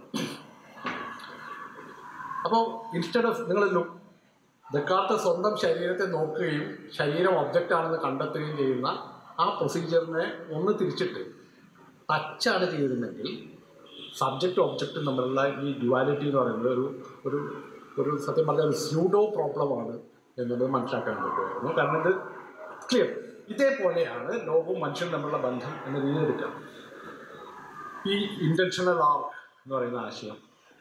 A: അപ്പോൾ ഇൻസ്റ്റഡ് ഓഫ് നിങ്ങൾ ദക്കാലത്ത് സ്വന്തം ശരീരത്തെ നോക്കുകയും ശരീരം ഒബ്ജക്റ്റ് ആണെന്ന് കണ്ടെത്തുകയും ചെയ്യുന്ന ആ പ്രൊസീജിയറിനെ ഒന്ന് തിരിച്ചിട്ട് ടച്ചാണ് ചെയ്തിരുന്നെങ്കിൽ സബ്ജക്റ്റ് ഒബ്ജക്റ്റും തമ്മിലുള്ള ഈ ഡ്യുവാലിറ്റി എന്ന് പറയുന്നത് ഒരു ഒരു ഒരു സത്യം പറഞ്ഞാൽ ഒരു സ്യൂഡോ പ്രോബ്ലമാണ് എന്നുള്ളത് മനസ്സിലാക്കാൻ പറ്റുമായിരുന്നു കാരണം ഇത് ക്ലിയർ ഇതേപോലെയാണ് ലോകവും മനുഷ്യനും തമ്മിലുള്ള ബന്ധം എന്ന രീതിയിൽ എടുക്കാം ഈ ഇൻറ്റൻഷണൽ ആർ എന്ന് പറയുന്ന ആശയം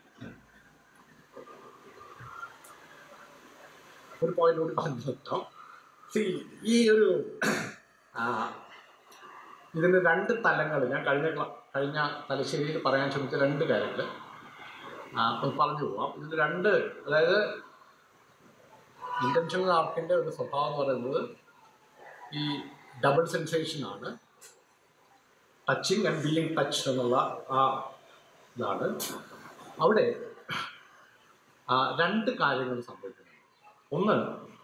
A: ഒരു പോയിന്റ് കൂടി പറഞ്ഞു നിർത്താം സി ഈ ഒരു ആ, ഇതിന് രണ്ട് തലങ്ങൾ ഞാൻ കഴിഞ്ഞ ക്ലാ കഴിഞ്ഞ തലശ്ശേരിയിൽ പറയാൻ ശ്രമിച്ച രണ്ട് കാര്യങ്ങൾ പറഞ്ഞു പോവാം ഇതിന് രണ്ട് അതായത് ഇൻറ്റൻഷണൽ ആർക്കിൻ്റെ ഒരു സ്വഭാവം എന്ന് പറയുന്നത് ഈ ഡബിൾ സെൻസേഷനാണ് ടച്ചിങ് ആൻഡ് ബീയിങ് ടച്ച് എന്നുള്ള ആ ഇതാണ് അവിടെ ആ, രണ്ട് കാര്യങ്ങൾ സംഭവിക്കുന്നു ഒന്ന്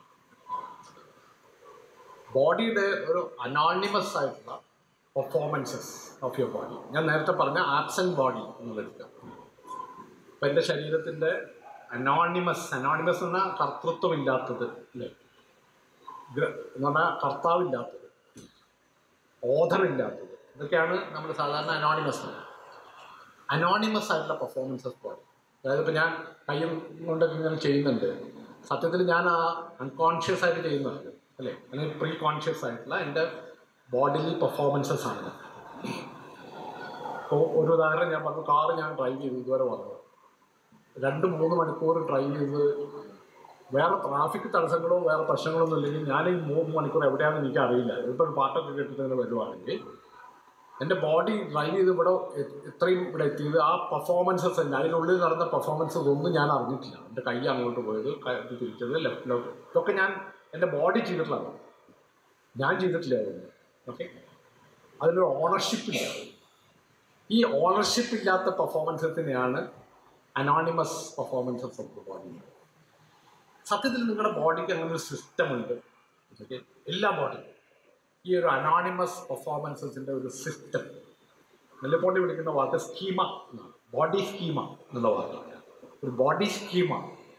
A: ബോഡിയുടെ ഒരു അനോണിമസ് ആയിട്ടുള്ള പെർഫോമൻസസ് ഓഫ് യുവർ ബോഡി ഞാൻ നേരത്തെ പറഞ്ഞ ആബ്സെൻറ്റ് ബോഡി എന്നുള്ളെടുക്കുക അപ്പം എൻ്റെ ശരീരത്തിൻ്റെ അനോണിമസ് അനോണിമസ് എന്ന് പറഞ്ഞാൽ കർത്തൃത്വമില്ലാത്തത് അല്ലേ ഗ്ര- എന്ന് പറഞ്ഞാൽ കർത്താവില്ലാത്തത് ഓധറില്ലാത്തത് ഇതൊക്കെയാണ് നമ്മൾ സാധാരണ അനോണിമസ് അനോണിമസ് ആയിട്ടുള്ള പെർഫോമൻസസ് ബോഡി അതായത് ഇപ്പോൾ ഞാൻ കയ്യും കൊണ്ടൊക്കെ ഇങ്ങനെ ചെയ്യുന്നുണ്ട് സത്യത്തിൽ ഞാൻ ആ അൺകോൺഷ്യസ് ആയിട്ട് ചെയ്യുന്നുണ്ട് അല്ലേ അല്ലെങ്കിൽ പ്രീ കോൺഷ്യസ് ആയിട്ടുള്ള എൻ്റെ ബോഡിലി പെർഫോമൻസസ് ആണ് ഇപ്പോൾ ഒരു ഉദാഹരണം ഞാൻ പറഞ്ഞു കാറ് ഞാൻ ഡ്രൈവ് ചെയ്തു ഇതുവരെ വന്നത് രണ്ട് മൂന്ന് മണിക്കൂർ ഡ്രൈവ് ചെയ്ത് വേറെ ട്രാഫിക് തടസ്സങ്ങളോ വേറെ പ്രശ്നങ്ങളൊന്നും ഇല്ലെങ്കിൽ ഞാൻ ഈ മൂന്ന് മണിക്കൂർ എവിടെയാണെന്ന് എനിക്ക് അറിയില്ല ഇപ്പോൾ ഒരു പാട്ടൊക്കെ കേട്ടിട്ട് ഇങ്ങനെ വരുവാണെങ്കിൽ എൻ്റെ ബോഡി ഡ്രൈവ് ചെയ്ത് ഇവിടെ എ- ഇത്രയും ഇവിടെ എത്തിയത് ആ പെർഫോമൻസസ് തന്നെ അതിനുള്ളിൽ നടന്ന പെർഫോമൻസസ് ഒന്നും ഞാൻ അറിഞ്ഞിട്ടില്ല എൻ്റെ കൈ അങ്ങോട്ട് പോയത് കൈ തിരിച്ചത് ലെഫ്റ്റിലോട്ട് ഇതൊക്കെ ഞാൻ എൻ്റെ ബോഡി ചെയ്തിട്ടുള്ളതാണ് ഞാൻ ചെയ്തിട്ടില്ല അതൊന്നും ഓക്കെ അതിനൊരു ഓണർഷിപ്പ് ഇല്ല ഈ ഓണർഷിപ്പ് ഇല്ലാത്ത പെർഫോമൻസസിനെയാണ് anonymous performances of the body സത്യത്തിൽ നിങ്ങളുടെ ബോഡിക്ക് അങ്ങനെ ഒരു സിസ്റ്റം ഉണ്ട് ഓക്കെ എല്ലാ ബോഡിക്കും ഈ ഒരു അനോണിമസ് പെർഫോമൻസസിൻ്റെ ഒരു സിസ്റ്റം നെല്ലപ്പോണ്ടി വിളിക്കുന്ന വാക്ക് സ്കീമ എന്നാണ് ബോഡി സ്കീമ എന്നുള്ള വാക്കാണ് ഒരു ബോഡി സ്കീമ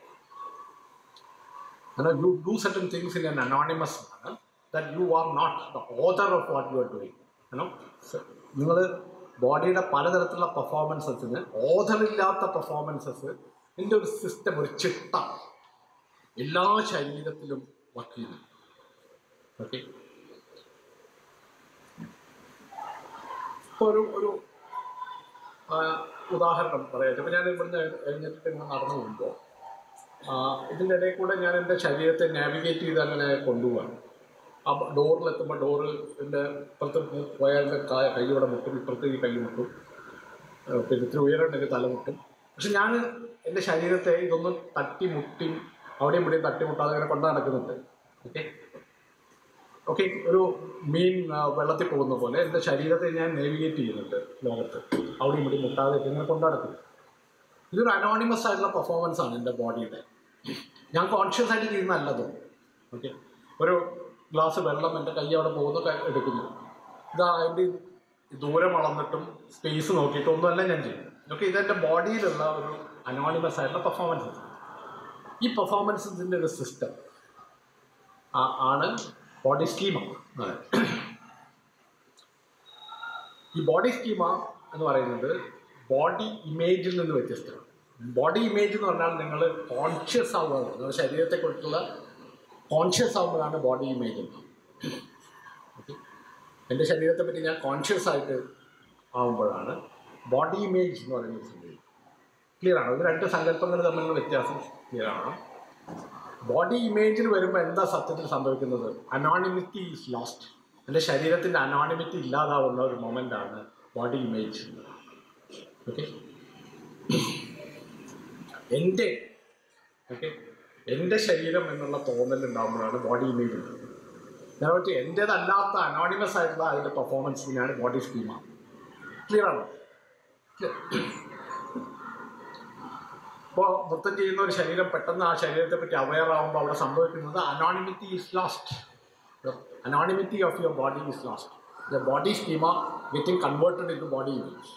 A: അങ്ങനെ you do certain things in an anonymous ആണ് that you are not the author of what you are doing കാരണം നിങ്ങൾ ബോഡിയുടെ പലതരത്തിലുള്ള പെർഫോമൻസസിന് ഓതറില്ലാത്ത പെർഫോമൻസസ് ഇതിൻ്റെ ഒരു സിസ്റ്റം ഒരു ചിട്ട എല്ലാ ശരീരത്തിലും വർക്ക് ചെയ്യുന്നു ഓക്കെ ഇപ്പോൾ ഒരു ഒരു ആ, ഉദാഹരണം പറയാം ഇപ്പം ഞാൻ ഇവിടുന്ന് എഴുന്നേറ്റിട്ട് ഇങ്ങനെ നടന്നു പോകുമ്പോൾ ഇതിൻ്റെ ഇടയിൽ കൂടെ ഞാൻ എൻ്റെ ശരീരത്തെ നാവിഗേറ്റ് ചെയ്ത് അങ്ങനെ കൊണ്ടുപോവാണ് ആ ഡോറിലെത്തുമ്പോൾ ഡോറ് എൻ്റെ ഇപ്പുറത്ത് പോയാൽ എൻ്റെ കാ- കൈ ഇവിടെ മുട്ടും ഇപ്പുറത്ത് ഈ കൈ മുട്ടും ആ, പിന്നെ ഇത്തിരി ഉയരമുണ്ടെങ്കിൽ തല മുട്ടും പക്ഷെ ഞാൻ എൻ്റെ ശരീരത്തെ ഇതൊന്നും തട്ടി മുട്ടി അവിടെയും ഇവിടെയും തട്ടി മുട്ടാതെ ഇങ്ങനെ കൊണ്ടു നടക്കുന്നുണ്ട് ഓക്കെ ഓക്കെ ഒരു മീൻ ആ, വെള്ളത്തിൽ പോകുന്ന പോലെ എൻ്റെ ശരീരത്തെ ഞാൻ നേവിഗേറ്റ് ചെയ്യുന്നുണ്ട് ലോകത്ത് അവിടെയും ഇവിടെയും മുട്ടാതെ ഒക്കെ ഇങ്ങനെ കൊണ്ടു നടക്കുന്നു ഇതൊരു അനോണിമസ് ആയിട്ടുള്ള പെർഫോമൻസ് ആണ് എൻ്റെ ബോഡിയുടെ ഞാൻ കോൺഷ്യസ് ആയിട്ട് ചെയ്യുന്നതല്ലത് ഓക്കെ ഒരു ഗ്ലാസ് വെള്ളം എൻ്റെ കൈ അവിടെ പോകുന്നു ക- എടുക്കുന്നു ഇതാ അതിൻ്റെ ദൂരം അളന്നിട്ടും സ്പേസ് നോക്കിയിട്ടും ഒന്നുമല്ല ഞാൻ ചെയ്യുന്നത് ഓക്കെ ഇതെൻ്റെ ബോഡിയിലുള്ള ഒരു അനോണിമസ് ആയിട്ടുള്ള പെർഫോമൻസ് ഈ പെർഫോമൻസിൻ്റെ ഒരു സിസ്റ്റം ആണ് ബോഡി സ്കീമ ഈ ബോഡി സ്കീമ എന്ന് പറയുന്നത് ബോഡി ഇമേജിൽ നിന്ന് വ്യത്യസ്തമാണ് ബോഡി ഇമേജ് എന്ന് പറഞ്ഞാൽ നിങ്ങൾ കോൺഷ്യസ് ആവുകയാണ് നിങ്ങളുടെ ശരീരത്തെക്കുറിച്ചുള്ള കോൺഷ്യസ് ആവുമ്പോഴാണ് ബോഡി ഇമേജ് ഓക്കെ എൻ്റെ ശരീരത്തെ പറ്റി ഞാൻ കോൺഷ്യസ് ആയിട്ട് ആവുമ്പോഴാണ് ബോഡി ഇമേജ് എന്ന് പറയുന്നത് സംഭവിക്കുന്നത് ക്ലിയർ ആണ് ഇത് രണ്ട് സങ്കല്പങ്ങൾ തമ്മിലുള്ള വ്യത്യാസം ക്ലിയർ ആണ് ബോഡി ഇമേജിൽ വരുമ്പോൾ എന്താ സത്യത്തിൽ സംഭവിക്കുന്നത് അനോണിമിറ്റി ഈസ് ലോസ്റ്റ് എൻ്റെ ശരീരത്തിൻ്റെ അനോണിമിറ്റി ഇല്ലാതാവുന്ന ഒരു മൊമെൻ്റ് ആണ് ബോഡി ഇമേജ് ഓക്കെ എൻ്റെ ഓക്കെ എൻ്റെ ശരീരം എന്നുള്ള തോന്നൽ ഉണ്ടാകുമ്പോഴാണ് ബോഡി ഇമേജ് ഉണ്ടാകുന്നത് നേരെ പറ്റി എൻ്റേതല്ലാത്ത അനോണിമസ് ആയിട്ടുള്ള അതിൻ്റെ പെർഫോമൻസിനാണ് ബോഡി സ്കീമാണ് ക്ലിയർ ആണ് ഇപ്പോൾ നൃത്തം ചെയ്യുന്ന ഒരു ശരീരം പെട്ടെന്ന് ആ ശരീരത്തെ പറ്റി അവയർ ആകുമ്പോൾ അവിടെ സംഭവിക്കുന്നത് anonymity is lost anonymity of your body is lost the body schema getting converted into body image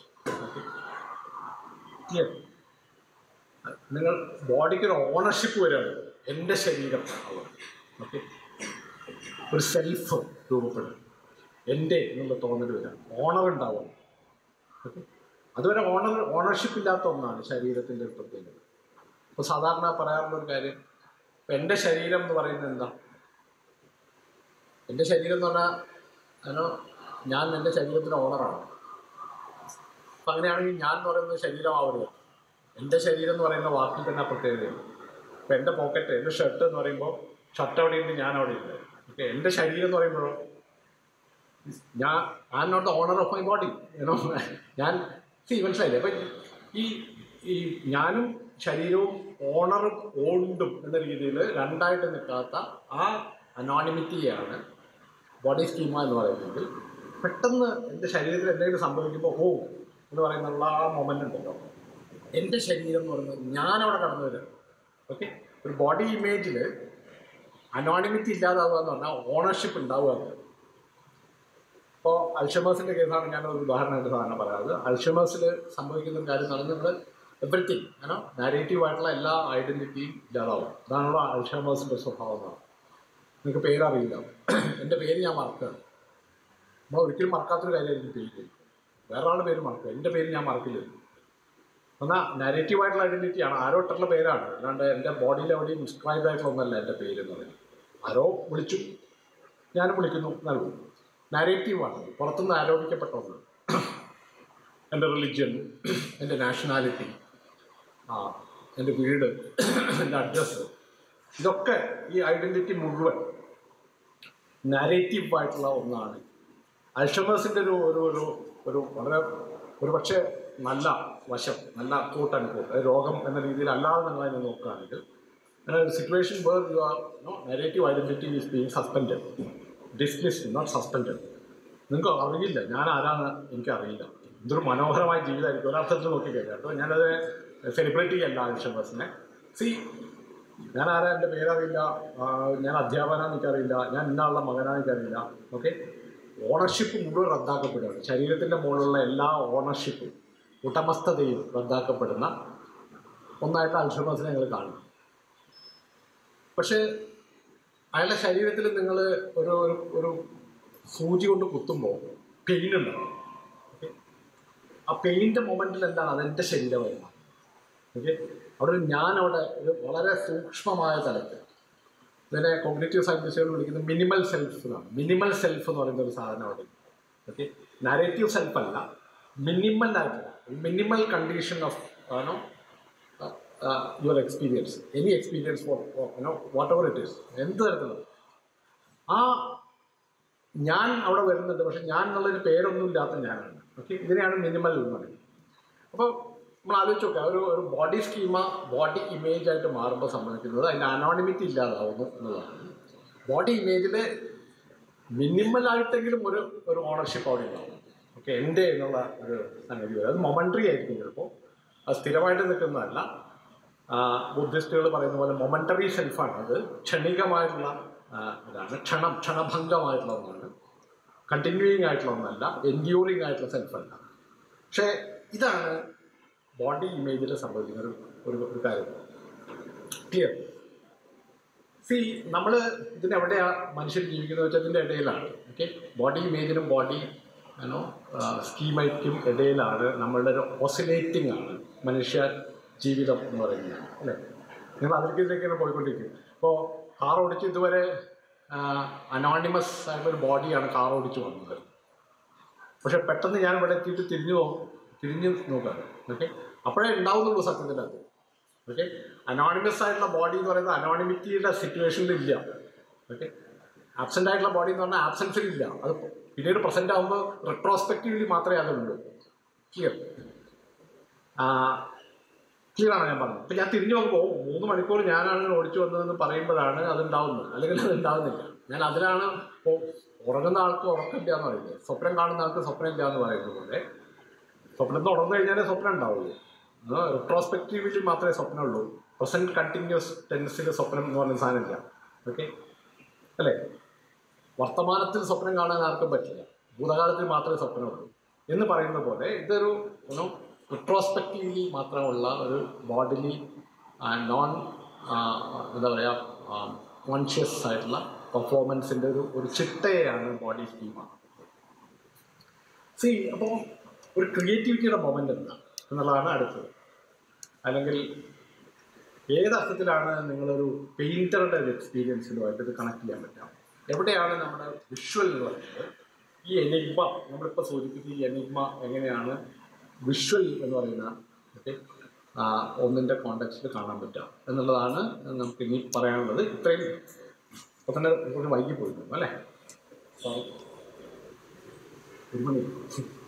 A: clear നിങ്ങൾ ബോഡിക്ക് ഒരു ഓണർഷിപ്പ് വരികയാണ് എൻ്റെ ശരീരം ഓക്കെ ഒരു സെൽഫ് രൂപപ്പെടും എൻ്റെ എന്നുള്ള തോന്നൽ വരാം ഓണർ ഉണ്ടാവും ഓക്കെ അതുവരെ ഓണർ ഓണർഷിപ്പ് ഇല്ലാത്ത ഒന്നാണ് ശരീരത്തിൻ്റെ ഒരു പ്രത്യേകത ഇപ്പോൾ സാധാരണ പറയാറുള്ള ഒരു കാര്യം ഇപ്പം എൻ്റെ ശരീരം എന്ന് പറയുന്നത് എന്താ എൻ്റെ ശരീരം എന്ന് പറഞ്ഞാൽ അതിനോ ഞാൻ എൻ്റെ ശരീരത്തിൻ്റെ ഓണറാണ് അപ്പം അങ്ങനെയാണെങ്കിൽ ഞാൻ എന്ന് പറയുന്നത് ശരീരമാവരുത് എൻ്റെ ശരീരം എന്ന് പറയുന്ന വാക്കിൽ തന്നെ ആ പ്രത്യേകതയാണ് ഇപ്പം എൻ്റെ പോക്കറ്റ് എൻ്റെ ഷർട്ട് എന്ന് പറയുമ്പോൾ ഷർട്ട് അവിടെ ഉണ്ട് ഞാൻ അവിടെ ഉണ്ട് ഓക്കെ എൻ്റെ ശരീരം എന്ന് പറയുമ്പോഴോ ഞാൻ I am not the owner of my body you know ഞാൻ സി മനസ്സിലായില്ലേ അപ്പം ഈ ഈ ഞാനും ശരീരവും ഓണറും ഓണ്ടും എന്ന രീതിയിൽ രണ്ടായിട്ട് നിൽക്കാത്ത ആ അനോണിമിറ്റിയാണ് ബോഡി സ്കീമ എന്ന് പറയുന്നത് പെട്ടെന്ന് എൻ്റെ ശരീരത്തിൽ എന്തെങ്കിലും സംഭവിക്കുമ്പോൾ ഓ എന്ന് പറയുന്നുള്ള ആ മൊമെൻ്റ് ഉണ്ടല്ലോ എൻ്റെ ശരീരം എന്ന് പറയുന്നത് ഞാനവിടെ കടന്നു വരിക ഓക്കെ ഒരു ബോഡി ഇമേജിൽ അനോണിമിറ്റി ഇല്ലാതാവുക എന്ന് പറഞ്ഞാൽ ഓണർഷിപ്പ് ഉണ്ടാവുക എന്നുള്ളത് ഇപ്പോൾ അൽഷമേഴ്സിൻ്റെ കേസാണ് ഞാനൊരു ഉദാഹരണമായിട്ട് സാധാരണ പറയാറ് അൽഷമേഴ്സിൽ സംഭവിക്കുന്ന ഒരു കാര്യം എന്ന് പറഞ്ഞാൽ നിങ്ങൾ എവറിത്തിങ് ഏനോ നാരേറ്റീവ് ആയിട്ടുള്ള എല്ലാ ഐഡൻറ്റിറ്റിയും ഇല്ലാതാവും അതാണല്ലോ അൽഷമേഴ്സിൻ്റെ സ്വഭാവം എന്നാണ് നിങ്ങൾക്ക് പേരറിയില്ല എൻ്റെ പേര് ഞാൻ മറക്കുകയാണ് നമ്മൾ ഒരിക്കലും മറക്കാത്തൊരു കാര്യമായിരിക്കും പേര് വേറെ ആളുടെ പേര് മറക്കുക എൻ്റെ പേര് ഞാൻ മറക്കില്ല എന്നാൽ നാരേറ്റീവ് ആയിട്ടുള്ള ഐഡൻറ്റിറ്റിയാണ് ആരോ ഇട്ടുള്ള പേരാണ് അല്ലാണ്ട് എൻ്റെ ബോഡിയിൽ എവിടെയും ഇൻസ്ക്രൈബ് ആയിട്ടുള്ള ഒന്നല്ല എൻ്റെ പേര് എന്ന് പറയുന്നത് ആരോ വിളിച്ചു ഞാനും വിളിക്കുന്നു നൽകും നാരേറ്റീവാണ് പുറത്തുനിന്ന് ആരോപിക്കപ്പെട്ട ഒന്ന് എൻ്റെ റിലിജ്യൻ എൻ്റെ നാഷണാലിറ്റി ആ എൻ്റെ വീട് എൻ്റെ അഡ്രസ്സ് ഇതൊക്കെ ഈ ഐഡൻറ്റിറ്റി മുഴുവൻ നാരേറ്റീവ് ആയിട്ടുള്ള ഒന്നാണ് അൽഷമേഴ്സിൻ്റെ ഒരു ഒരു ഒരു ഒരു വളരെ ഒരു പക്ഷേ നല്ല വശം നല്ല കൂട്ട് അനുകൂട്ട് രോഗം എന്ന രീതിയിൽ അല്ലാതെ നിങ്ങൾ അതിനെ നോക്കുകയാണെങ്കിൽ situation where you are no negative identity is being suspend dismissed not suspend നിങ്ങൾക്ക് അറിയില്ല ഞാൻ ആരാന്ന് എനിക്കറിയില്ല ഇതൊരു മനോഹരമായ ജീവിതമായിരിക്കും ഒരർത്ഥത്തിൽ നോക്കിക്കഴിഞ്ഞാൽ കേട്ടോ ഞാനത് സെലിബ്രിറ്റി അല്ല അൽഷമേഴ്സിനെ സി ഞാൻ ആരാ എൻ്റെ പേരറിയില്ല ആ, ഞാൻ അധ്യാപകനാന്ന് എനിക്കറിയില്ല ഞാൻ ഇന്നാളുടെ മകനാന്ന് എനിക്കറിയില്ല ഓക്കെ ഓണർഷിപ്പ് മുഴുവൻ റദ്ദാക്കപ്പെടുകയാണ് ശരീരത്തിൻ്റെ മുകളിലുള്ള എല്ലാ ഓണർഷിപ്പും ഉടമസ്ഥതയും റദ്ദാക്കപ്പെടുന്ന ഒന്നായിട്ട് അൽഷമേഴ്സിനെ നിങ്ങൾ കാണും പക്ഷേ അയാളുടെ ശരീരത്തിൽ നിങ്ങൾ ഒരു ഒരു ഒരു സൂചി കൊണ്ട് കുത്തുമ്പോൾ പെയിൻ ഉണ്ടാവും ഓക്കെ ആ പെയിൻ്റെ മൊമെൻറ്റിൽ എന്താണ് അതെൻ്റെ ശരീരമായിരുന്നു ഓക്കെ അവിടെ ഒരു ഞാൻ അവിടെ ഒരു വളരെ സൂക്ഷ്മമായ തലത്തിൽ ഇതിനെ കോഗ്നേറ്റീവ് സയൻറ്റിസ്റ്റുകൾ വിളിക്കുന്നത് മിനിമൽ സെൽഫ് എന്നാണ് മിനിമൽ സെൽഫ് എന്ന് പറയുന്ന ഒരു സാധനം അവിടെ ഓക്കെ നാരേറ്റീവ് സെൽഫ് അല്ല മിനിമൽ ആയിട്ടുള്ള മിനിമൽ കണ്ടീഷൻ ഓഫ് ആണോ your experience any experience you know whatever it is എന്ത് തരത്തിലുള്ള ആ ഞാൻ അവിടെ വരുന്നുണ്ട് പക്ഷെ ഞാൻ എന്നുള്ളൊരു പേരൊന്നും ഇല്ലാത്ത ഞാനാണ് ഓക്കെ ഇതിനെയാണ് മിനിമൽ എന്ന് പറയുന്നത് അപ്പോൾ നമ്മൾ ആലോചിച്ച് നോക്കുക ഒരു ഒരു ബോഡി സ്കീമ ബോഡി ഇമേജ് ആയിട്ട് മാറുമ്പോൾ സംഭവിക്കുന്നത് അതിൻ്റെ അനോണിമിറ്റി ഇല്ലാതാവുന്നു എന്നുള്ളതാണ് ബോഡി ഇമേജിൽ മിനിമലായിട്ടെങ്കിലും ഒരു ഒരു ഓണർഷിപ്പ് അവിടെ ഉണ്ടാവും ഓക്കെ എൻ്റെ എന്നുള്ള ഒരു സംഗതി വരും അത് മൊമൻട്രി ആയിരിക്കും ചിലപ്പോൾ അത് സ്ഥിരമായിട്ട് നിൽക്കുന്നതല്ല ആ, ബുദ്ധിസ്റ്റുകൾ പറയുന്ന പോലെ മൊമൻറ്ററി സെൽഫാണ് അത് ക്ഷണികമായിട്ടുള്ള ആ, ഇതാണ് ക്ഷണം ക്ഷണഭംഗമായിട്ടുള്ള ഒന്നാണ് കണ്ടിന്യൂയിങ് ആയിട്ടുള്ള ഒന്നല്ല എൻഡ്യൂറിങ് ആയിട്ടുള്ള സെൽഫല്ല പക്ഷേ ഇതാണ് ബോഡി ഇമേജിൽ സംഭവിക്കുന്ന ഒരു ഒരു ഒരു കാര്യം ക്ലിയർ സി നമ്മൾ ഇതിനെവിടെയാ മനുഷ്യർ ജീവിക്കുന്നത് വെച്ചാൽ ഇതിൻ്റെ ഇടയിലാണ് ഓക്കെ ബോഡി ഇമേജിനും ബോഡി ആണോ സ്കീമയ്ക്കും ഇടയിലാണ് നമ്മളുടെ ഒരു ഓസിലേറ്റിംഗ് ആണ് മനുഷ്യ ജീവിതം എന്ന് പറയുന്നത് അല്ലേ നിങ്ങൾ അതിലേക്കിലേക്കാണ് പോയിക്കൊണ്ടിരിക്കും ഇപ്പോൾ കാർ ഓടിച്ച് ഇതുവരെ അനോണിമസ് ആയിട്ടുള്ളൊരു ബോഡിയാണ് കാർ ഓടിച്ച് വന്നത് പക്ഷെ പെട്ടെന്ന് ഞാൻ ഇവിടെ എത്തിയിട്ട് തിരിഞ്ഞു നോക്കും തിരിഞ്ഞ് നോക്കാം ഓക്കെ അപ്പോഴേ ഉണ്ടാവുന്നുള്ളൂ സത്യത്തിൽ അത് ഓക്കെ അനോണിമസ് ആയിട്ടുള്ള ബോഡി എന്ന് പറയുന്നത് അനോണിമിറ്റിയുടെ സിറ്റുവേഷനിൽ ഇല്ല ഓക്കെ ആബ്സെൻ്റ് ആയിട്ടുള്ള ബോഡി എന്ന് പറഞ്ഞാൽ ആബ്സെൻസിൽ ഇല്ല അത് പിന്നീട് പ്രസൻ്റ് ആകുമ്പോൾ റെട്രോസ്പെക്റ്റീവ്ലി മാത്രമേ അതുള്ളൂ ക്ലിയർ ക്ലിയർ ആണ് ഞാൻ പറഞ്ഞത് അപ്പം ഞാൻ തിരിഞ്ഞു നോക്കുമ്പോൾ മൂന്ന് മണിക്കൂർ ഞാനാണ് ഓടിച്ചു വന്നതെന്ന് പറയുമ്പോഴാണ് അത് ഉണ്ടാവുന്നത് അല്ലെങ്കിൽ അത് ഉണ്ടാവുന്നില്ല ഞാൻ അതിലാണ് ഇപ്പോൾ ഉറങ്ങുന്ന ആൾക്ക് ഉറക്കമില്ല എന്ന് പറയുന്നത് സ്വപ്നം കാണുന്ന ആൾക്ക് സ്വപ്നം ഇല്ല എന്ന് പറയുന്നത് പോലെ സ്വപ്നത്തിൽ ഉണർന്നു കഴിഞ്ഞാലേ സ്വപ്നം ഉണ്ടാവുള്ളൂ റിട്രോസ്പെക്റ്റീവിൽ മാത്രമേ സ്വപ്നമുള്ളൂ പ്രസൻറ്റ് കണ്ടിന്യൂസ് ടെൻസിൽ സ്വപ്നം എന്ന് പറയുന്ന സാധനമില്ല ഓക്കെ അല്ലേ വർത്തമാനത്തിൽ സ്വപ്നം കാണാൻ ആർക്കും പറ്റില്ല ഭൂതകാലത്തിൽ മാത്രമേ സ്വപ്നമുള്ളൂ എന്ന് പറയുന്ന പോലെ ഇതൊരു ഒരു റിട്രോസ്പെക്റ്റീവ്ലി മാത്രമുള്ള ഒരു ബോഡിലി നോൺ എന്താ പറയുക കോൺഷ്യസ് ആയിട്ടുള്ള പെർഫോമൻസിൻ്റെ ഒരു ഒരു ചിട്ടയാണ് ബോഡി സ്കീമാണ് സി അപ്പോൾ ഒരു ക്രിയേറ്റിവിറ്റിയുടെ മൊമെൻ്റ് എന്താ എന്നുള്ളതാണ് അടുത്തത് അല്ലെങ്കിൽ ഏത് അർത്ഥത്തിലാണ് നിങ്ങളൊരു പെയിൻറ്ററുടെ ഒരു എക്സ്പീരിയൻസിലുമായിട്ട് ഇത് കണക്ട് ചെയ്യാൻ പറ്റുക എവിടെയാണ് നമ്മുടെ വിഷ്വൽ എന്ന് പറയുന്നത് ഈ എനിഗ്മ നമ്മളിപ്പോൾ സൂചിപ്പിച്ച ഈ എനിഗ്മ എങ്ങനെയാണ് വിഷ്വൽ എന്ന് പറയുന്ന ഓക്കെ ഒന്നിൻ്റെ കോണ്ടക്സ്റ്റിൽ കാണാൻ പറ്റുക എന്നുള്ളതാണ് നമുക്ക് ഇനി പറയാനുള്ളത് ഇത്രയും ഇപ്പം തന്നെ കുറച്ച് വൈകി പോയിരുന്നു അല്ലേ സോറി ഒരു മണി